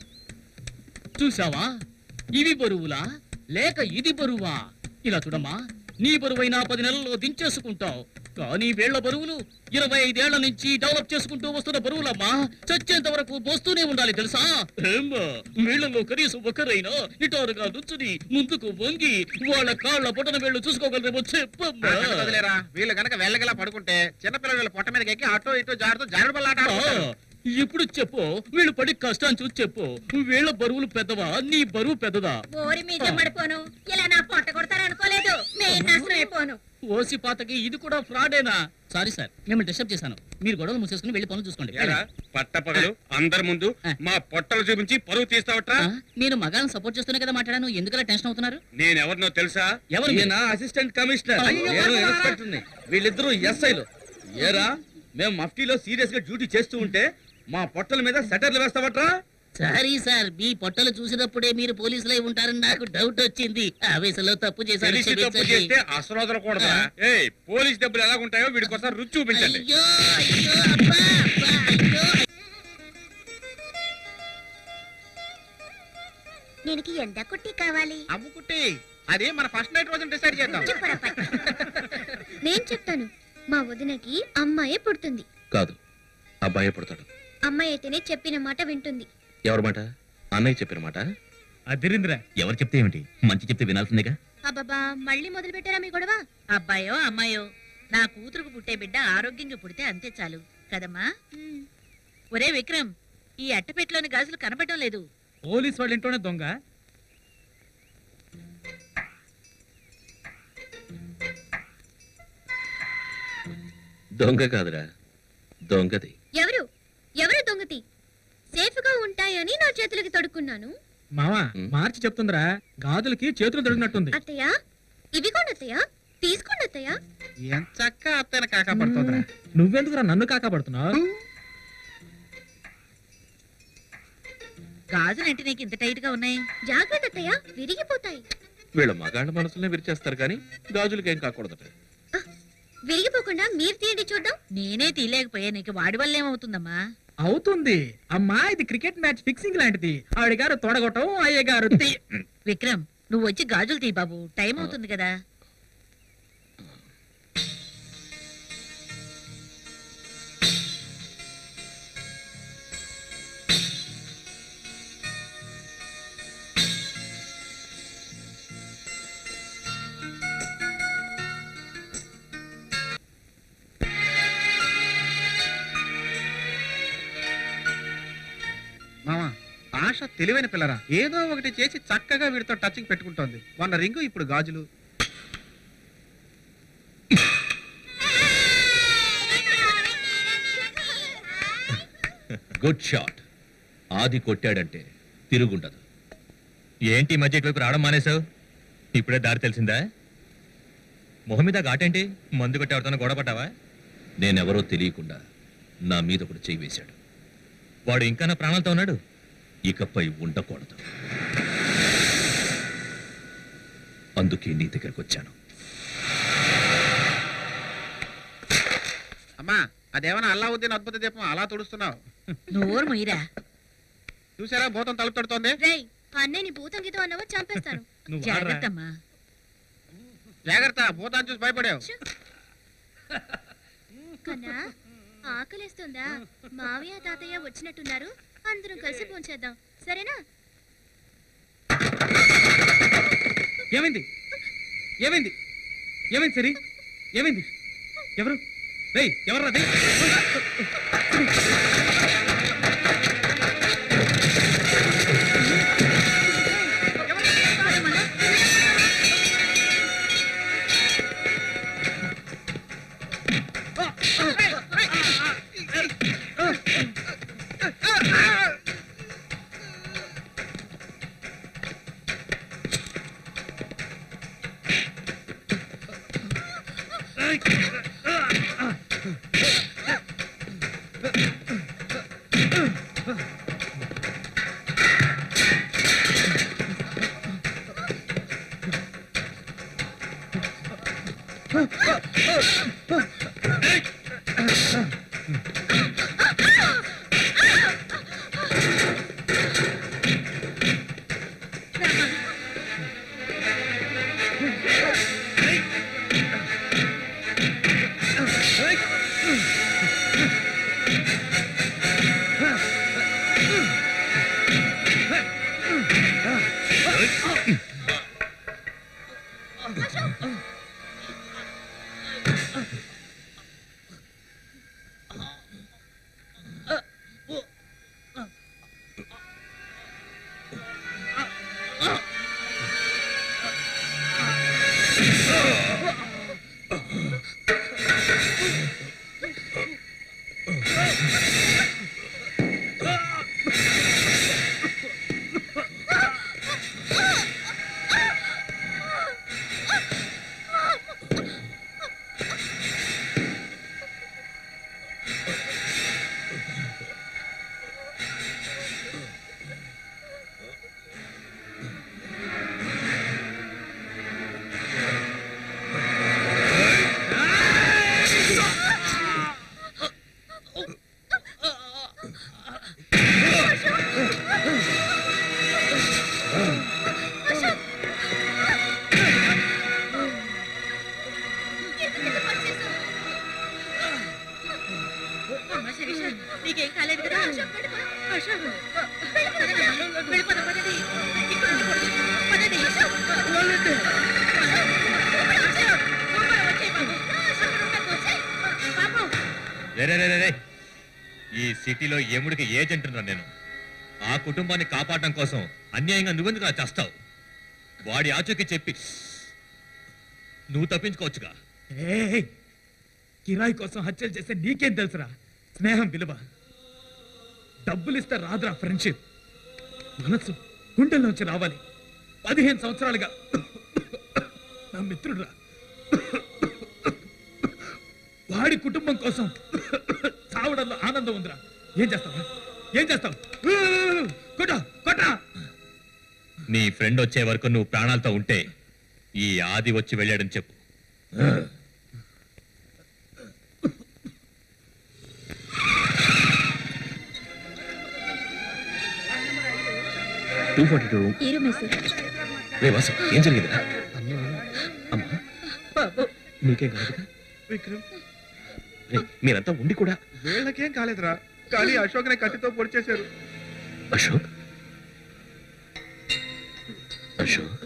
చూసావా ఇవి బరువులా లేక ఇది బరువా ఇలా చూడమ్మా నీ బరువైనా పది నెలల్లో దించేసుకుంటావు కానీ వీళ్ళ బరువులు ఇరవై ఐదేళ్ల నుంచి డెవలప్ చేసుకుంటూ వస్తున్న బరువులమ్మా చచ్చేంత వరకు మోస్తూనే ఉండాలి తెలుసా ఏమ్మా వీళ్ళలో కనీసం ఒకరైనా నిటారుగా నుంచుని ముందుకు వంగి వాళ్ళ కాళ్ళ బొటన వేళ్ళు చూసుకోగలరేమో చెప్పమ్మా వదిలేరా వీళ్ళు గనక వెళ్ళగలా పడుకుంటే చిన్నపిల్లలు వీళ్ళ పొట్ట మీదకి ఎక్కి అటో ఇటో జారుతూ జారుడు బల్లాట ఆ, ఇప్పుడు చెప్పు వీళ్ళు పడి కష్టాన్ని చూసి చెప్పు వీళ్ళ బరువులు పెద్దవా నీ బరువు పెద్దదా ఓరి మీ జమ్మడిపోను ఇలా నా పొట్ట కొడతారనుకోలేదు నేను నాశనం అయిపోను ఓసి పాతకి ఇది కూడా ఫ్రాడేనా సారీ సార్ మిమ్మల్ని డిస్టర్బ్ చేశాను మీరు గొడవలు మూసేసుకుని వెళ్ళి పనులు చూసుకోండి ఏరా, పట్టపగలు అందరి ముందు మా పొట్టలు చూపించి పరువు తీస్తావట్రా ఆ, నేను మగాళ్ళని సపోర్ట్ చేస్తూనే కదా మాట్లాడాను ఎందుకలా టెన్షన్ అవుతున్నారు నేను ఎవరినో తెలుసా ఎవరు ఈయన అసిస్టెంట్ కమిషనర్ అయ్యో, నేను భగవాన్. ఇన్స్పెక్టర్ని వీళ్ళిద్దరూ ఎస్ఐలు ఏరా మేము మఫ్టీలో సీరియస్ గా డ్యూటీ చేస్తూ ఉంటే మా పొట్టల మీద సెటర్లు వేస్తావట్రా సారీ సార్ మీ పొట్టలు చూసినప్పుడే మీరు పోలీసులై ఉంటారని నాకు డౌట్ వచ్చింది ఆవేశంలో తప్పు చేశారు తెలిసి తప్పు క్షమించండి. చేస్తే అసరోదరకూడదా ఏయ్ పోలీస్ డబ్బులు ఎలా ఉంటాయో వీడికి ఒకసారి రుచి చూపించండి అయ్యో అయ్యో అబ్బా అబ్బా అయ్యో దీనికి ఎంత కుట్టి కావాలి అమ్ముకుట్టి అది మన ఫస్ట్ నైట్ రోజున డిసైడ్ చేద్దాం నేను చెప్తాను మా వదినకి అమ్మాయే పుడుతుంది కాదు అబ్బాయి పుడతాడు అమ్మాయి అయితేనే చెప్పిన మాట వింటుంది ఎవరి మాట అన్నయ్య చెప్పిన మాట అదిరింద్రా ఎవరు చెప్తే ఏమిటి మంచి చెప్తే వినాల్సిందేగా అబ్బబ్బా మళ్ళీ మొదలు పెట్టారా మీ గొడవ అబ్బాయో అమ్మాయో నా కూతురుకు పుట్టే బిడ్డ ఆరోగ్యంగా పుడితే అంతే చాలు కదమ్మా ఒరే విక్రమ్ ఈ అట్టపెట్లోని గాజులు కనబడటం లేదు పోలీస్ వాళ్ళ ఇంట్లోనే దొంగ దొంగ కాదురా దొంగది ఎవరు ఎవరు దొంగతి సేఫ్ గా ఉంటాయని నా చేతులకి తొడుక్కున్నాను మావా మార్చి చెప్తుందిరా గాజులకి చేతులు దొరికినట్టుంది అత్తయ్య ఇవి కూడా అత్తయ్య తీసుకోండి అత్తయ్య ఎంత చక్క అత్తయ్య కాకా పడుతుందిరా నువ్వెందుకురా నన్ను కాకా పడుతున్నావు గాజులేంటి నీకు ఇంత టైట్ గా ఉన్నాయి జాగ్రత్త అత్తయ్య విరిగిపోతాయి వీళ్ళ మగాళ్ళ మనసులనే విరిచేస్తారు కానీ గాజులకేం కాకూడదట విరిగిపోకుండా మీరు తీయండి చూద్దాం నేనే తీయలేకపోయా నీకు వాడి వల్ల ఏమవుతుందమ్మా అవుతుంది అమ్మా ఇది క్రికెట్ మ్యాచ్ ఫిక్సింగ్ లాంటిది ఆవిడ గారు తొడగొట్టం అయ్య గారు తీ- విక్రమ్ నువ్వు వచ్చి గాజులు తీ బాబు టైం అవుతుంది కదా మామా ఆశ తెలివైన పిల్లరా ఏదో ఒకటి చేసి చక్కగా వీడితో టచింగ్ పెట్టుకుంటోంది మొన్న రింగు ఇప్పుడు గాజులు గుడ్ షాట్ ఆది కొట్టాడంటే తిరుగుండదు ఏంటి ఈ మధ్య ఇటువైపు రావడం మానేశావు ఇప్పుడే దారి తెలిసిందా మొహం మీద ఘాటేంటి మందు కొట్టి ఎవరితోనో గొడవ పడ్డావా నేనెవరో తెలియకుండా నా మీద ఒకడు చేయి వేశాడు వాడు ఇంకా నా ప్రాణాలతో ఉన్నాడు ఇకపై ఉండకూడదు అందుకే నీ దగ్గరకు వచ్చాను అమ్మా అదేమన్నా అల్లావుద్దీన్ అద్భుత దీపం అలా తుడుస్తున్నావు నోరు మొయ్యరా చూసారా భూతం తలుపు తడుతోంది రేయ్ అన్నయ్యని భూతం గీతం అన్నావో చంపేస్తాను నువ్వు జాగ్రత్తమ్మా జాగ్రత్త భూతాన్ని చూసి భయపడావు కన్నా ఆకలిస్తుందా మావయ్య తాతయ్య వచ్చినట్టున్నారు అందరం కలిసి భోంచేద్దాం సరేనా ఏమైంది ఏమైంది ఏమైంది సరి ఏమైంది ఎవరు రేయ్ ఎవరు అది అమ్మా శిరీష నీకేం కాలేదు కదా అశోక్ పదండి, వెళ్ళిపోదాం, పదండి. ఇక్కడ ఉండకూడదు. పదండి. పదండి. రే రే రే, రే రే. ఈ సిటీలో ఎముడికి ఏజెంట్ నేను ఆ కుటుంబాన్ని కాపాడడం కోసం అన్యాయంగా నువ్వెందుకు నా చేస్తావు వాడి ఆచూకీ చెప్పి నువ్వు తప్పించుకోవచ్చుగా ఏయ్! కిరాయి కోసం హత్యలు చేస్తే నీకేం తెలుసురా స్నేహం విలువ డబ్బులు ఇస్తే రాదురా ఫ్రెండ్షిప్ మనసు గుండెల్లోంచి రావాలి పదిహేను సంవత్సరాలుగా నా మిత్రుడురా వాడి కుటుంబం కోసం చావడంలో ఆనందం ఉందిరా ఏం చేస్తావు ఏం చేస్తావు కొట్ట నీ ఫ్రెండ్ వచ్చే వరకు నువ్వు ప్రాణాలతో ఉంటే ఈ ఆది వచ్చి వెళ్ళాడని చెప్పు టూ ఫార్టీ టూ ఈ రూమే సార్ రే వాసు ఏం జరిగిందిరా అమ్మా నీకేం కాదు విక్రమ్ రే మీరంతా ఉండి కూడా వీళ్ళకేం కాలేదురా కానీ అశోక్ని కత్తితో పొడిచేశారు అశోక్ అశోక్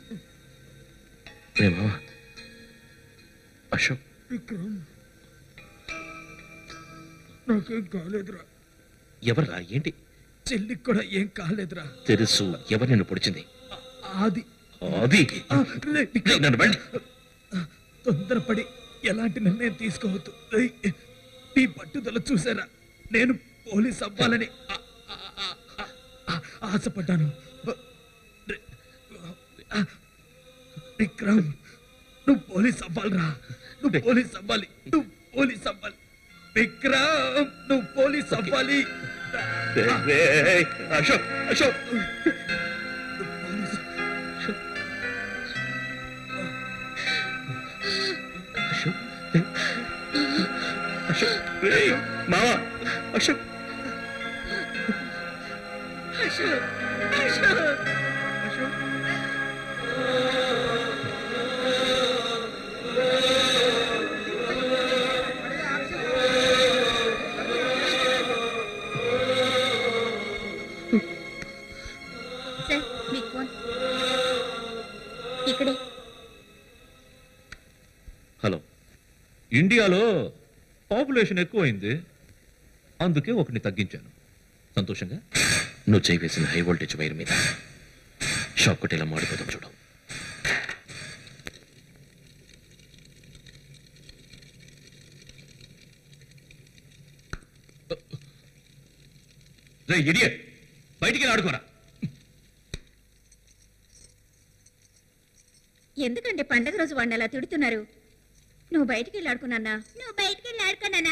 రే మావా అశోక్ విక్రమ్ నాకేం కాలేదురా ఎవర్రా ఏంటి చెల్లికి కూడా ఏం కాలేదురా తెలుసు ఎవరు నిన్ను పొడిచింది అది అది ఆ, రే, విక్రమ్. నన్ను వెళ్ళి తొందరపడి ఎలాంటి నిర్ణయం తీసుకోవద్దు ఏయ్, నీ పట్టుదల చూసారా నేను పోలీస్ అవ్వాలని ఆ- ఆ- ఆ- ఆ- ఆ- ఆశపడ్డాను రే- ఆ, విక్రమ్ నువ్వు పోలీస్ అవ్వాలిరా నువ్వు పోలీస్ అవ్వాలి నువ్వు పోలీస్ అవ్వాలి విక్రమ్ నువ్వు పోలీస్ అవ్వాలి రే, రే, అశోక్ అశోక్ అశోక్ రే, అశోక్ రే, మావా అశోక్ అశోక్ అశోక్ సార్ మీకు ఫోన్ ఇక్కడే హలో ఇండియాలో పాపులేషన్ ఎక్కువైంది అందుకే ఒకటిని తగ్గించాను సంతోషంగా నువ్వు చేయి వేసిన హై వోల్టేజ్ వైర్ మీద షాక్ కొట్టేలా మాడిపోతాం చూడు రే ఇడియట్ బయటికి వెళ్ళి ఆడుకోరా ఎందుకంటే పండగ రోజు వాడిని అలా తిడుతున్నారు నువ్వు బయటికి వెళ్ళి ఆడుకున్నా నువ్వు బయటికి వెళ్ళి ఆడుకోనానా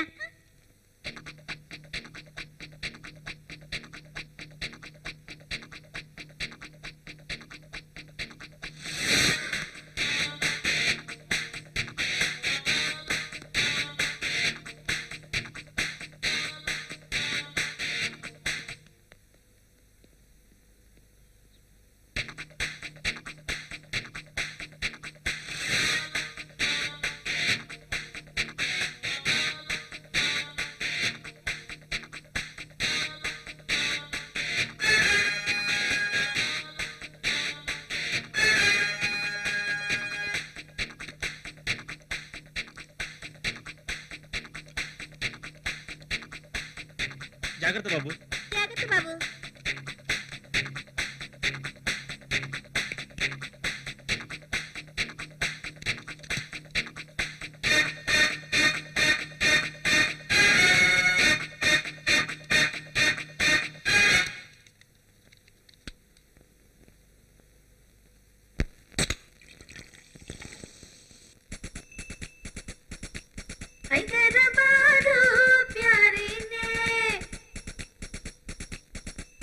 జాగ్రత్త బాబు జాగ్రత్త బాబు హైదరాబాదు ప్యారీనే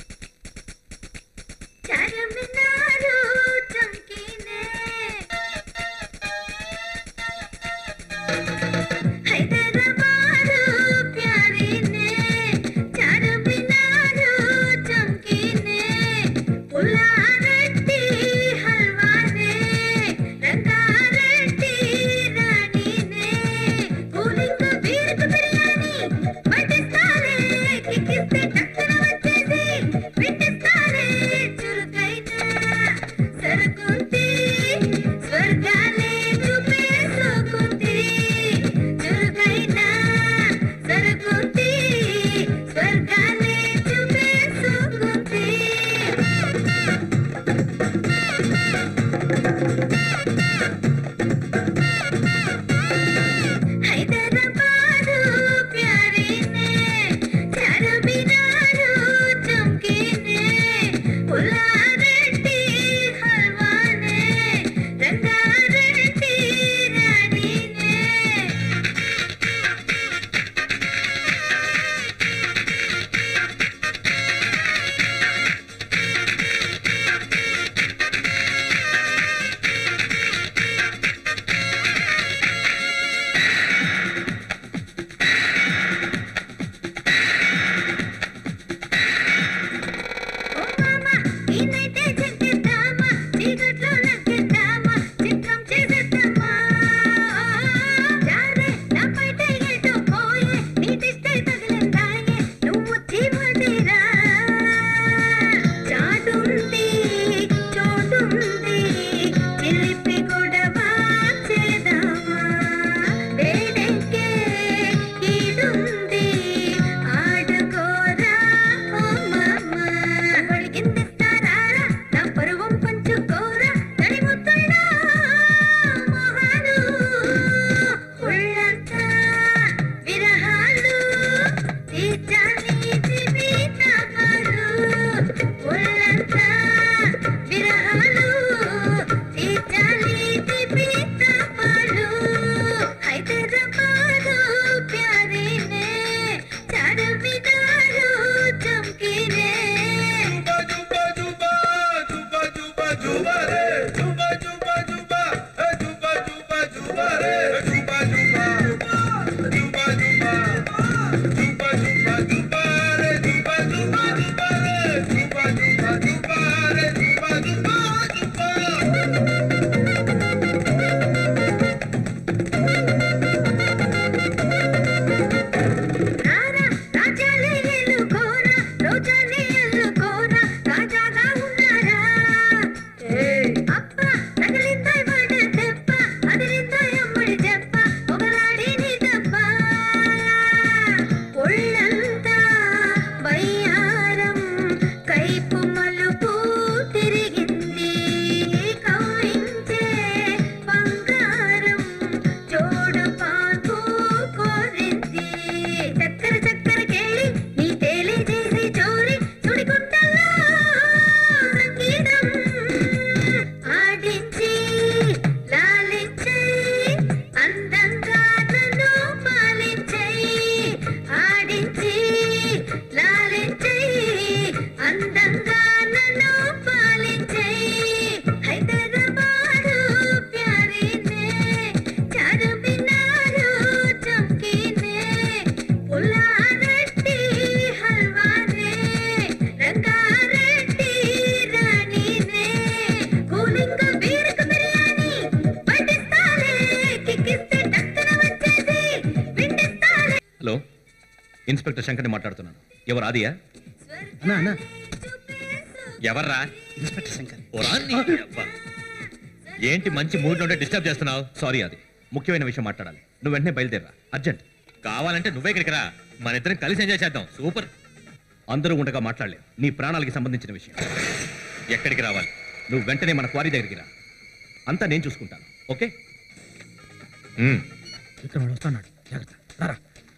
ఇన్స్పెక్టర్ శంకర్ని మాట్లాడుతున్నాను ఎవరు ఆదియా అన్నా అన్నా ఎవర్రా ఇన్స్పెక్టర్ శంకర్ ఓరా నీ అబ్బా. ఏంటి మంచి మూడ్ ఉంటే డిస్టర్బ్ చేస్తున్నావు సారీ అది ముఖ్యమైన విషయం మాట్లాడాలి నువ్వు వెంటనే బయలుదేరా అర్జెంట్ కావాలంటే నువ్వే ఇక్కడికి రా మన ఇద్దరం కలిసి ఎంజాయ్ చేద్దాం సూపర్ అందరూ ఉండగా మాట్లాడలేం నీ ప్రాణాలకి సంబంధించిన విషయం ఎక్కడికి రావాలి నువ్వు వెంటనే మన క్వారీ దగ్గరికి రా అంతా నేను చూసుకుంటాను ఓకే ఉమ్. ఇక్కడ వాడు వస్తున్నాడు జాగ్రత్త రారా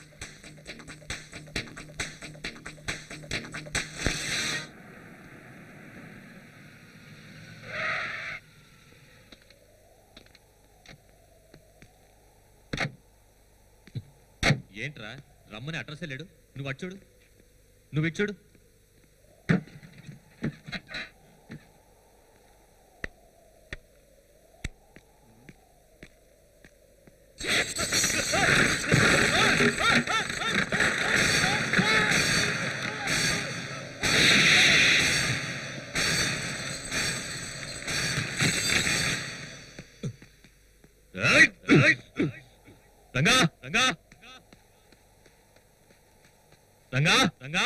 ఏంట్రా రమ్మని అడ్రస్ లేడు నువ్వు అచ్చుడు నువ్వు ఇచ్చుడు ఏయ్! ఏయ్! రంగా రంగా రంగా రంగా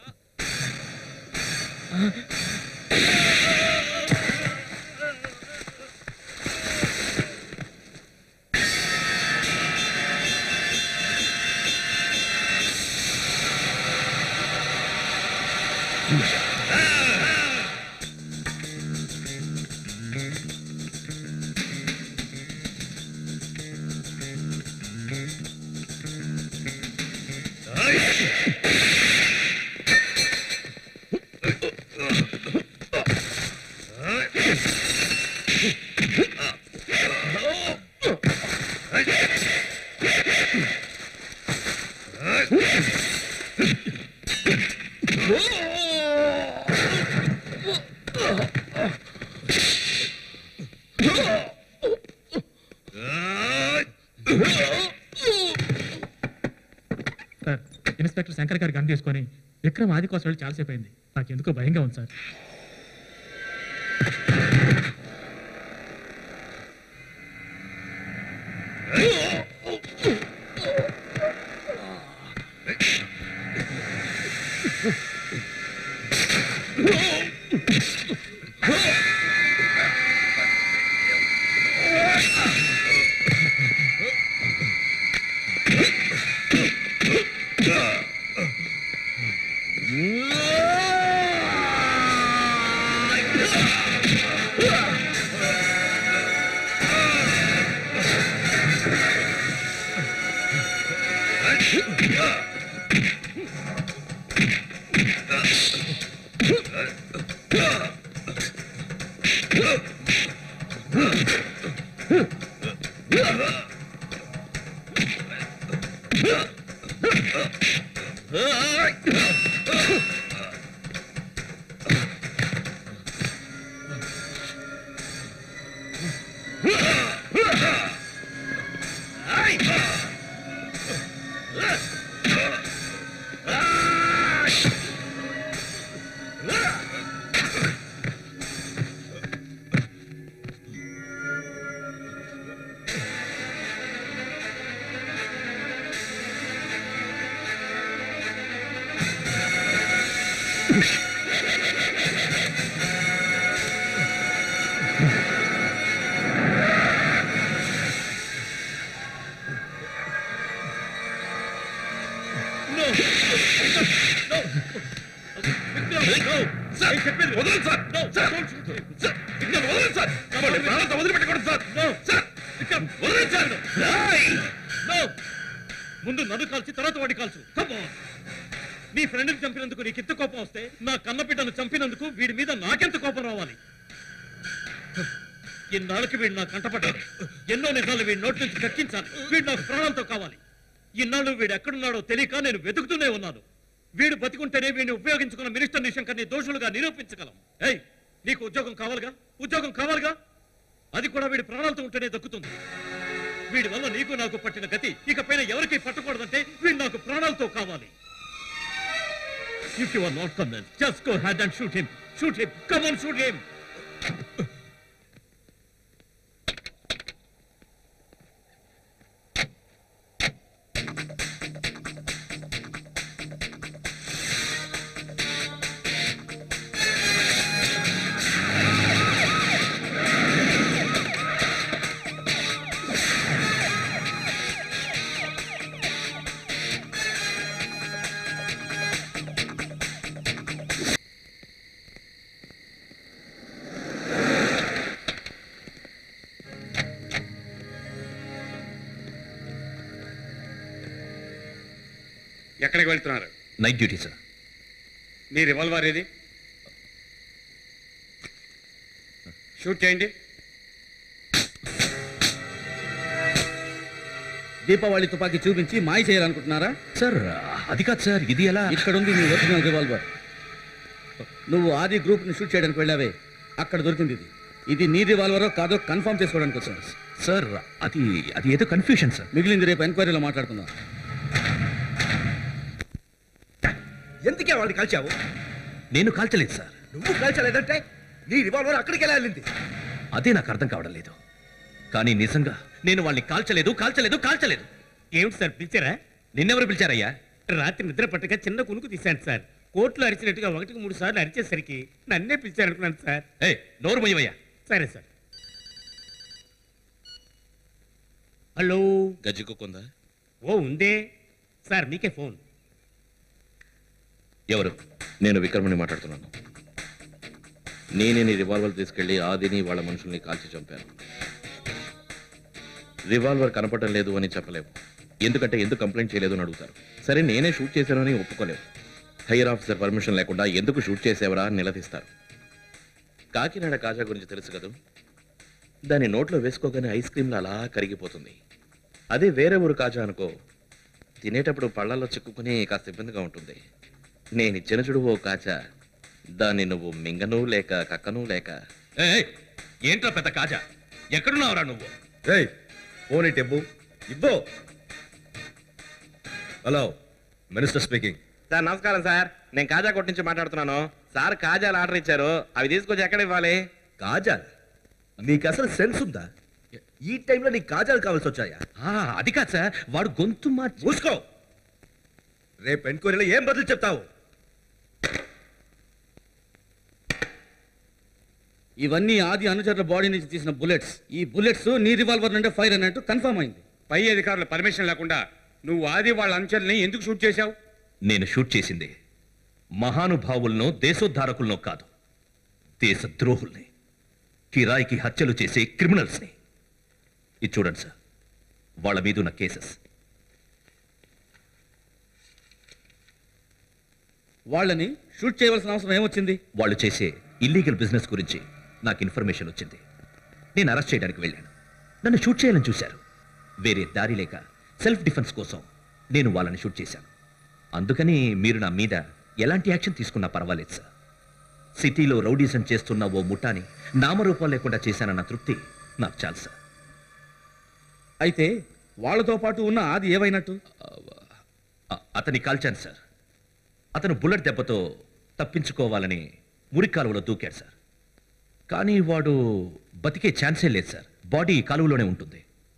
సార్ ఇన్స్పెక్టర్ శంకర్ గారు గన్ తీసుకొని విక్రమ్ ఆది కోసం వెళ్ళి చాలాసేపు అయింది నాకు ఎందుకో భయంగా ఉంది సార్ ముందు నన్ను కాల్చి తర్వాత వాడి కాల్చు Come on. నీ ఫ్రెండ్ని చంపినందుకు నీకు ఇంత కోపం వస్తే నా కన్నబిడ్డను చంపినందుకు వీడి మీద నాకెంత కోపం రావాలి ఇన్నాళ్ళకి వీడు నా కంటపడ్డాడు ఎన్నో నిజాలు వీడి నోటి నుంచి కక్కించాలి వీడు నాకు ప్రాణాలతో కావాలి ఇన్నాళ్ళు వీడు ఎక్కడున్నాడో తెలియక నేను వెతుకుతూనే ఉన్నాను వీడు బతికుంటేనే వీడిని ఉపయోగించుకున్న మినిస్టర్ నిశంకర్ని దోషులుగా నిరూపించగలం ఏయ్ నీకు ఉద్యోగం కావాలిగా ఉద్యోగం కావాలిగా అది కూడా వీడి ప్రాణాలతో ఉంటేనే దక్కుతుంది వీడి వల్ల నీకు నాకు పట్టిన గతి ఇకపైన ఎవరికి పట్టకూడదంటే వీడు నాకు ప్రాణాలతో కావాలి if you are not convince just go head and shoot him shoot him come on shoot him ఎక్కడికి వెళ్తున్నారు నైట్ డ్యూటీ సార్ మీ రివాల్వర్ ఏది షూట్ చేయండి దీపావళి తుపాకీ చూపించి మాయ చేయాలనుకుంటున్నారా సార్ అది కాదు సార్ ఇది ఎలా ఇక్కడ ఉంది నీ ఒరిజినల్ రివాల్వర్ నువ్వు ఆది గ్రూప్ ని షూట్ చేయడానికి వెళ్ళావే అక్కడ దొరికింది ఇది ఇది నీ రివాల్వరో కాదో కన్ఫర్మ్ చేసుకోవడానికి వచ్చాను సార్ అది అది ఏదో కన్ఫ్యూషన్ సార్ మిగిలింది రేపు ఎంక్వైరీలో మాట్లాడుకుందాం ఎందుకే వాడిని కాల్చావు నేను కాల్చలేదు సార్ నువ్వు కాల్చలేదంటే నీ రివాల్వర్ అక్కడికి ఎలా వెళ్ళింది అదే నాకు అర్థం కావడం లేదు కానీ నిజంగా నేను వాళ్ళని కాల్చలేదు కాల్చలేదు కాల్చలేదు ఏమిటి సార్ పిలిచారా నిన్నెవరు పిలిచారయ్యా రాత్రి నిద్ర పట్టక చిన్న కునుకు తీశాను సార్ కోర్టులో అరిచినట్టుగా ఒకటికి మూడు సార్లు అరిచేసరికి నన్నే పిలిచారనుకున్నాను సార్ ఏ నోరు మొయ్యవయ్యా సరే సార్ హలో గజ్జికొక్కుందా ఓ ఉందే సార్ మీకే ఫోన్ ఎవరు నేను విక్రమని మాట్లాడుతున్నాను నేనే నీ రివాల్వర్ తీసుకెళ్లి ఆదిని వాళ్ళ మనుషుల్ని కాల్చి చంపాను రివాల్వర్ కనపడటం లేదు అని చెప్పలేము ఎందుకంటే ఎందుకు కంప్లైంట్ చేయలేదు అని అడుగుతారు సరే నేనే షూట్ చేశాను అని ఒప్పుకోలేము హైయర్ ఆఫీసర్ పర్మిషన్ లేకుండా ఎందుకు షూట్ చేసేవరా అని నిలదీస్తారు కాకినాడ కాజా గురించి తెలుసు కదా దాన్ని నోట్లో వేసుకోగానే ఐస్ క్రీమ్లో అలా కరిగిపోతుంది అదే వేరే ఊరు కాజా అనుకో తినేటప్పుడు పళ్ళల్లో చిక్కుకుని కాస్త ఇబ్బందిగా ఉంటుంది నేను ఇచ్చిన చూడు ఓ కాచా దాన్ని నువ్వు మింగను లేక కక్కను లేక ఏయ్, ఏంట్రా పెద్ద కాజా ఎక్కడున్నావురా నువ్వు ఏయ్ ఫోన్ ఇటు ఇవ్వు ఇవ్వు హలో మినిస్టర్ స్పీకింగ్ సార్ నమస్కారం సార్ నేను కాజా కొట్టు నుంచి మాట్లాడుతున్నాను సార్ కాజాలు ఆర్డర్ ఇచ్చారు అవి తీసుకొచ్చి ఎక్కడ ఇవ్వాలి కాజాలు నీకు అసలు సెన్స్ ఉందా ఈ టైంలో నీకు కాజాలు కావాల్సి వచ్చాయా అది కాదు సార్ వాడు గొంతు మా మూసుకో రేపు ఎంక్వైరీలో ఏం బదులు చెప్తావు ఇవన్నీ ఆది అనుచరుల బాడీ నుంచి తీసిన బుల్లెట్స్ ఈ బుల్లెట్స్ నీ రివాల్వర్ నుండే ఫైర్ అన్నట్టు కన్ఫర్మ్ అయింది పై అధికారుల పర్మిషన్ లేకుండా నువ్వు ఆది వాళ్ళ అనుచరుల్ని ఎందుకు షూట్ చేశావు నేను షూట్ చేసింది మహానుభావులను దేశోద్ధారకులను కాదు దేశద్రోహుల్ని కిరాయికి హత్యలు చేసే క్రిమినల్స్ని ఇది చూడండి సార్ వాళ్ళ మీద ఉన్న కేసెస్ వాళ్ళని షూట్ చేయవలసిన అవసరం ఏమొచ్చింది వాళ్ళు చేసే ఇల్లీగల్ బిజినెస్ గురించి నాకు ఇన్ఫర్మేషన్ వచ్చింది నేను అరెస్ట్ చేయడానికి వెళ్ళాను నన్ను షూట్ చేయాలని చూశారు వేరే దారి లేక సెల్ఫ్ డిఫెన్స్ కోసం నేను వాళ్ళని షూట్ చేశాను అందుకని మీరు నా మీద ఎలాంటి యాక్షన్ తీసుకున్నా పర్వాలేదు సార్ సిటీలో రౌడీజం చేస్తున్న ఓ ముఠాని నామరూపం లేకుండా చేశానన్న తృప్తి నాకు చాలు సార్ అయితే వాళ్ళతో పాటు ఉన్న ఆది ఏమైనట్టు అ- అతన్ని కాల్చాను సార్ అతను బుల్లెట్ దెబ్బతో తప్పించుకోవాలని మురికాలువలో దూకాడు సార్ కానీ వాడు బతికే ఛాన్సే లేదు సార్ బాడీ కాలువలోనే ఉంటుంది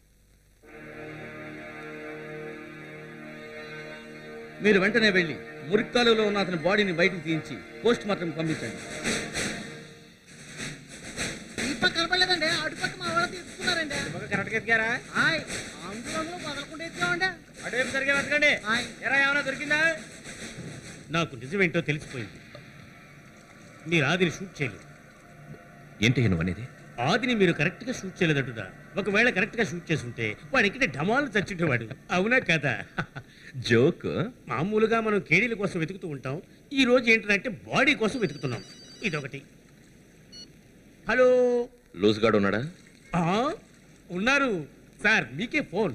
మీరు వెంటనే వెళ్ళి మురిక్కాలులో ఉన్న అతని బాడీని బయటికి తీయించి పోస్ట్ మార్టం పంపించండి ఈ పక్క కనపడలేదండి అటు పక్క మా వాళ్ళు తీసుకున్నారండి కరెక్ట్గా ఎత్తికారా హాయ్ అందులో వదలకుండా ఎత్తుకోండి అటువైపు సరిగా వెతకండి ఎరా ఏమైనా దొరికిందా నాకు నిజమేంటో తెలిసిపోయింది మీరు ఆదిని షూట్ చేయలేదు ఏంటి నువ్వు అనేది ఆదిని మీరు కరెక్ట్ గా షూట్ చేయలేదట్టుదా ఒకవేళ కరెక్ట్ గా షూట్ చేసుంటే వాడు ఇక్కడ ఢమాలు చచ్చుంటేవాడు అవునా కదా జోక్ మామూలుగా మనం కేడీల కోసం వెతుకుతూ ఉంటాం ఈ రోజు ఏంటంటే బాడీ కోసం వెతుకుతున్నాం ఇదొకటి హలో లూజ్ గార్డ్ ఉన్నాడా ఆ, ఉన్నారు సార్ మీకే ఫోన్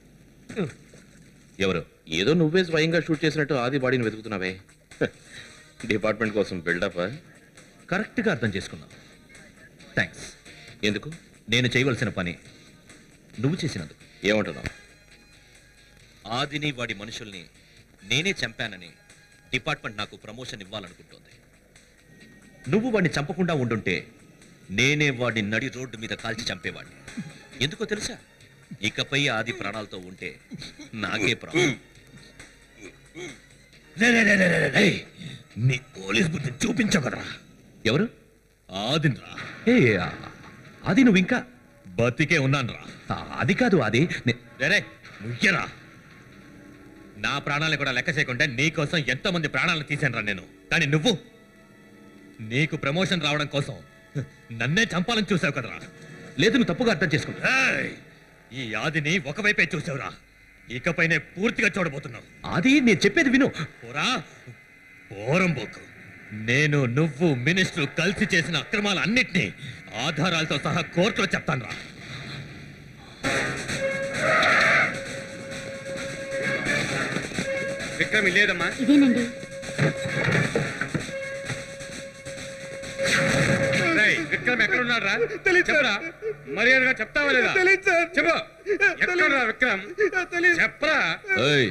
ఎవరు ఏదో నువ్వే స్వయంగా షూట్ చేసినట్టు ఆది బాడీని వెతుకుతున్నావే హ, డిపార్ట్మెంట్ కోసం బిల్డప్ కరెక్ట్గా అర్థం చేసుకున్నావు థ్యాంక్స్ ఎందుకు నేను చేయవలసిన పని నువ్వు చేసినందుకు ఏమంటున్నావు ఆదిని వాడి మనుషుల్ని నేనే చంపానని డిపార్ట్మెంట్ నాకు ప్రమోషన్ ఇవ్వాలనుకుంటోంది నువ్వు వాడిని చంపకుండా ఉండుంటే నేనే వాడిని నడి రోడ్డు మీద కాల్చి చంపేవాడిని ఎందుకో తెలుసా ఇకపై ఆది ప్రాణాలతో ఉంటే నాకే ప్రాణం రే, రే, రే, రే, రే, రే. నీ పోలీస్ బుద్ధి చూపించగలరా ఎవరు ఆదినరా ఏ ఆ, అది నువ్వు ఇంకా బతికే ఉన్నాను రా అది కాదు అది నే- రే, రే ముయ్యరా నా ప్రాణాలను కూడా లెక్క చేయకుండా నీకోసం ఎంతో మంది ప్రాణాలను తీశాను రా నేను కానీ నువ్వు నీకు ప్రమోషన్ రావడం కోసం నన్నే చంపాలని చూసావు కదరా లేదు నువ్వు తప్పుగా అర్థం చేసుకుంటా ఈ ఆదిని ఒకవైపే చూసావురా ఇకపైనే పూర్తిగా చూడబోతున్నావు అది నేను చెప్పేది విను పోరా పోరంబోకు నేను నువ్వు మినిస్టర్ కలిసి చేసిన అక్రమాలన్నిటినీ ఆధారాలతో సహా కోర్టులో చెప్తాను రా విక్రమ్ లేదమ్మా ఇదేనండి రేయ్, విక్రమ్ ఎక్కడ ఉన్నాడు రా చెప్పరా మర్యాదగా చెప్తావా లేదా చెప్పు ఎక్కడ విక్రమ్ చెప్పరా ఏయ్,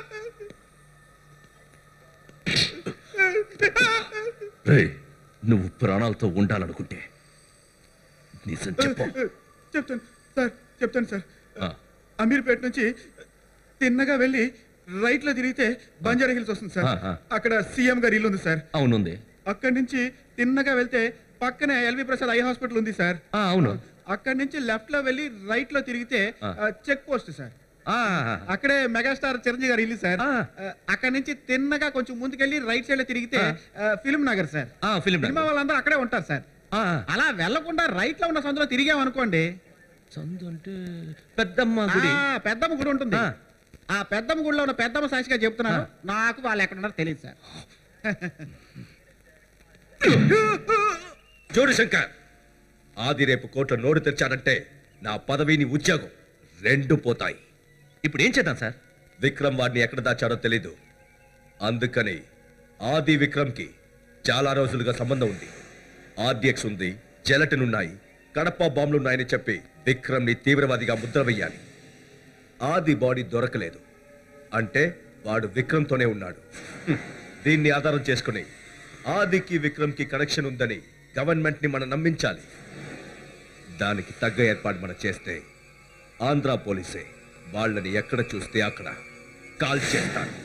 రేయ్ నువ్వు ప్రాణాలతో ఉండాలనుకుంటే నిజం చెప్పు చెప్తాను సార్ చెప్తాను సార్ ఆ. అమీర్పేట నుంచి తిన్నగా వెళ్ళి రైట్ లో తిరిగితే బంజారా హిల్స్ వస్తుంది సార్ ఆహా. అక్కడ సీఎం గారి ఇల్లు ఉంది సార్ అవునుంది అక్కడి నుంచి తిన్నగా వెళ్తే పక్కనే ఎల్వి ప్రసాద్ ఐ హాస్పిటల్ ఉంది సార్ ఆ, అవును అక్కడి నుంచి లెఫ్ట్ లో వెళ్ళి రైట్ లో తిరిగితే ఆ. చెక్ పోస్ట్ సార్ ఆ, అక్కడే మెగాస్టార్ చిరంజీవి గారి ఇల్లు సార్ ఆ, అక్కడి నుంచి తిన్నగా కొంచెం ముందుకెళ్ళి రైట్ సైడ్ లో తిరిగితే ఫిల్మ్ నగర్ సార్ ఆ, ఫిలిం నగర్. సినిమా వాళ్ళందరూ అక్కడే ఉంటారు సార్ అలా వెళ్ళకుండా రైట్ లో ఉన్న సందులో తిరిగామనుకోండి సందు అంటే పెద్దమ్మ గుడి ఆ, పెద్దమ్మ గుడి ఉంటుంది ఆ పెద్దమ్మ గుడిలో ఉన్న పెద్దమ్మ సాక్షిగా చెప్తున్నాను నాకు వాళ్ళు ఎక్కడ ఉన్నారో తెలియదు సార్ చూడు శంకర్ ఆది రేపు కోర్టులో నోరు తెరిచాడంటే నా పదవిని ఉద్యోగం రెండు పోతాయి ఇప్పుడు ఏం చేద్దాం సార్ విక్రమ్ వాడిని ఎక్కడ దాచాడో తెలీదు అందుకని ఆది విక్రమ్కి చాలా రోజులుగా సంబంధం ఉంది ఆర్డిఎక్స్ ఉంది జెలటిన్ ఉన్నాయి కడప బాంబులు ఉన్నాయని చెప్పి విక్రమ్ని తీవ్రవాదిగా ముద్ర వెయ్యాలి ఆది బాడీ దొరకలేదు అంటే వాడు విక్రమ్తోనే ఉన్నాడు హ్మ్. దీన్ని ఆధారం చేసుకుని ఆదికి విక్రమ్కి కనెక్షన్ ఉందని గవర్నమెంట్ని మనం నమ్మించాలి దానికి తగ్గ ఏర్పాటు మనం చేస్తే ఆంధ్ర పోలీసే వాళ్ళని ఎక్కడ చూస్తే అక్కడ కాల్ చేస్తాను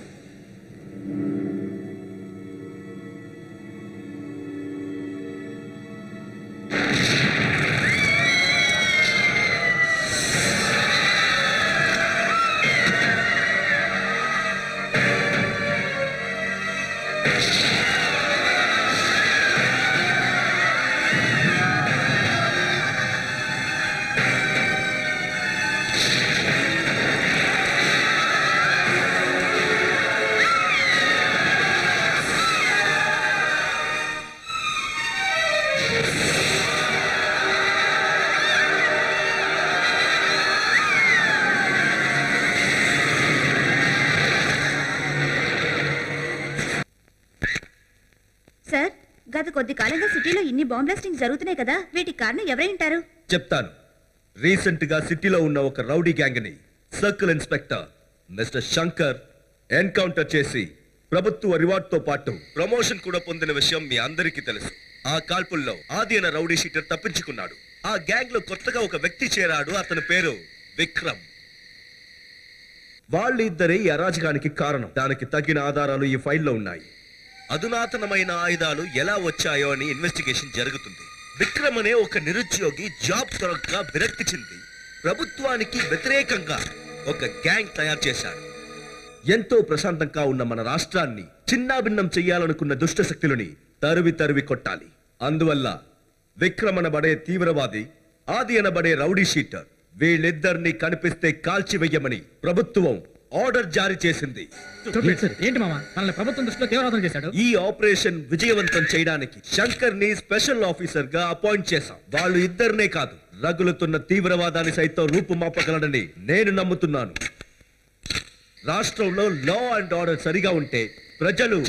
సార్ గత కొద్ది కాలంగా సిటీలో ఇన్ని బాంబ్ బ్లాస్టింగ్ జరుగుతున్నాయి కదా వీటికి కారణం ఎవరై ఉంటారు చెప్తాను రీసెంట్ గా సిటీలో ఉన్న ఒక రౌడీ గ్యాంగ్ ని circle inspector mister Shankar encounter చేసి ప్రభుత్వ రివార్డ్ తో పాటు ప్రమోషన్ కూడా పొందిన విషయం మీ అందరికీ తెలుసు ఆ కాల్పుల్లో ఆది అనే రౌడీ షీటర్ తప్పించుకున్నాడు ఆ గ్యాంగ్ లో కొత్తగా ఒక వ్యక్తి చేరాడు అతని పేరు విక్రమ్ వాళ్ళిద్దరే ఈ అరాజకానికి కారణం దానికి తగిన ఆధారాలు ఈ ఫైల్లో ఉన్నాయి అధునాతనమైన ఆయుధాలు ఎలా వచ్చాయో అని ఇన్వెస్టిగేషన్ జరుగుతుంది విక్రమ్ అనే ఒక నిరుద్యోగి జాబ్ దొరక్క విరక్తి చెంది ప్రభుత్వానికి వ్యతిరేకంగా ఒక గ్యాంగ్ తయారు చేశాడు ఎంతో ప్రశాంతంగా ఉన్న మన రాష్ట్రాన్ని చిన్నాభిన్నం చెయ్యాలనుకున్న దుష్ట శక్తులని తరివి తరివి కొట్టాలి అందువల్ల విక్రమ్ అనబడే తీవ్రవాది ఆది అనబడే రౌడీ షీటర్ వీళ్ళిద్దరిని కనిపిస్తే కాల్చివెయ్యమని ప్రభుత్వం ఆర్డర్ జారీ చేసింది ఏంటి మామ మనల్ని ప్రభుత్వం దృష్టిలో తీవ్రవాదం చేశాడు ఈ ఆపరేషన్ విజయవంతం చేయడానికి శంకర్ ని స్పెషల్ ఆఫీసర్ గా అపాయింట్ చేశాం వాళ్ళు ఇద్దరినే కాదు రగులుతున్న తీవ్రవాదాన్ని సైతం రూపుమాపగలడని నేను నమ్ముతున్నాను రాష్ట్రంలో లా అండ్ ఆర్డర్ సరిగా ఉంటే ప్రజలు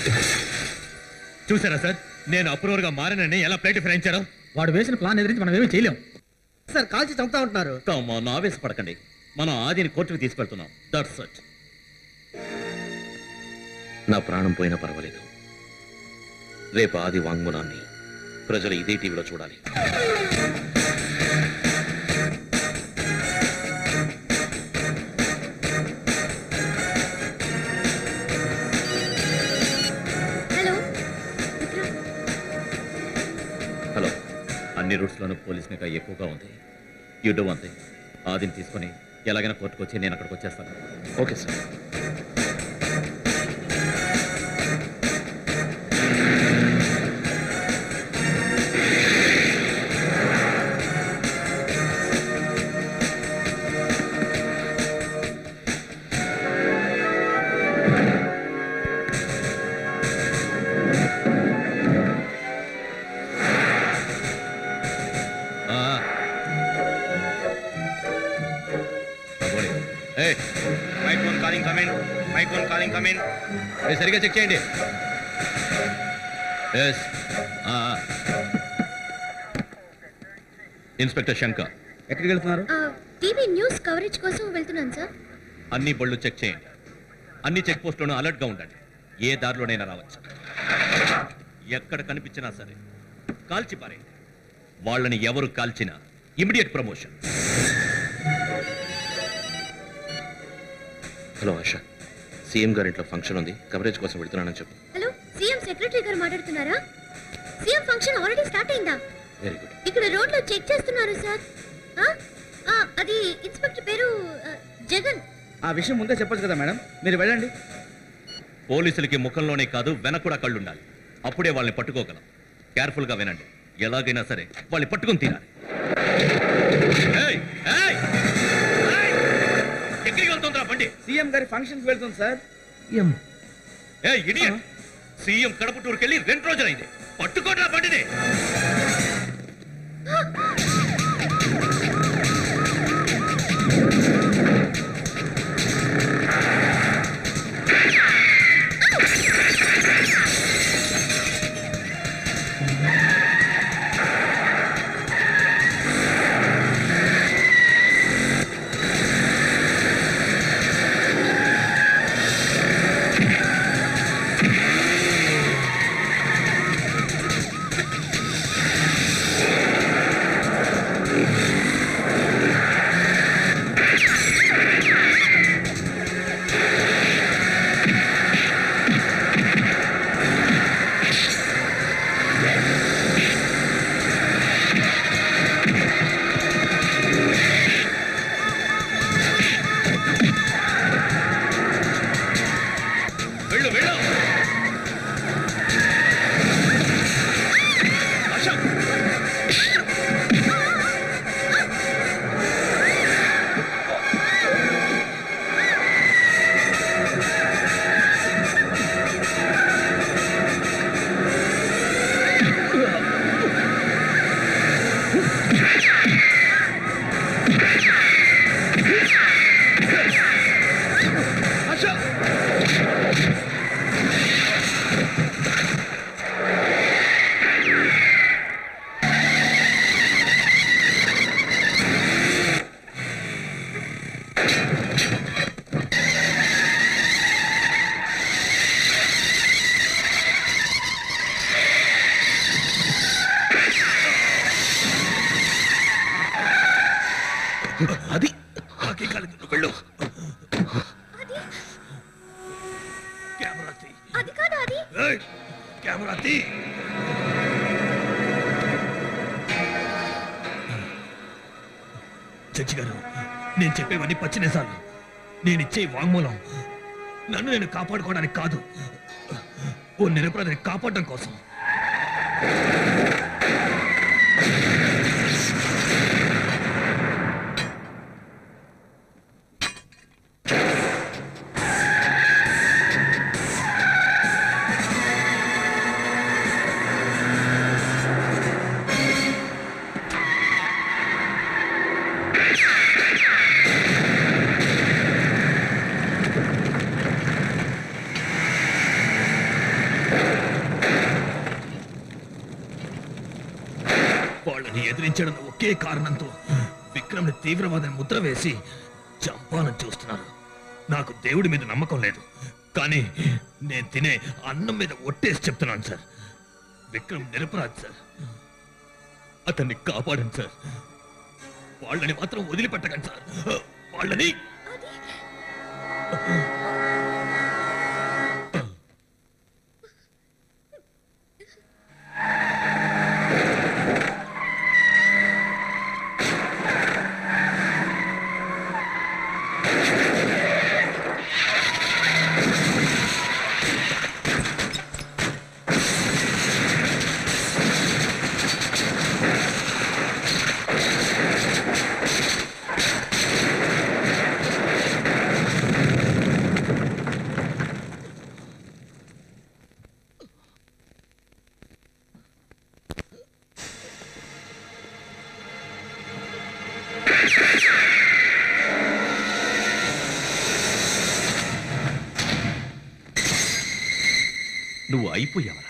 చూసారా సార్ నేను అప్రూవర్ గా మారనని ఎలా ప్లేట్ ఫిరాయించారో వాడు వేసిన ప్లాన్ ఎదిరించి మనం ఏమీ చేయలేం సార్ కాల్చి చంపుతా ఉంటున్నారు తమ ఆవేశపడకండి మనం ఆదిని కోర్టుకు తీసుకెళ్తున్నాం దట్స్ ఇట్ నా ప్రాణం పోయినా పర్వాలేదు రేపు ఆది వాంగ్మూలాన్ని ప్రజలు ఇదే టీవీలో చూడాలి హలో హలో అన్ని రూట్స్లోనూ పోలీస్ నిఘా ఎక్కువగా ఉంది యూ డూ వన్ థింగ్ ఆదిని తీసుకొని ఎలాగైనా కోర్టుకు వచ్చి నేను అక్కడికి వచ్చేస్తాను ఓకే సార్ కమిన్ సరిగా చెక్ చేయండి ఎస్ ఇన్స్పెక్టర్ శంకర్ ఎక్కడికి వెళ్తున్నారు టీవీ న్యూస్ కవరేజ్ కోసం వెళ్తున్నాను సార్ అన్ని బళ్ళు చెక్ చేయండి అన్ని చెక్ పోస్టులను అలర్ట్ గా ఉండండి ఏ దారిలోనైనా రావచ్చు ఎక్కడ కనిపించినా సరే కాల్చి పారేయండి వాళ్ళని ఎవరు కాల్చినా immediate promotion hello Asha CM గారి ఇంట్లో ఫంక్షన్ ఉంది కవరేజ్ కోసం వెళ్తున్నానని చెప్పు హలో సీఎం సెక్రటరీ గారు మాట్లాడుతున్నారా సీఎం ఫంక్షన్ ఆల్రెడీ స్టార్ట్ అయిందా వెరీ గుడ్ ఇక్కడ రోడ్లో చెక్ చేస్తున్నారు సార్ ఆ? ఆ, అది ఇన్స్పెక్టర్ పేరు ఆ, జగన్ ఆ విషయం ముందే చెప్పొచ్చు కదా మేడం మీరు వెళ్ళండి పోలీసులకి ముఖంలోనే కాదు వెనక కూడా కళ్ళు ఉండాలి అప్పుడే వాళ్ళని పట్టుకోగలం కేర్ఫుల్ గా వినండి ఎలాగైనా సరే వాళ్ళని పట్టుకుని తీరాలి ఏయ్! ఏయ్! ఏయ్! ఎక్కడికి వెళ్తుందిరా బండి సీఎం గారి ఫంక్షన్కి వెళ్తుంది సార్ ఏ ఇడియట్ సీఎం కడప టూర్కి వెళ్ళి రెండు రోజులైంది పట్టుకోట్రా బండిని వెళ్ళు వెళ్ళు ఆశ అది ఆకే కాలేదు వెళ్ళు కెమెరా తీ అది కాదు అది ఏయ్, కెమెరా తీ జడ్జి గారు నేను చెప్పేవన్నీ పచ్చి నిజాలు నేనిచ్చే వాంగ్మూలం నన్ను నేను కాపాడుకోవడానికి కాదు ఓ నిరపరాధిని కాపాడడం కోసం వాళ్ళని ఎదిరించడం ఒకే కారణంతో విక్రమ్ని తీవ్రవాదని ముద్ర వేసి చంపాలని చూస్తున్నారు నాకు దేవుడి మీద నమ్మకం లేదు కానీ నేను తినే అన్నం మీద ఒట్టేసి చెప్తున్నాను సార్ విక్రమ్ నిరపరాధి సార్ అతన్ని కాపాడండి సార్ వాళ్ళని మాత్రం వదిలిపెట్టకండి సార్ వాళ్ళని నువ్వు అయిపోయావరా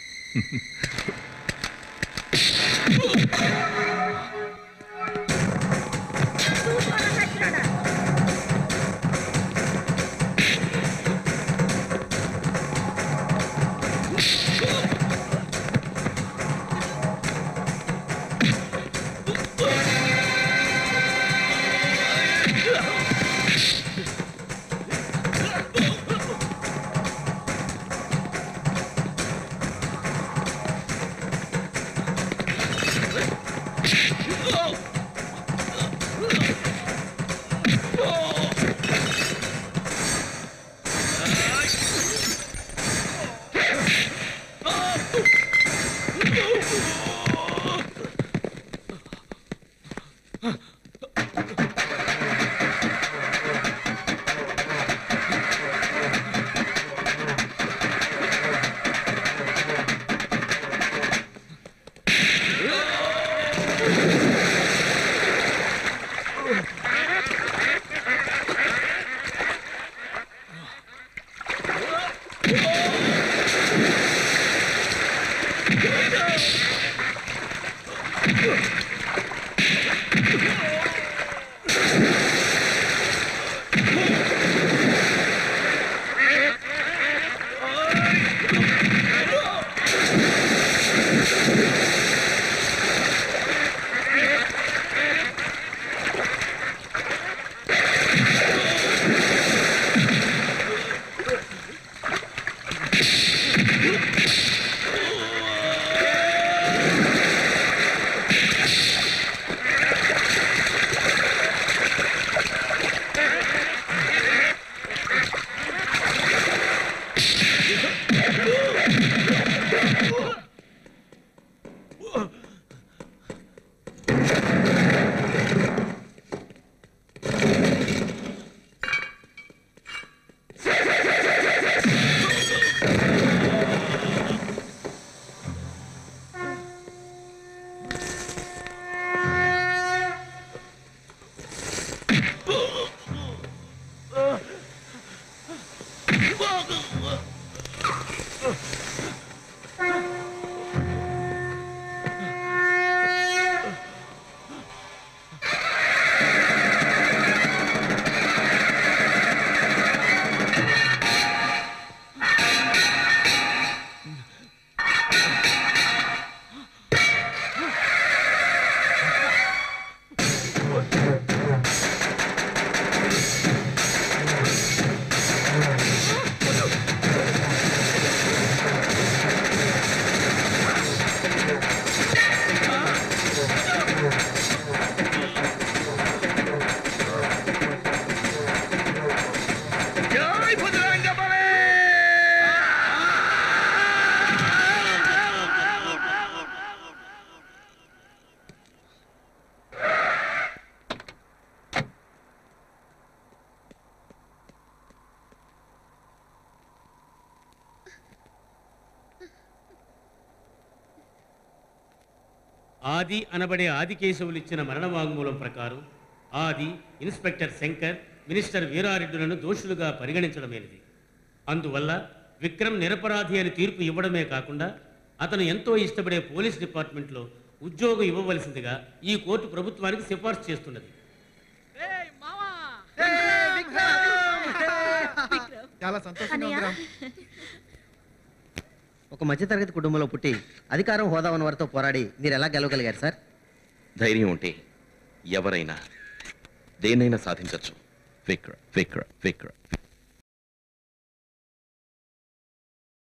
ఆది అనబడే ఆదికేశవులు ఇచ్చిన మరణ వాంగ్మూలం ప్రకారం ఆది ఇన్స్పెక్టర్ శంకర్ మినిస్టర్ వీరారెడ్డులను దోషులుగా పరిగణించడమైనది అందువల్ల విక్రమ్ నిరపరాధి అని తీర్పు ఇవ్వడమే కాకుండా అతను ఎంతో ఇష్టపడే పోలీస్ డిపార్ట్మెంట్లో ఉద్యోగం ఇవ్వవలసిందిగా ఈ కోర్టు ప్రభుత్వానికి సిఫార్సు చేస్తున్నది చాలా సంతోషంగా అన్నయ్య. ఉందిరా. ఒక మధ్యతరగతి కుటుంబంలో పుట్టి అధికారం హోదా ఉన్న వారితో పోరాడి మీరు ఎలా గెలవగలిగారు సార్ ధైర్యం ఉంటే ఎవరైనా దేన్నైనా సాధించవచ్చు విక్ర విక్ర విక్ర